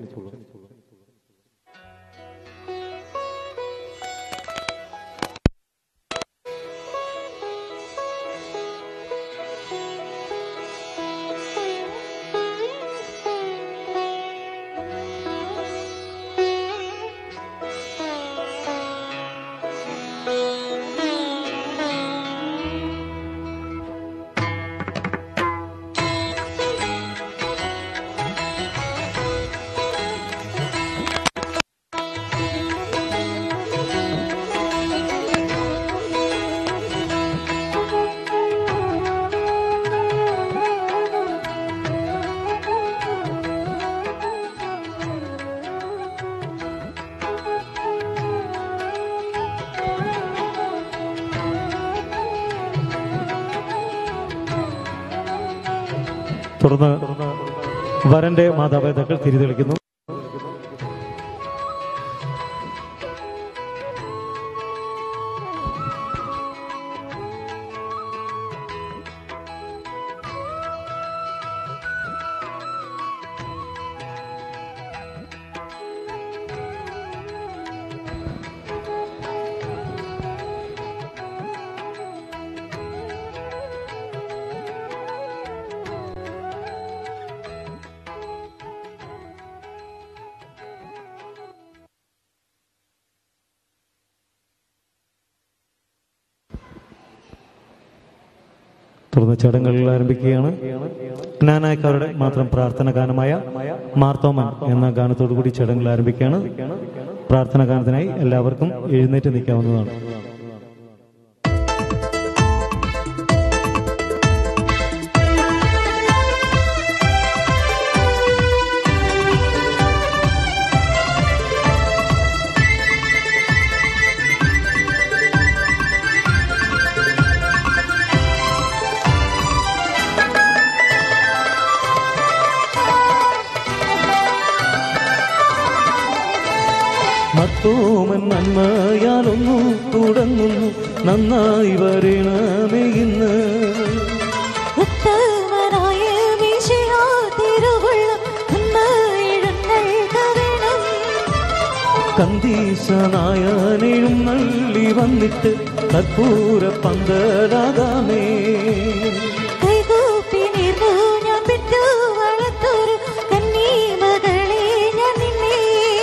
തുടർന്ന് വരന്റെ മാതാപിതാക്കൾ തിരിതെളിക്കുന്നു തുടർന്ന് ചടങ്ങുകൾ ആരംഭിക്കുകയാണ് ജ്ഞാനായക്കാരുടെ മാത്രം പ്രാർത്ഥന ഗാനമായ മാർത്തോമൻ എന്ന ഗാനത്തോടു കൂടി ചടങ്ങുകൾ ആരംഭിക്കുകയാണ് പ്രാർത്ഥന ഗാനത്തിനായി എല്ലാവർക്കും എഴുന്നേറ്റ് നിൽക്കാവുന്നതാണ് ും മൂത്തോമൻ നന്മയാലൊന്നു തുടങ്ങുന്നു നന്നായി വരണമേ ഇന്ന് ഉത്തമനായ മിശിഹാ തിരുവുള്ള നന്മയിഴുന്നേൽക്ക വേണം. കന്തീശനായനെയും നള്ളി വന്നിട്ട് കർപ്പൂര പന്തലാകാമേ കൈകൂപ്പി നീർന്നു ഞാൻ പെറ്റു വളർത്തോരു കന്നീമകളെ ഞാൻ നിന്നെ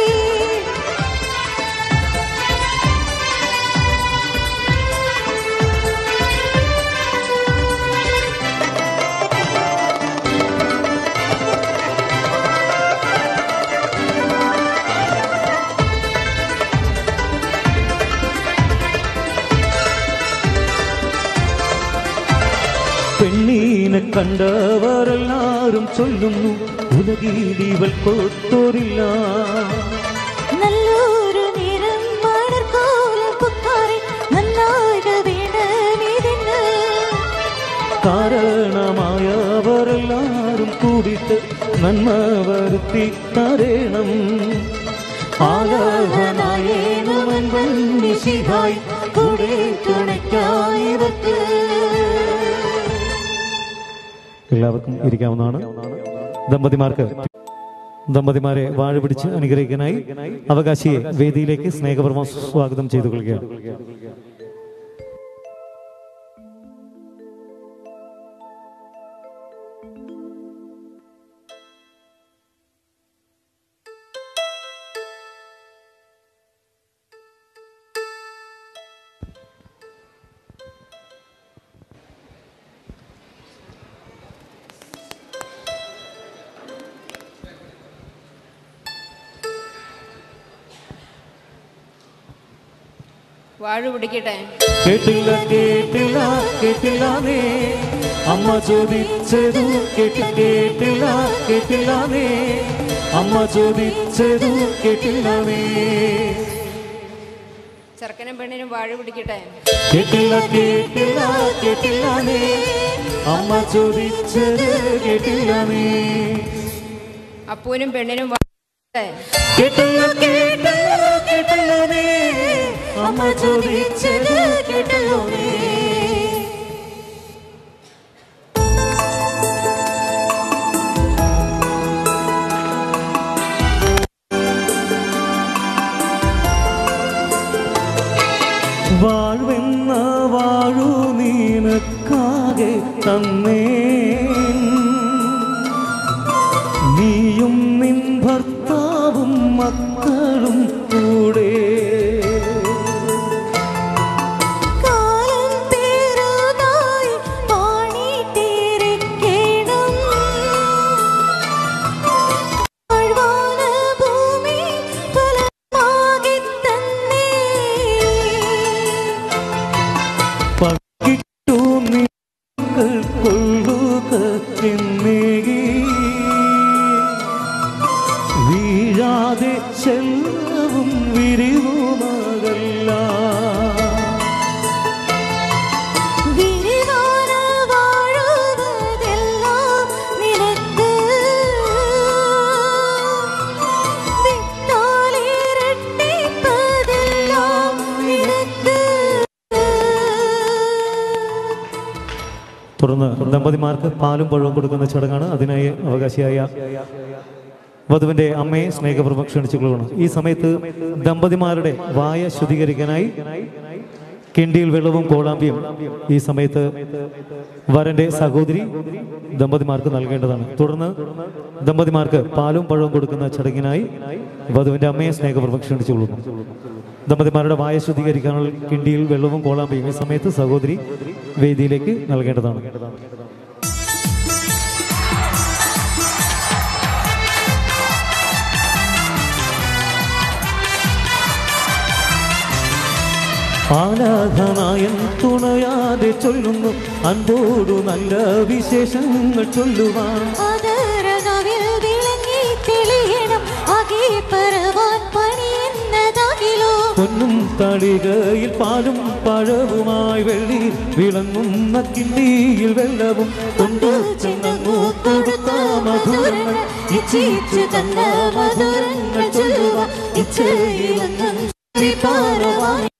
പെണ്ണീനെ കണ്ടവരെല്ലാരും ചൊല്ലുന്നു ഉലകീടിവൾ കൊത്തോരില്ല നല്ലൊരു നിറം മണർക്കോലം പുക്കാരെ നന്നായിക വേണമിതിന് കാരണമായവരെല്ലാരും കൂടിയിട്ട് നന്മ വരുത്തി തരേണം ആലാഹനായേനുമൻ വന്യശിഹായി കൂടെ തുണയ്ക്കായിവർക്ക് എല്ലാവർക്കും ഇരിക്കാവുന്നതാണ് ദമ്പതിമാർക്ക് ദമ്പതിമാരെ വാഴ പിടിച്ച് അനുഗ്രഹിക്കാനായി അവകാശിയെ വേദിയിലേക്ക് സ്നേഹപൂർവ്വം സ്വാഗതം ചെയ്തു കൊള്ളുകയാണ് വാഴ പിടിക്കട്ടെ കേട്ടില്ല കേട്ടില്ല കേട്ടില്ലാന്നേ അമ്മ ചോദിച്ചതു കേട്ടി കേട്ടില്ല കേട്ടില്ലാന്നേ അമ്മ ചോദിച്ചതു കേട്ടില്ലാന്നേ ചെറുക്കനും പെണ്ണിനും വാഴ പിടിക്കട്ടെ കേട്ടില്ല കേട്ടില്ല കേട്ടില്ലാന്നേ അമ്മ ചോദിച്ചത് കേട്ടില്ലാന്നേ അപ്പൂനും പെണ്ണിനും വാഴ പിടിക്കട്ടെ. കേട്ടില്ല കേട്ടില്ല കേട്ടില്ലാന്നേ അമ്മ ചോദിച്ചത് കേട്ടില്ലാന്നേ വാഴ്വെന്ന വാഴു നീനക്കാകെ തന്നേ നീയും നിൻ ഭർത്താവും മക്കളും കൂടെ കാലം പേരുതായി പാണിട്ടിരിക്കണം താഴ്വാന ഭൂമി ഫലമാകി തന്നേ പങ്കിട്ടു നിങ്ങൾ കൊള്ളുക എന്നേകി വീഴാതെ ചെല്ലവും വിരിവുമകല്ല വിരിവാന വാഴുവതെല്ലാം നിനക്ക് വിട്ടാലിരട്ടിപ്പതെല്ലാം നിനക്ക് തുടർന്ന് ദമ്പതിമാർക്ക് പാലും പഴവും കൊടുക്കുന്ന ചടങ്ങാണ് അതിനായി അവകാശിയായ വധുവിന്റെ അമ്മയെ സ്നേഹപൂർവ്വം ക്ഷണിച്ചുകൊള്ളുകയാണ് ഈ സമയത്ത് ദമ്പതിമാരുടെ വായ ശുദ്ധീകരിക്കാനായി കിണ്ടിയിൽ വെള്ളവും കോളാമ്പിയും ഈ സമയത്ത് വരന്റെ സഹോദരി ദമ്പതിമാർക്ക് നൽകേണ്ടതാണ് തുടർന്ന് ദമ്പതിമാർക്ക് പാലും പഴവും കൊടുക്കുന്ന ചടങ്ങിനായി വധുവിന്റെ അമ്മയെ സ്നേഹപൂർവ്വം ക്ഷണിച്ചുകൊള്ളുന്നു ദമ്പതിമാരുടെ വായ ശുദ്ധീകരിക്കാനുള്ള കിണ്ടിയിൽ വെള്ളവും കോളാമ്പിയും ഈ സമയത്ത് സഹോദരി വേദിയിലേക്ക് നൽകേണ്ടതാണ് ആരാധനായൻ തുണയാതെ ചൊല്ലുന്നു അൻപോടു നല്ല വിശേഷങ്ങൾ ചൊല്ലുവാൻ ആദരനവിൽ വിളങ്ങി തെളിയണം ആകെ പറവാൻ പണിയെന്നതാകിലോ പൊന്നും തളികയിൽ പാലും പഴവുമായി വെള്ളി വിളങ്ങുന്ന കിണ്ടിയിൽ വെള്ളവും കൊണ്ടു ചെന്നു കൊടുത്ത മധുരങ്ങൾ ഇച്ഛിച്ചു തന്ന മധുരങ്ങൾ ചൊല്ലുക ഇച്ഛയിലെന്നും ശ്രീപാരവായ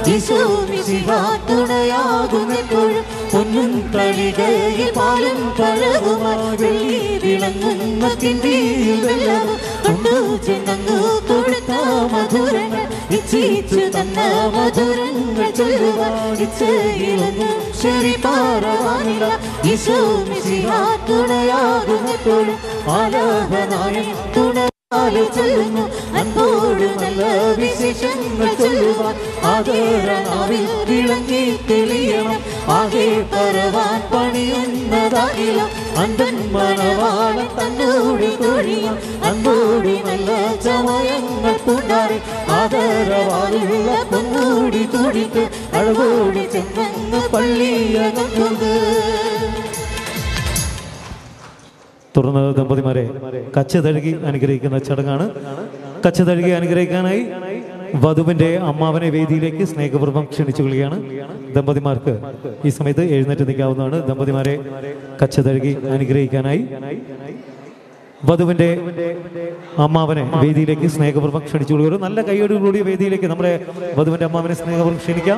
തുണയാകുമെപ്പോഴും പൊന്നും കളികയിൽ പാലും പഴവുമായി വെള്ളി വിളങ്ങുന്ന തിണ്ടിയിൽ വെള്ളവും കൊണ്ടു ചെന്നു കൊടുത്ത മധുരങ്ങൾ ഇച്ഛിച്ചു തന്ന മധുരങ്ങൾ ചൊല്ലുവാൻ ഇച്ഛയിലൊന്നും ശരി പാറവാനില്ല ഈശോ തുണയാകുമെപ്പോഴും ആലാപനായം തുണ ചൊല്ലുന്നു അൻപോട് നല്ല വിശേഷങ്ങൾ ചൊല്ലുവാൻ ആദരനാവിൽ വിളങ്ങി തെളിയണം ആകെ പറവാൻ പണിയുന്നതാകിലും അന്തൻ മണവാളം തന്നോട് കൊഴിയും അൻപോട് നല്ല ചമയങ്ങൾ പൂണ്ടാറി ആദരവാലുള്ള പൊന്നൂടി തുടിക്ക് അളവോടി ചെന്നു പള്ളിയകന്നത് തുടർന്ന് ദമ്പതിമാരെ കച്ച തഴുകി അനുഗ്രഹിക്കുന്ന ചടങ്ങാണ് കച്ച തഴുകി അനുഗ്രഹിക്കാനായി വധുവിന്റെ അമ്മാവനെ വേദിയിലേക്ക് സ്നേഹപൂർവ്വം ക്ഷണിച്ചു കൊള്ളുകയാണ് ദമ്പതിമാർക്ക് ഈ സമയത്ത് എഴുന്നേറ്റ് നിൽക്കാവുന്നതാണ് ദമ്പതിമാരെ കച്ച തഴുകി അനുഗ്രഹിക്കാനായി വധുവിന്റെ അമ്മാവനെ വേദിയിലേക്ക് സ്നേഹപൂർവ്വം ക്ഷണിച്ചു കൊള്ളുക ഒരു നല്ല കൈയോടുകൂടിയ വേദിയിലേക്ക് നമ്മുടെ വധുവിന്റെ അമ്മാവനെ സ്നേഹപൂർവ്വം ക്ഷണിക്കാം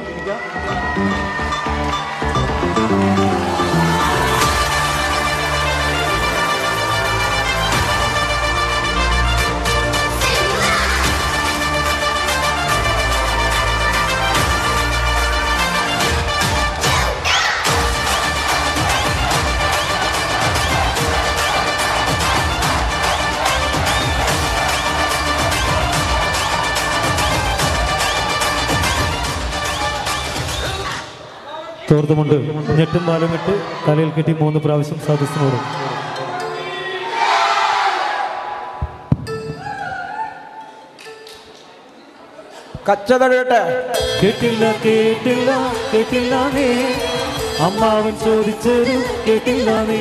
തോർത്തുമുണ്ട് ഞെട്ടും പാലമിട്ട് തലയിൽ കെട്ടി മൂന്ന് പ്രാവശ്യം സദസ്സിനോട് കച്ചതടയട്ടെ കേട്ടില്ല കേട്ടില്ല കേട്ടില്ല നീ അമ്മാവൻ ചോദിച്ചത് കേട്ടില്ല നീ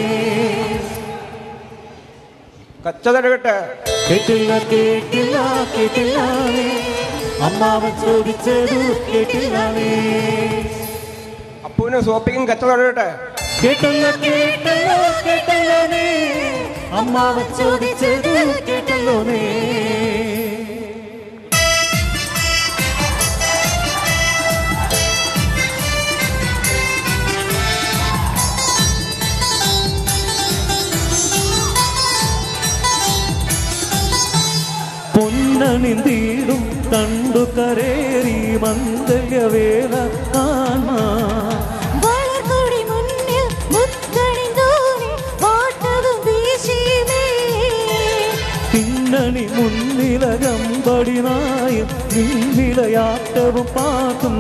കച്ചതടയട്ടെ കേട്ടില്ല കേട്ടില്ല കേട്ടില്ല നീ അമ്മാവൻ ചോദിച്ചത് കേട്ടില്ല നീ അപ്പൂന് സോപ്പിക്കും കച്ചതടയട്ടെ കേട്ടല്ല കേട്ടല്ല കേട്ടല്ല നീ അമ്മാവൻ ചോദിച്ചത് കേട്ടല്ലോ നീ പൊന്നണിന്തീടും കണ്ടു കരേറി മന്ദല്യവേല കാണാ വളർകൊടി മുന്നിൽ മുത്തണിന്തോണി വാട്ടതും വീശിമേ പിന്നണി മുന്നിലകമ്പടിനായും നിന്നിലയാട്ടവും പാട്ടും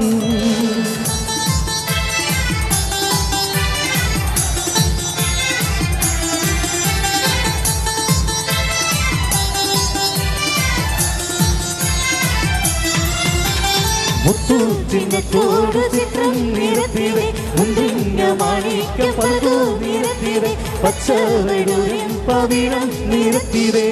മുത്തു ചിന്നത്തോട് ചിത്രം നിരത്തിവേ മുന്തിങ്ങ മാണിക്ക പലതു നിരത്തിവേ പച്ചവെടുവിൻ പവിഴം നിരത്തിവേ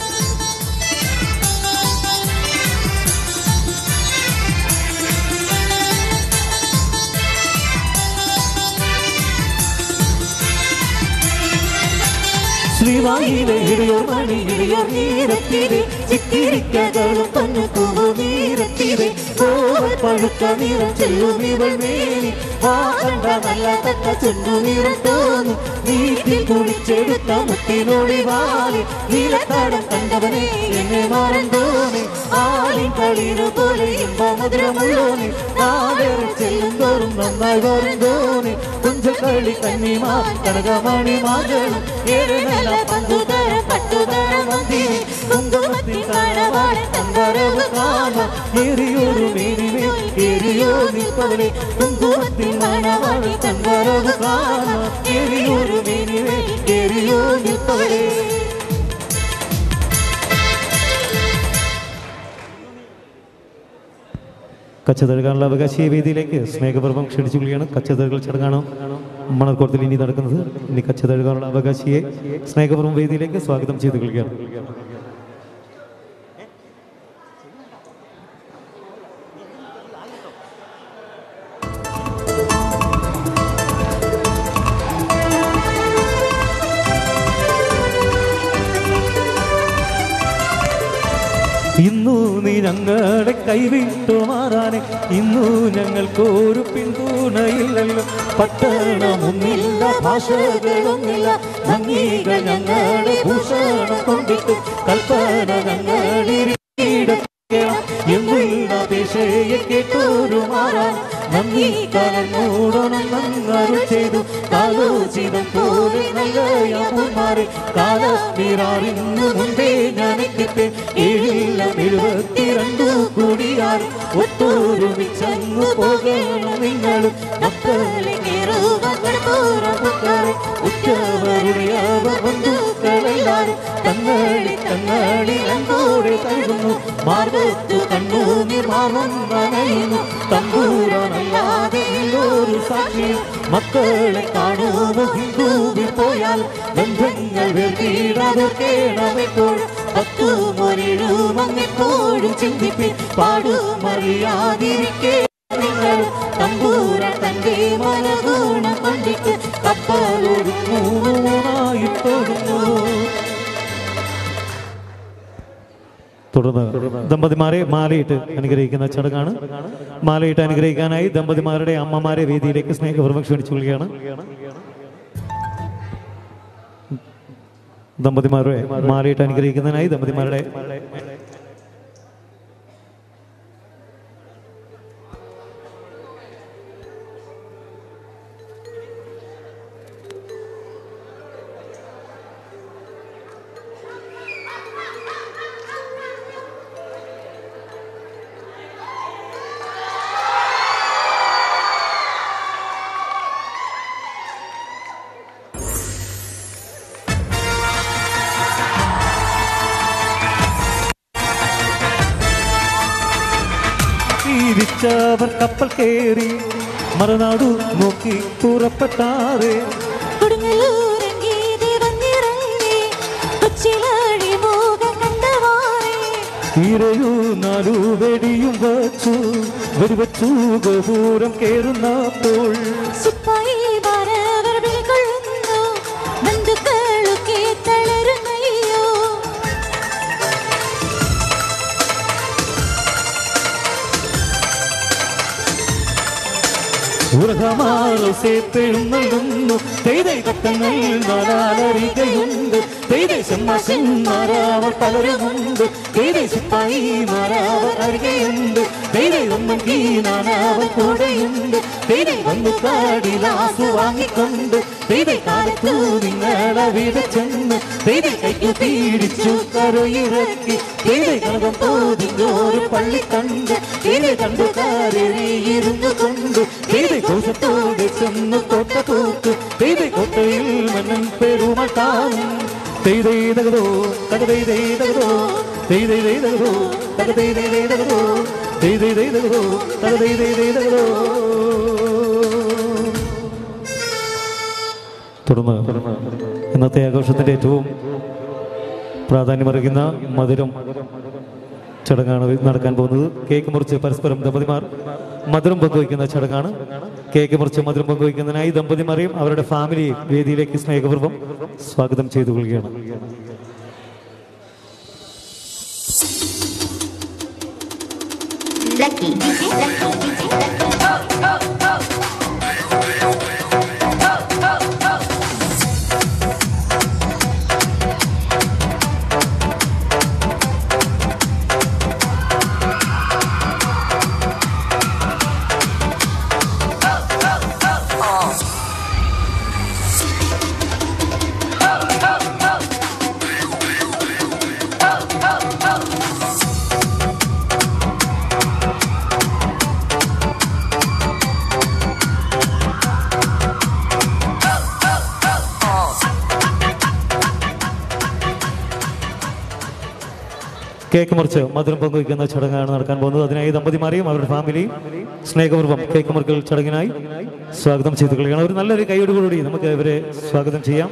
ശ്രീവായിലെ ഇടയോർ മണി ഇടയോർ നീരത്തിരെ ചിത്തിരിക്കകളും പന്നു പൂവു നീരത്തിരെ പൂവൽ പഴുത്ത നിറം ചെല്ലും ഇവൾ മേനി വാ കണ്ട നല്ല തക്ക ചെണ്ടു നിറം തോന്നും നീറ്റിൽ കുടിച്ചെടുത്ത മുത്തിനോടി വാലി നീലത്താടം കണ്ടവനെ എന്നെ മാറൻ തോന്നി ആലിൻ കളിരു പോലെ ഇമ്പമധുരമുള്ളോനി നാവേറെ ചെല്ലും തോറും നന്നായി വരും തോന്നി കുഞ്ചക്കളി കന്നിമാ കനകമണി മാകളും ഏഴ് നില പന്തുതര പട്ടുതര മന്ദിരി കുങ്കുമത്തിൻ കണവാട് തമ്പരവ് കാണാം ഏറിയൊരു മേനിമേ ഏറിയോ നിൽപ്പവനെ കുങ്കുമത്തിൻ മണവാടി തമ്പരവ് കാണാം ഏറിയൊരു മേനിമേ ഏറിയോ നിൽപ്പവനെ കച്ചതഴുകാനുള്ള അവകാശീയ വേദിയിലേക്ക് സ്നേഹപൂർവ്വം ക്ഷണിച്ചു കൊള്ളുകയാണ് കച്ചതഴുകൾ ചടങ്ങാണ് മണർക്കോട്ടത്തിൽ ഇനി നടക്കുന്നത് ഇനി കച്ചതഴുകാനുള്ള അവകാശിയെ സ്നേഹപൂർവ്വം വേദിയിലേക്ക് സ്വാഗതം ചെയ്തു കൊള്ളുകയാണ് ഇന്നു നീ ഞങ്ങളെ കൈവിട്ടു മാറാനെ ഇന്നു ഞങ്ങൾക്കൊരു പിന്തുണയില്ലല്ലോ പട്ടണമൊന്നില്ല ഭാഷകളൊന്നില്ല ഭംഗികൾ ഞങ്ങളെ ഭൂഷണം കൊണ്ടിട്ട് കൽപ്പന ഞങ്ങളിരിക്കണം എന്നുള്ള പേശയെ കേട്ടോരു മാറാൻ നന്ദി കലങ്ങോടണം നന്നരു ചെയ്തു കാലോചിതം പോലെ നല്ലയാമാരെ കാലത്തിറാറിന് മുമ്പേ ഞാനെത്തിട്ട് ഏഴില്ല എഴുപത്തിരണ്ടു കൂടിയാൽ ഒത്തൊരുമിച്ചങ്ങു പോകണം നിങ്ങൾ മക്കളെ മക്കളെ ഉറ്റവരുടെ അവർ ബന്ധുക്കളെല്ലാരും തങ്ങളി തങ്ങളി അൻപോടെ കഴുകുന്നു മാർഗത്തു കണ്ണൂന്നി മാറും നനയുന്നു തമ്പൂരാനല്ലാതെ ഒരു സാക്ഷി മക്കളെ കാണുമോ ഹിന്ദുവിൽ പോയാൽ ബന്ധങ്ങൾ വേർതിടാതെ കേണമെപ്പോൾ പത്തു മൊഴിഴും അങ്ങെപ്പോഴും ചിന്തിപ്പി പാടുമറിയാതിരിക്കേ നിങ്ങൾ തമ്പൂര തന്റെ മനഗുണം കണ്ടിട്ട് കപ്പലൊരു മൂന്നായി തൊടുന്നു തുടർന്ന് ദമ്പതിമാരെ മാലയിട്ട് അനുഗ്രഹിക്കുന്ന ചടങ്ങാണ് മാലയിട്ട് അനുഗ്രഹിക്കാനായി ദമ്പതിമാരുടെ അമ്മമാരെ വേദിയിലേക്ക് സ്നേഹപൂർവ്വം ക്ഷണിച്ചു കൊള്ളുകയാണ് ദമ്പതിമാരെ മാലയിട്ട് അനുഗ്രഹിക്കുന്നതിനായി ദമ്പതിമാരുടെ തിരിച്ചവർ കപ്പൽ കയറി മറുനാടു നോക്കി പുറപ്പെട്ടാറേ കൊടുങ്ങല്ലൂരങ്കീതി വന്നിറങ്ങി കൊച്ചിലാഴി മോഹം കണ്ടവാറേ ഇരയു നാലു വെടിയും വച്ചു വെടിവച്ചു ഗോപുരം കേറുന്നപ്പോൾ സിപ്പായി മാരവർ വിളികൊള്ളുന്നു ബന്ധുക്കളൊക്കെ തളരുന്നയ്യോ ഉറകമാറെഴുന്നള്ളുന്നു തേതങ്ങൾ നാലാലറികയുണ്ട് തേദേശന്മാർ പലരുമുണ്ട് തേദേശിപ്പായി മാറാവർ അറികയുണ്ട് തേരെ ഒന്നങ്കി നാനാവർ കൂടെയുണ്ട് തേരെ വന്നു കാടിലാസു വാങ്ങിക്കൊണ്ട് തേരെ കാലത്തു നിങ്ങളെ വീട് ചെന്ന് തേരെ കൈക്ക് പീഡിച്ചു കരയിറക്കി തേരെ കനകം പോതിഞ്ഞോരു പള്ളി കണ്ട് തേരെ കണ്ടു കാരെറിയിരുന്നു കൊണ്ട് തേരെ കോശത്തോടെ ചെന്ന് കോട്ട തൂക്ക് തേരെ കോട്ടയിൽ മന്നൻ പെരുമ കാണും തെയ്തോ തകതോ തെയ്തോ തകതോ തെയ്തോ തകതോ തുടർന്ന് ഇന്നത്തെ ആഘോഷത്തിന്റെ ഏറ്റവും പ്രാധാന്യമറിയുന്ന മധുരം ചടങ്ങാണ് നടക്കാൻ പോകുന്നത് കേക്ക് മുറിച്ച് പരസ്പരം ദമ്പതിമാർ മധുരം പങ്കുവയ്ക്കുന്ന ചടങ്ങാണ് കേക്ക് മുറിച്ച് മധുരം പങ്കുവയ്ക്കുന്നതിനായി ദമ്പതിമാരെയും അവരുടെ ഫാമിലിയെയും വേദിയിലേക്ക് സ്നേഹപൂർവ്വം സ്വാഗതം ചെയ്തു കൊള്ളുകയാണ് കേക്ക് മുറിച്ച് മധുരം പങ്കുവയ്ക്കുന്ന ചടങ്ങാണ് നടക്കാൻ പോകുന്നത് അതിനായി ദമ്പതിമാരെയും അവരുടെ ഫാമിലിയും സ്നേഹപൂർവ്വം കേക്ക് മുറിക്കൽ ചടങ്ങിനായി സ്വാഗതം ചെയ്തു കൊള്ളുകയാണ് ഒരു നല്ലൊരു കൈയോടുകൂടി നമുക്ക് ഇവരെ സ്വാഗതം ചെയ്യാം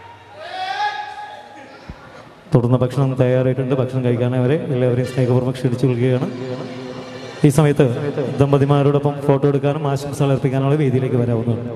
തുടർന്ന് ഭക്ഷണം തയ്യാറായിട്ടുണ്ട് ഭക്ഷണം കഴിക്കാനായി അവരെ എല്ലാവരെയും സ്നേഹപൂർവ്വം ക്ഷണിച്ചു കൊള്ളുകയാണ് ഈ സമയത്ത് ദമ്പതിമാരോടൊപ്പം ഫോട്ടോ എടുക്കാനും ആശംസകൾ അർപ്പിക്കാനുള്ള വേദിയിലേക്ക് വരാവുന്നതാണ്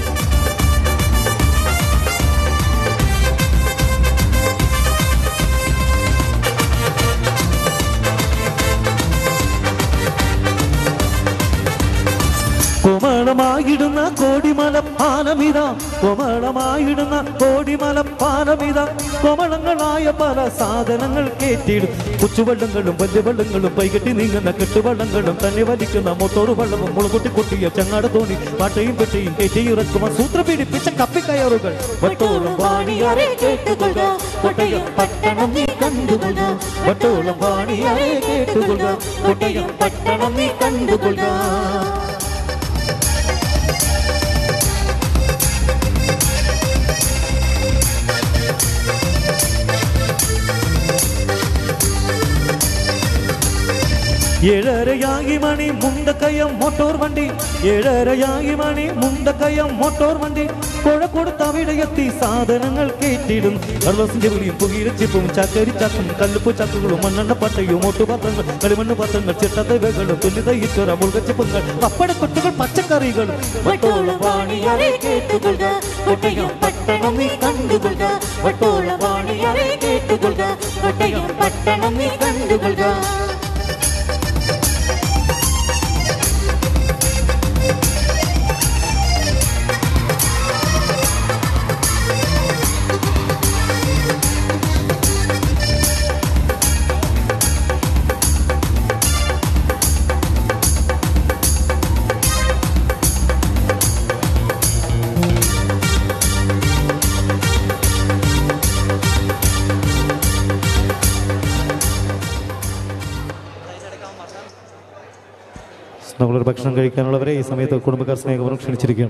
കോമളമായിടുന്ന കോടിമല പാലമിത കോമളമായിടുന്ന കോടിമല പാലമിത കോമളങ്ങളായ പല സാധനങ്ങൾ കേറ്റിയിടും കൊച്ചുവള്ളങ്ങളും വലിയ വള്ളങ്ങളും പൈകെട്ടി നീങ്ങുന്ന കെട്ടുവള്ളങ്ങളും തന്നെ വലിക്കുന്ന മോട്ടോറ് വള്ളവും മുളകൊട്ടി കൊട്ടിയ ചങ്ങാട തോണി പാട്ടയും പെട്ടയും കയറ്റിയിറക്കുമ സൂത്ര പിടിപ്പിച്ച കപ്പിക്കയറുകൾ വട്ടോളം വാണിയറെ കേട്ടുകൊള്ളുക കോട്ടയം പട്ടണം നീ കണ്ടുകൊള്ളുക വട്ടോളം വാണിയറെ കേട്ടുകൊള്ളുക കോട്ടയം പട്ടണം നീ കണ്ടുകൊള്ളുക ഏഴരയായി മണി മുണ്ടക്കയം മോട്ടോർ വണ്ടി ഏഴരയായി മണി മുണ്ടക്കയം മോട്ടോർ വണ്ടി പുഴ കൊടുത്ത് അവിടെ എത്തി സാധനങ്ങൾ കേറ്റിടും കർവസിന്റെ വിളിയും പുകിരച്ചിപ്പും ചക്കരി ചക്കും കല്ലുപ്പ് ചക്കുകളും മണ്ണെണ്ണ പട്ടയും ഒട്ടുപാത്രങ്ങൾ കളിമണ്ണ് പാത്രങ്ങൾ ചിട്ടതൈവകളും തുല്ലിതയിച്ചോറ മുൾകച്ചിപ്പുങ്ങൾ പപ്പടക്കൊട്ടുകൾ പച്ചക്കറികളും വട്ടോളം വാണിയറെ കേട്ടുകൊള്ളുക കോട്ടയം പട്ടണം നീ കണ്ടുകൊള്ളുക വട്ടോളം വാണിയറെ കേട്ടുകൊള്ളുക കോട്ടയം പട്ടണം നീ കണ്ടുകൊള്ളുക നമ്മളൊരു ഭക്ഷണം കഴിക്കാനുള്ളവരെ ഈ സമയത്ത് കുടുംബക്കാർ സ്നേഹപൂർവ്വം ക്ഷണിച്ചിരിക്കുകയാണ്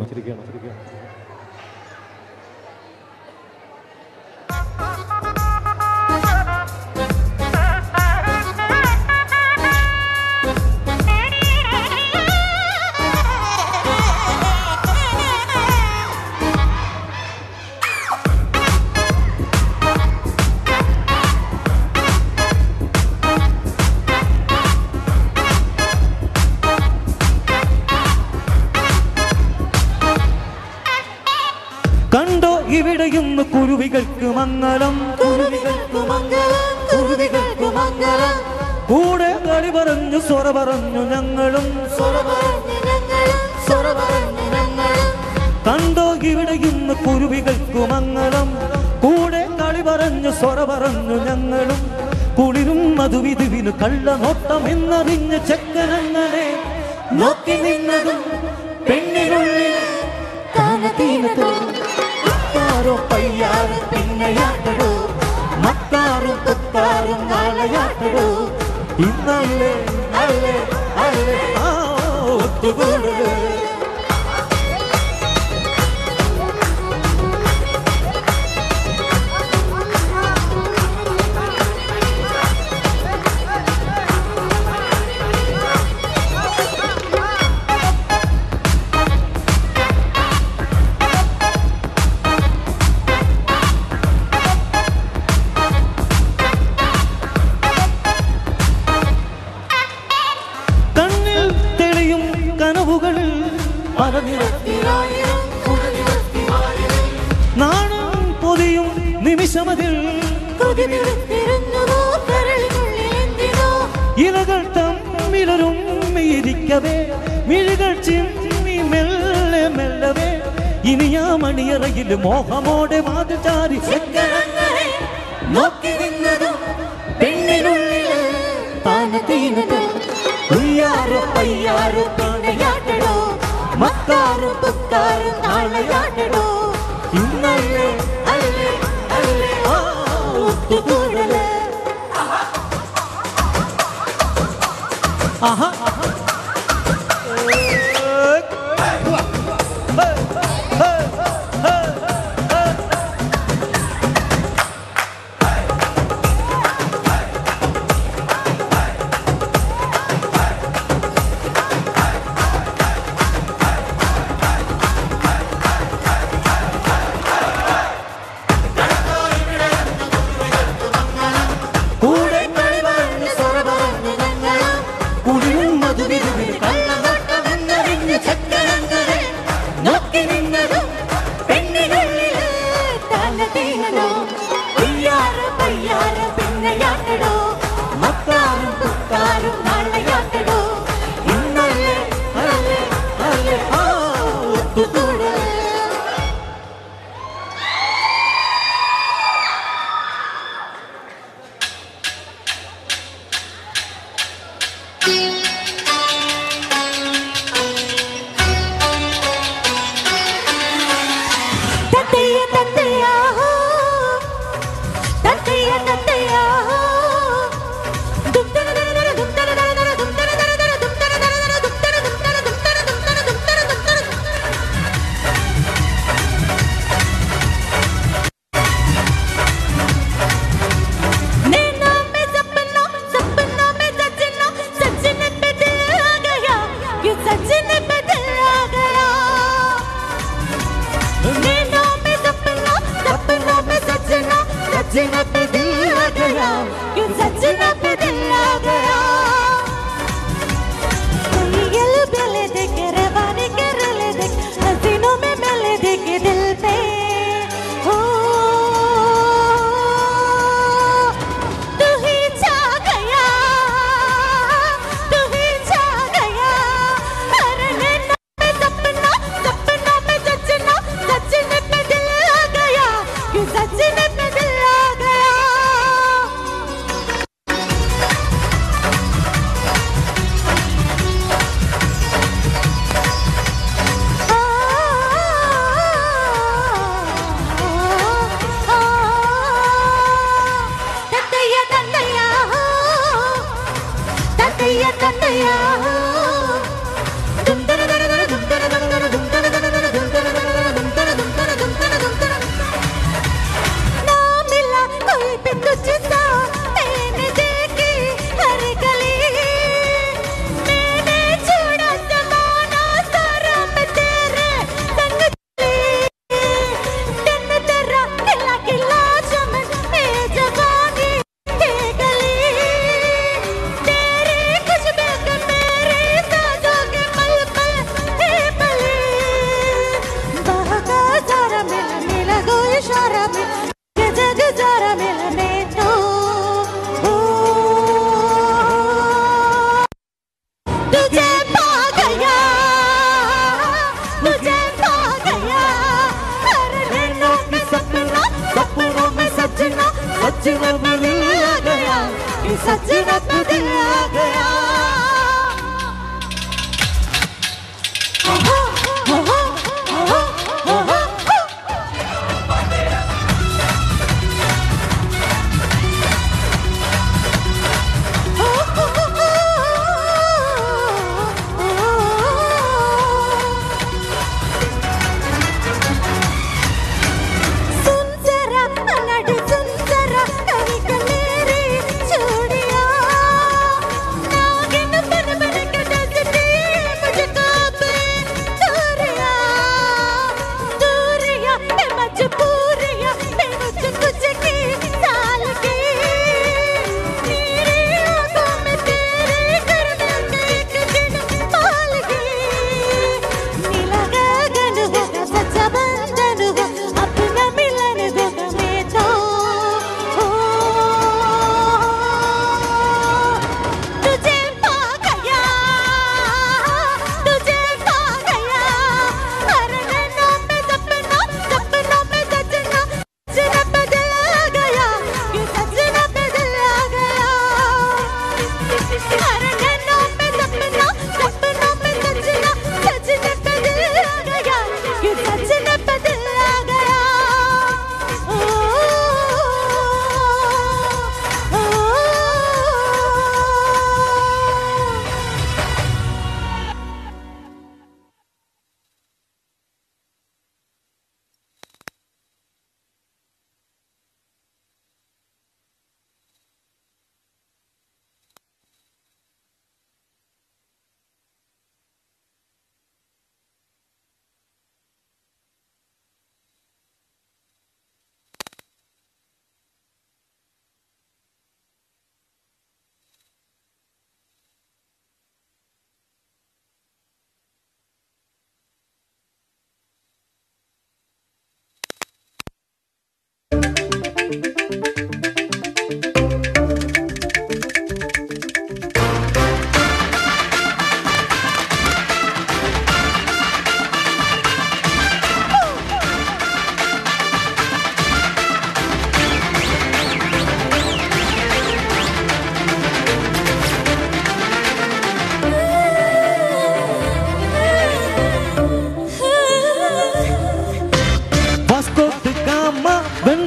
കണ്ടോ ഇവിടെ ഇന്ന് കുരുവികൾക്ക് മംഗളം കുരുവികൾക്ക് മംഗളം കുരുവികൾക്ക് മംഗളം കൂടെ കളി പറഞ്ഞു സ്വറ പറഞ്ഞു ഞങ്ങളും കണ്ടോ ഇവിടെ ഇന്ന് കുരുവികൾക്ക് മംഗളം കൂടെ കളി പറഞ്ഞു സ്വറ പറഞ്ഞു ഞങ്ങളും കുളിരും മധുവിധുവിന് കള്ള നോട്ടം എന്നറിഞ്ഞ ചെക്കനങ്ങളെ നോക്കി നിന്നതും പെണ്ണിനുള്ളിൽ കാനതീനത്തോ മക്കാരോ പയ്യാറ് പിന്നെയാട്ടടോ മക്കാറും കുത്താറും നാളെയാട്ടടോ ഇന്നല്ലേ അല്ലേ അല്ലേ ആ ഒത്തുകൂടല് കണ്ണിൽ തെളിയും കനവുകളിൽ പല നിറത്തിലായിരം നാണം പൊതിയും നിമിഷമതിൽ ഇലകൾ തമ്മിലൊരും ഇരിക്കവേ മിഴികൾ ചിമ്മി മെല്ലെ മെല്ലവേ ഇനി ആ മണിയറയിൽ മോഹമോടെ മാതുചാരി നോക്കി നിന്നതും പെണ്ണിനുള്ളിൽ താനതീനത് ഉയ്യാറോ പയ്യാറോ താനയാട്ടടോ മക്കാറും പുക്കാറും നാളെയാട്ടടോ ഇന്നല്ലേ അല്ലേ അല്ലേ ആ ഒത്തുകൂടല് ആഹാ ും കൂട്ടുകൂടൽ തത്തയ്യ തത്തയ്യാ തത്തയ്യ തത്തയ്യാ ദും തരതരതര ദും തരതരതര ദും തരതരതര ദും തരതരതര ദും തര ദും തര ദും തര ദും തര ദും തര ദും തര नैना में सपना सपना में सजना सजन पे दिल आ गया ये सजन पे दिल आ गया नैना में सपना सपना में सजना सजन पे दिल आ गया ये सजन पे दिल आ गया कोयल बेले देख रवाने कर ले देख हसीनों में मेले देख दिल पे हो तू ही छा गया तू ही छा गया अरे नैना में सपना सपना में सजना सजन पे दिल आ गया कि सजन पे दिल आ गया തത്തയ്യ തത്തയ്യ തത്തയ്യ തത്തയ്യ ദും ദര ദര ദര ദും ദര ദര ദര ദും ദര ദര ദര ദും ദര ദര ദര ദും ദര ദും ദര ദും ദര ദും ദര ना मिला कोई भी तुझसा मैंने देखी हर गली मैंने छोड़ा जमाना सारा मैं तेरे संग चली दिन तेरा खिला खिला चमन में जवानी के गली तेरी खुशबू के मेरे साजों के पल पल के पले बहका सारा मिला मिला गो इशारा मिला जग जरा मिलने तो ओ, तुझे पा गया तुझे पा गया हर नैनों में सपना सपनों में सजना सजना में दिल आ गया कि सजना में दिल आ गया ओहो, ओहो, ओहो, ओहो, ओहो। सुन जरा अनड़ सुन जरा कभी कलेरी चूड़िया नागिन बन बन के डसती मुझको पे दूरिया दूरिया पे मजबूरिया पे मुझ कुछ की साल की तेरी आंखों में तेरे घर में एक दिन पाल गई नीला गगन होगा सच्चा बंधन होगा अपना मिलन होगा मैं तो हो तुझे पा गया तुझे पा गया हर नैनों में सपना सपनों में सजना सजना पे दिल आ गया कि सजना पे दिल आ गया हर नैनों में सपना सपनों में सजना सजने पे दिल आ गया कि सजने पे दिल आ गया ओ, ओ, ओ,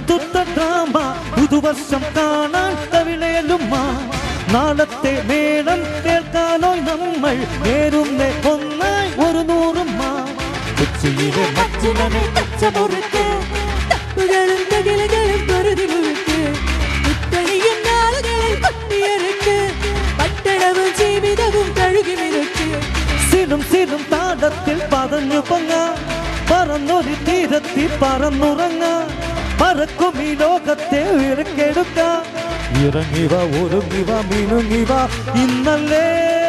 വെന്തുത്ത ഡ്രാമ പുതുവർഷം കാണാൻ കവിളയലുമ്മ നാളത്തെ മേളം കേൾക്കാനോ നമ്മൾ നേരുന്ന ഒന്നായി ഒരു നൂറുമ്മ കൊച്ചിയിലെ മച്ചുനനെ പച്ചമുറുക്ക് തപ്പുകളും തകിലുകളും പൊറുതി മുറുക്ക് കുത്തണിയും നാളുകളിൽ കൊത്തിയറുക്ക് പട്ടണവും ജീവിതവും കഴുകി മിനുക്ക് സിലും സിലും താടത്തിൽ പതഞ്ഞു പൊങ്ങ പറന്നൊരു തീരത്തിൽ പറന്നുറങ്ങ പറക്കും ഈ ലോകത്തെ ഇറക്കെടുക്ക ഇറങ്ങിവ ഒരുങ്ങിവ മിനുങ്ങിവ ഇന്നല്ലേ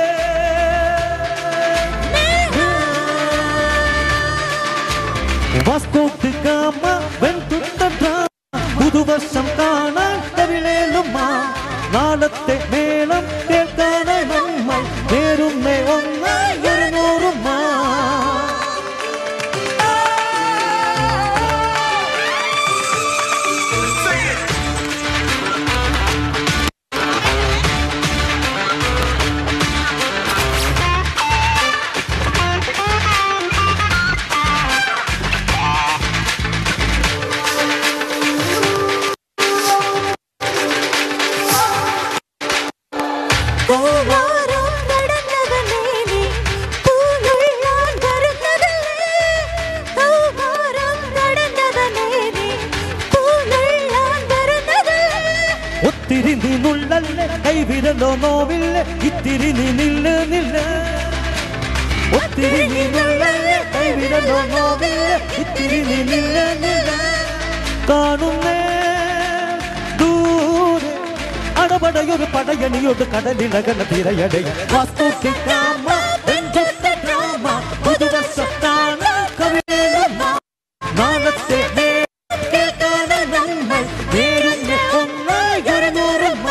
വാസ്കോട്ട് ഗാമ വെന്തുത്ത ഡ്രാമ പുതുവർഷം കാണാൻ കവിളേലുമ്മ നാളത്തെ മേളം കേൾക്കാനായി നമ്മൾ നേരുന്ന ഒന്നായി ഒരു നൂറുമ്മ പൂവാരം കടന്നവനേ നീ, പൂനുള്ളാൻ വരുന്നതല്ലേ? പൂവാരം കടന്നവനേ നീ, പൂനുള്ളാൻ വരുന്നതല്ലേ? ഒത്തിരി നീ നുള്ളല്ലേ കൈവിരലോ നോവില്ലേ ഇത്തിരി നീ നില്ല് നില്ല് ഒത്തിരി നീ നുള്ളല്ലേ കൈവിരലോ നോവില്ലേ ഇത്തിരി നീ നില്ല് നില്ല് കാണുന്നേ ദൂരെ അടപടയൊരു പടയണിയൊരു കടലിളകണ തിരയടയ വാസ്തുക്കി കാമ വെഞ്ചത്ത ഡ്രാമ പുതുവർഷത്താണ് കവിളുന്ന നാളത്തെ നേ- കേൾക്കാതെ നമ്മൾ നേരുന്ന ഒന്നായി ഒരു നൂറുമ്മ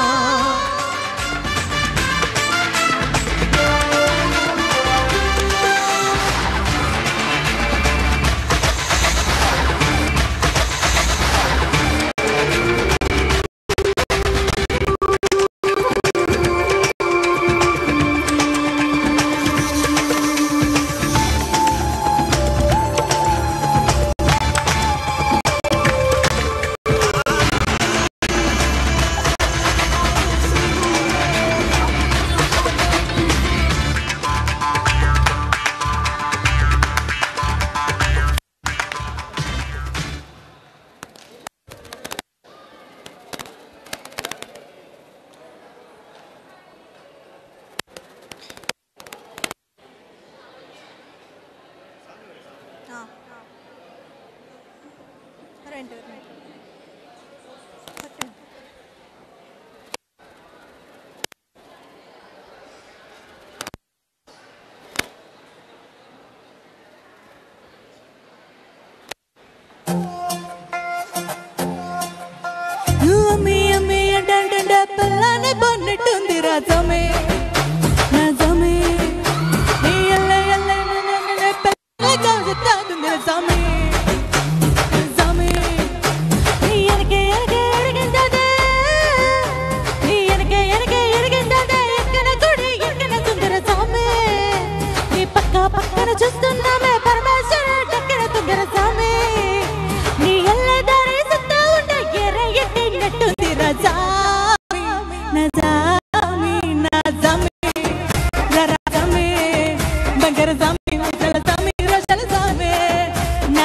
అమ్మి అమ్మి అంటే పిల్లని పొన్నిట్టుంది రజమే రజమే నీ ఎల్ల ఎల్ల పిల్ల కలుగుతుంది రజమే రజమే నీ ఎనకే ఎనకే ఎరిగిందదే నీ ఎనకే ఎనకే ఎరిగిందదే ఎక్కన గుడి ఎక్కన సుందర సామే నీ పక్క పక్కన చూస్తున్నామే పరమేశ్వర ఎక్కన సుందర సామే నీ ఎల్ల దారి సుత్తా ఉండ ఎర్ర ఎట్టినట్టుంది రజామి నజామి నజామి రజామి బంగారు జామి ముసల జామి రసల జామి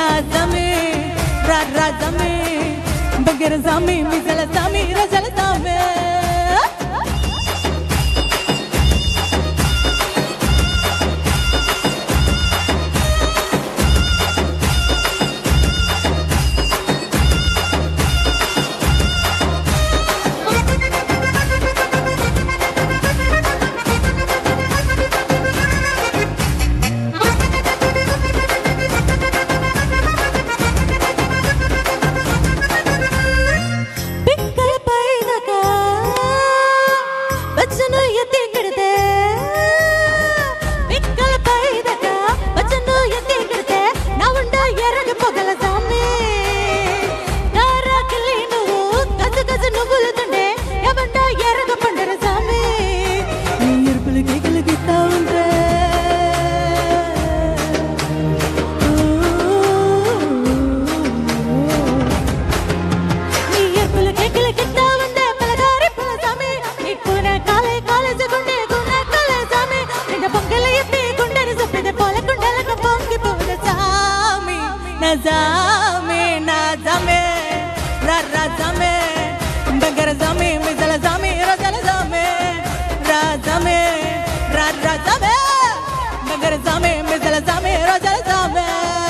nazame nazame rara zame bagar zame mizal zame razal zame razame rara zame bagar zame mizal zame razal zame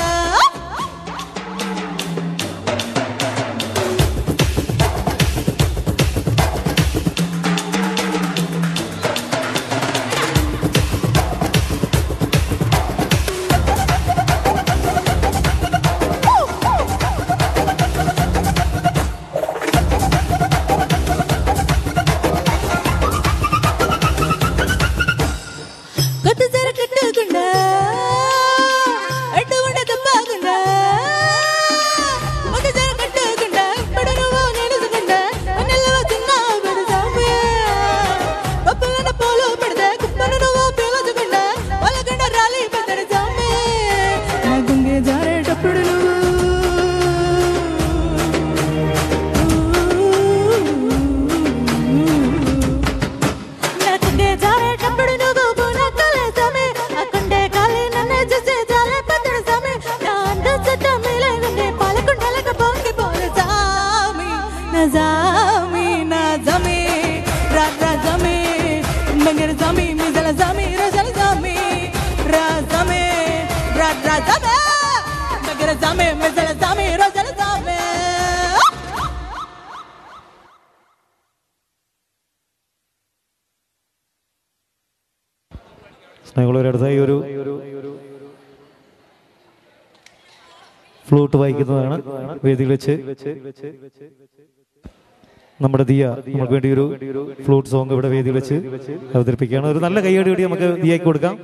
కొత్త సర కట్టుకుండా అడ్డు ఉండ తప్పకుండా కొత్త సర కట్టుకుండా ఇప్పుడు నువ్వు నిలుసుకుండా నెలవ తిన్నా పెడదామే పప్పులన పోలో పెడదా కుప్పను నువ్వు పీల్చుకుండా వాళ్ళకుండా రాలి పెద్దడదామే నా గుంగే జారేటప్పుడు నాకుండే జారేటప్పుడు నువ్వు పూనక్కలే సమే అక్కండే కాలి నన్నే చూసి జాలే పెద్దడు సమే నా అంద చెట్ట మేలే ఉండే పాలకుండలకు పొంగి పోలే జామి నా జామి నా జమి రా రా జమి మంగర జమి మిజల జమి రజల జమి రా జమి రా రా జమి మంగర జమి మిజల జమి రజల జమి സ്നേഹമുള്ളവരെ അടുത്തായി ഒരു ഫ്ലൂട്ട് വായിക്കുന്നതാണ് വേദിയിൽ വെച്ച് നമ്മുടെ ദിയ നമുക്ക് വേണ്ടി ഒരു ഫ്ലൂട്ട് സോങ് ഇവിടെ വേദിയിൽ വെച്ച് അവതരിപ്പിക്കുകയാണ് ഒരു നല്ല കൈയോടി കൂടി നമുക്ക് ദിയക്ക് കൊടുക്കാം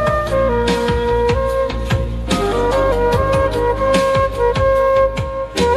ആ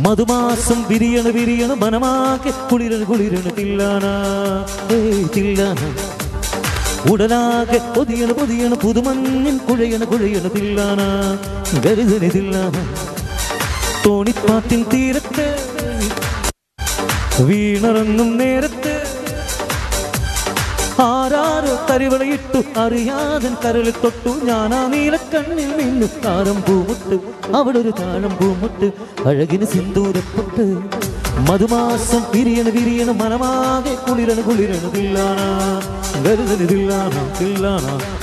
മധുമാസം വിരിയണ വിരിയണ മനമാകെ കുളിരണ കുളിരണ തില്ലാന ഏയ് തില്ലാന ഉടലാകെ പൊതിയണ പൊതിയണ പുതുമഞ്ഞിൻ കുഴയണ കുഴയണ തില്ലാന ഗരുതനി തില്ലാന തോണിപ്പാട്ടിൻ തീരത്ത് വീണറങ്ങും നേരത്ത് ആരാരോ തരിവളയിട്ടു അറിയാതൻ കരളിൽ തൊട്ടു ഞാനാ നീലക്കണ്ണിൽ നിന്നു താരം പൂമുട്ട് അവിടെ ഒരു താഴം പൂമുട്ട് അഴകിന് സിന്ദൂരപ്പൊട്ട് മധുമാസം വിരിയണ വിരിയണ മനമാകെ കുളിരണ കുളിരണ തില്ലാണ കരുതല് തില്ലാണ തില്ലാണ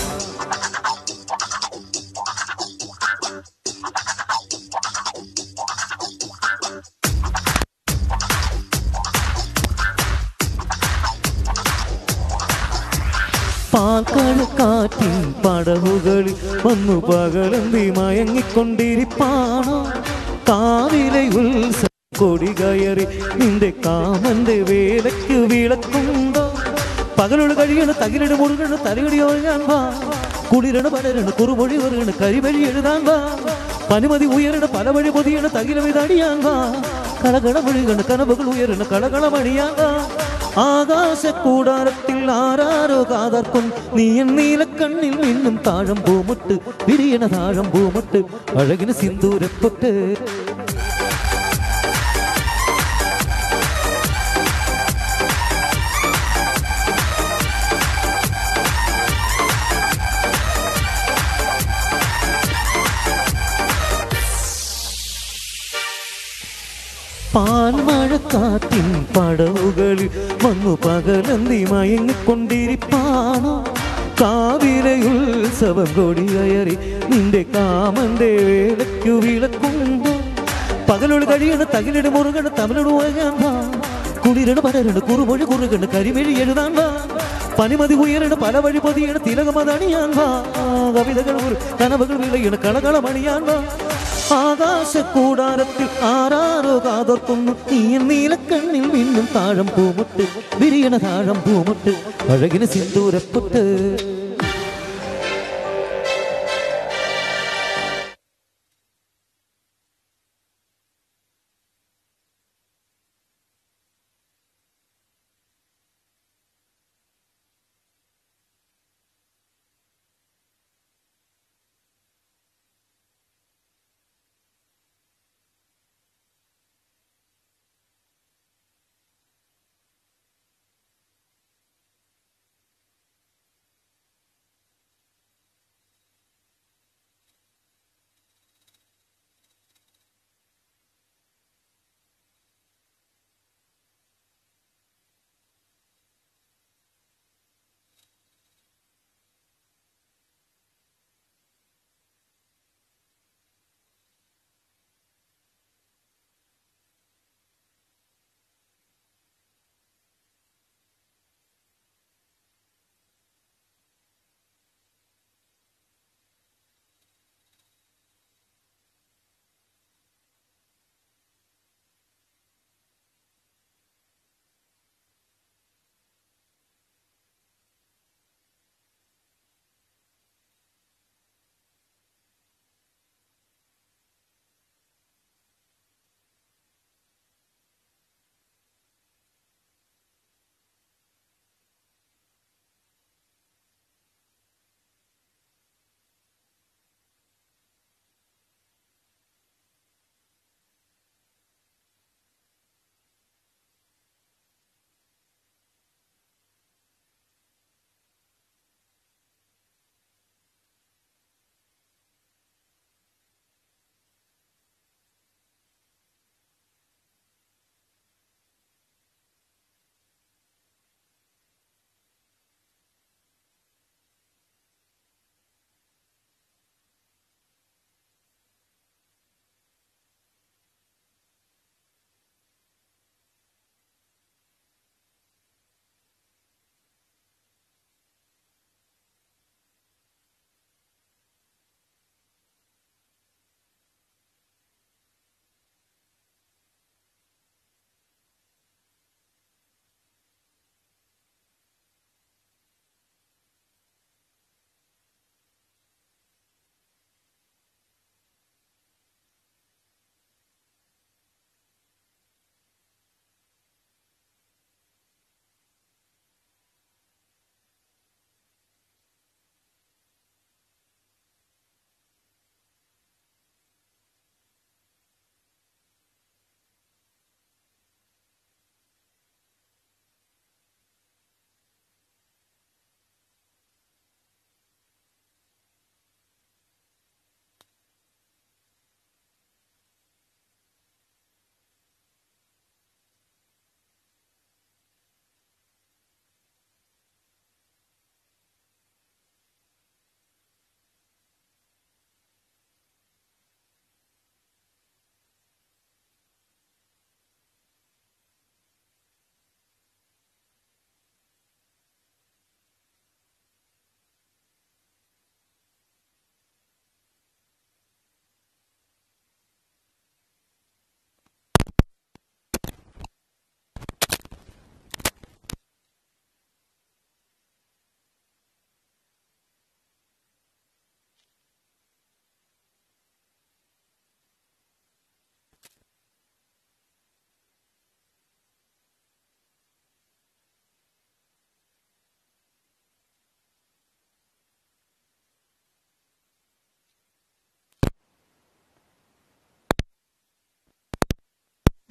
പാൽക്കഴക്കാറ്റിൻ പടവുകളിൽ വന്നു പകലന്തി മയങ്ങിക്കൊണ്ടിരിപ്പാണോ കാവിലെ ഉത്സവം കൊടി കയറി നിന്റെ കാമന്റെ വേലയ്ക്ക് വിളക്കുണ്ടോ പകലൊട് കഴിയണ തകിലട് മുറുകണ തലയിടി ഒഴുകാൻ വാ കുളിരണ പലരണ കുറുമൊഴി ഒറുകണ കരിവഴി എഴുതാൻ വാ പനിമതി ഉയരണ പല വഴി പൊതിയണ തകിലമിതടിയാൻ വാ കളകള മൊഴികണ കനവുകൾ ഉയരണ കളകളമണിയാൻ വാ ആകാശ കൂടാരത്തിൽ ആരാരോ കാതർക്കും നീയൻ നീലക്കണ്ണിൽ മിന്നും താഴം പൂമുട്ട് വിരിയണ താഴം പൂമുട്ട് അഴകിന് സിന്ദൂരപ്പൊട്ട് പാൽമഴക്കാറ്റിൻ പടവുകളിൽ വന്നു പകലന്തി മയങ്ങിക്കൊണ്ടിരിപ്പാണോ കാവിലെ ഉത്സവം കൊടി കയറി നിന്റെ കാമന്റെ വേലയ്ക്കു വിളക്കുമ്പോ പകലൊളി കഴിയണ തകിലട് മുറുകണ തമിഴോട് പോകാൻ വാ കുളിരണ പലരണ കുറുമൊഴി കുറുകണ കരിമെഴി എഴുതാൻ വാ പനിമതി ഉയരണ പല വഴി പൊതിയണ തിലകമതണിയാൻ വാ കവിതകൾ ഒരു കനവുകൾ വിളയണ കളകളമണിയാൻ വാ ആകാശ കൂടാരത്തിൽ ആരാരോ കാതോർക്കുന്നു നീയൻ നീലക്കണ്ണിൽ മിന്നും താഴം പൂമുട്ട് വിരിയണ താഴം പൂമുട്ട് അഴകിന് സിന്ദൂരപ്പൊട്ട്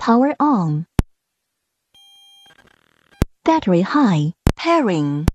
Power on. Battery high. Pairing.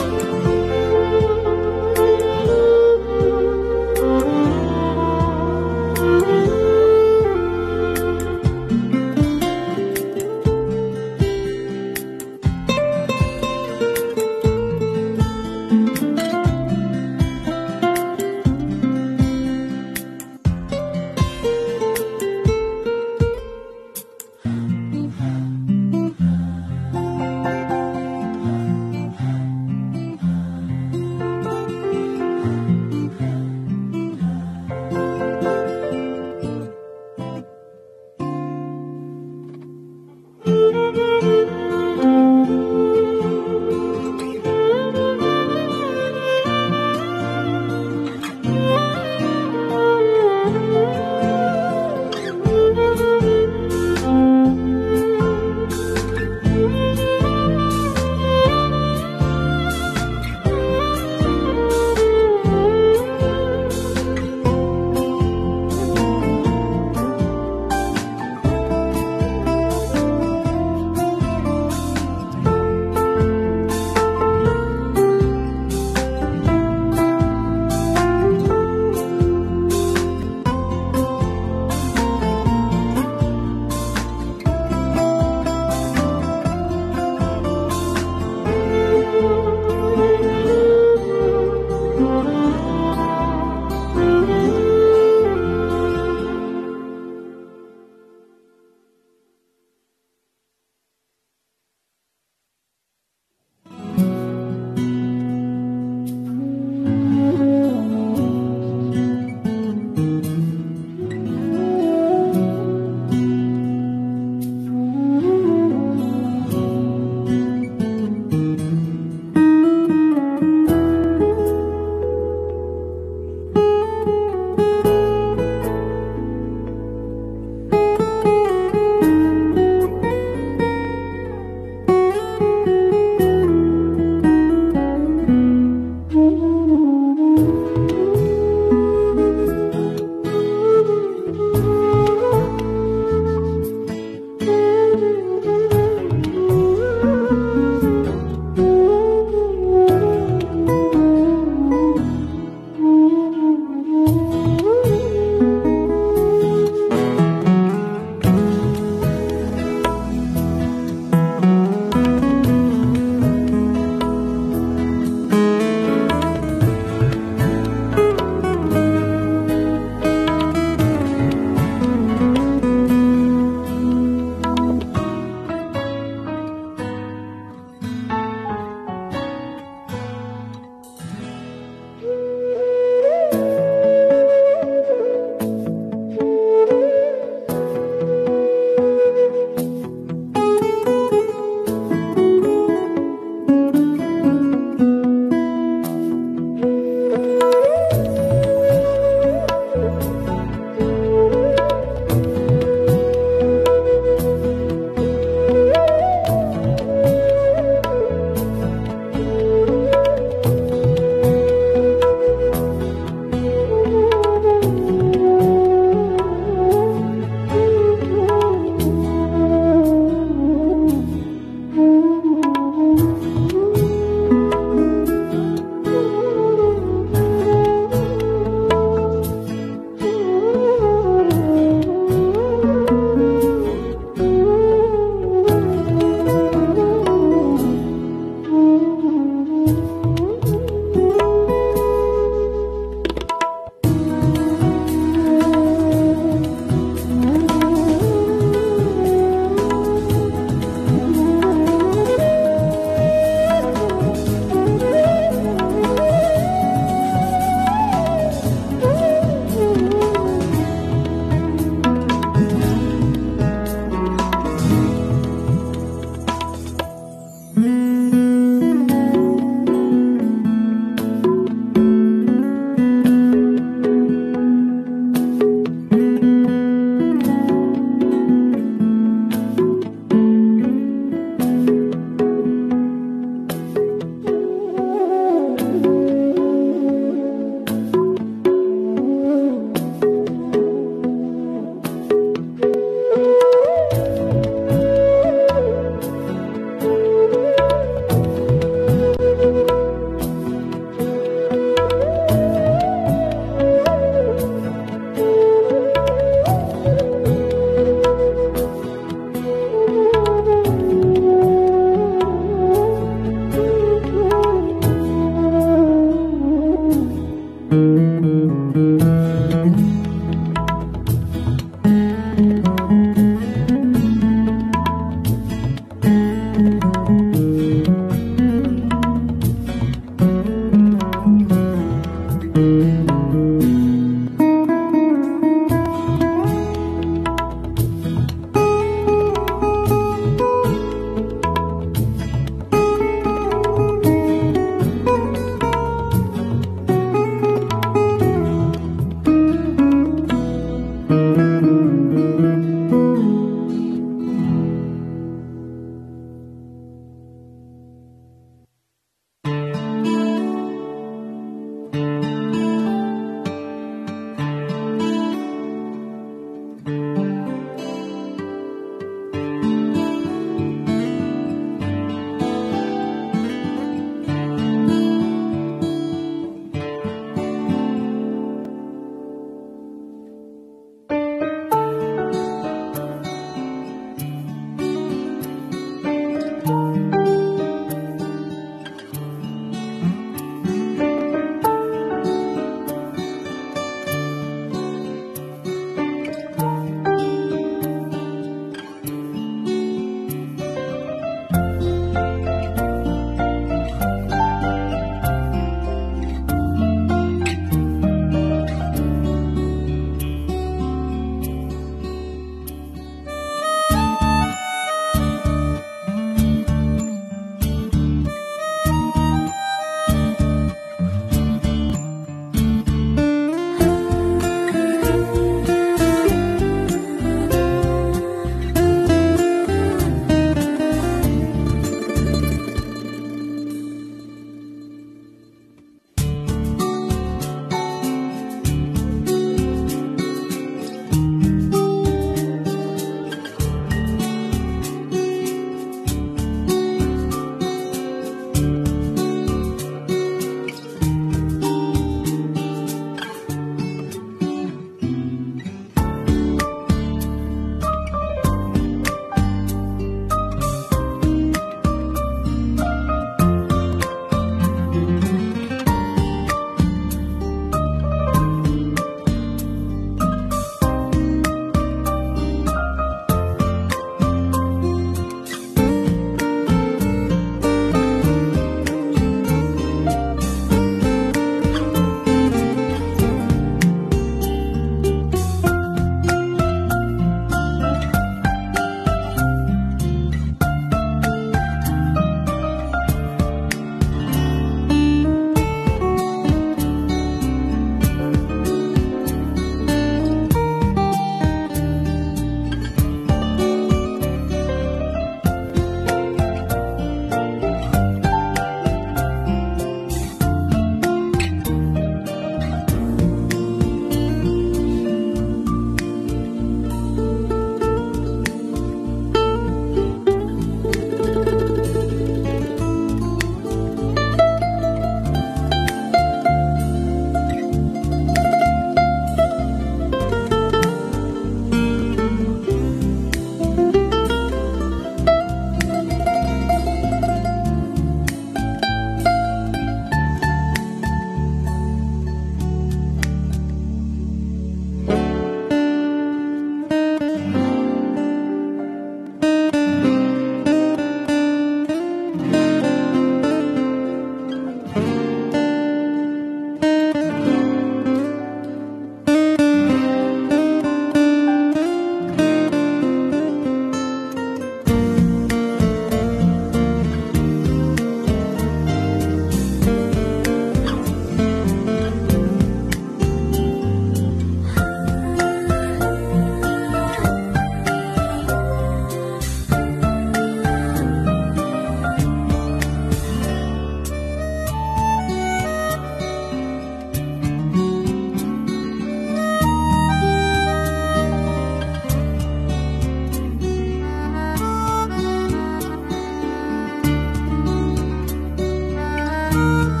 ആ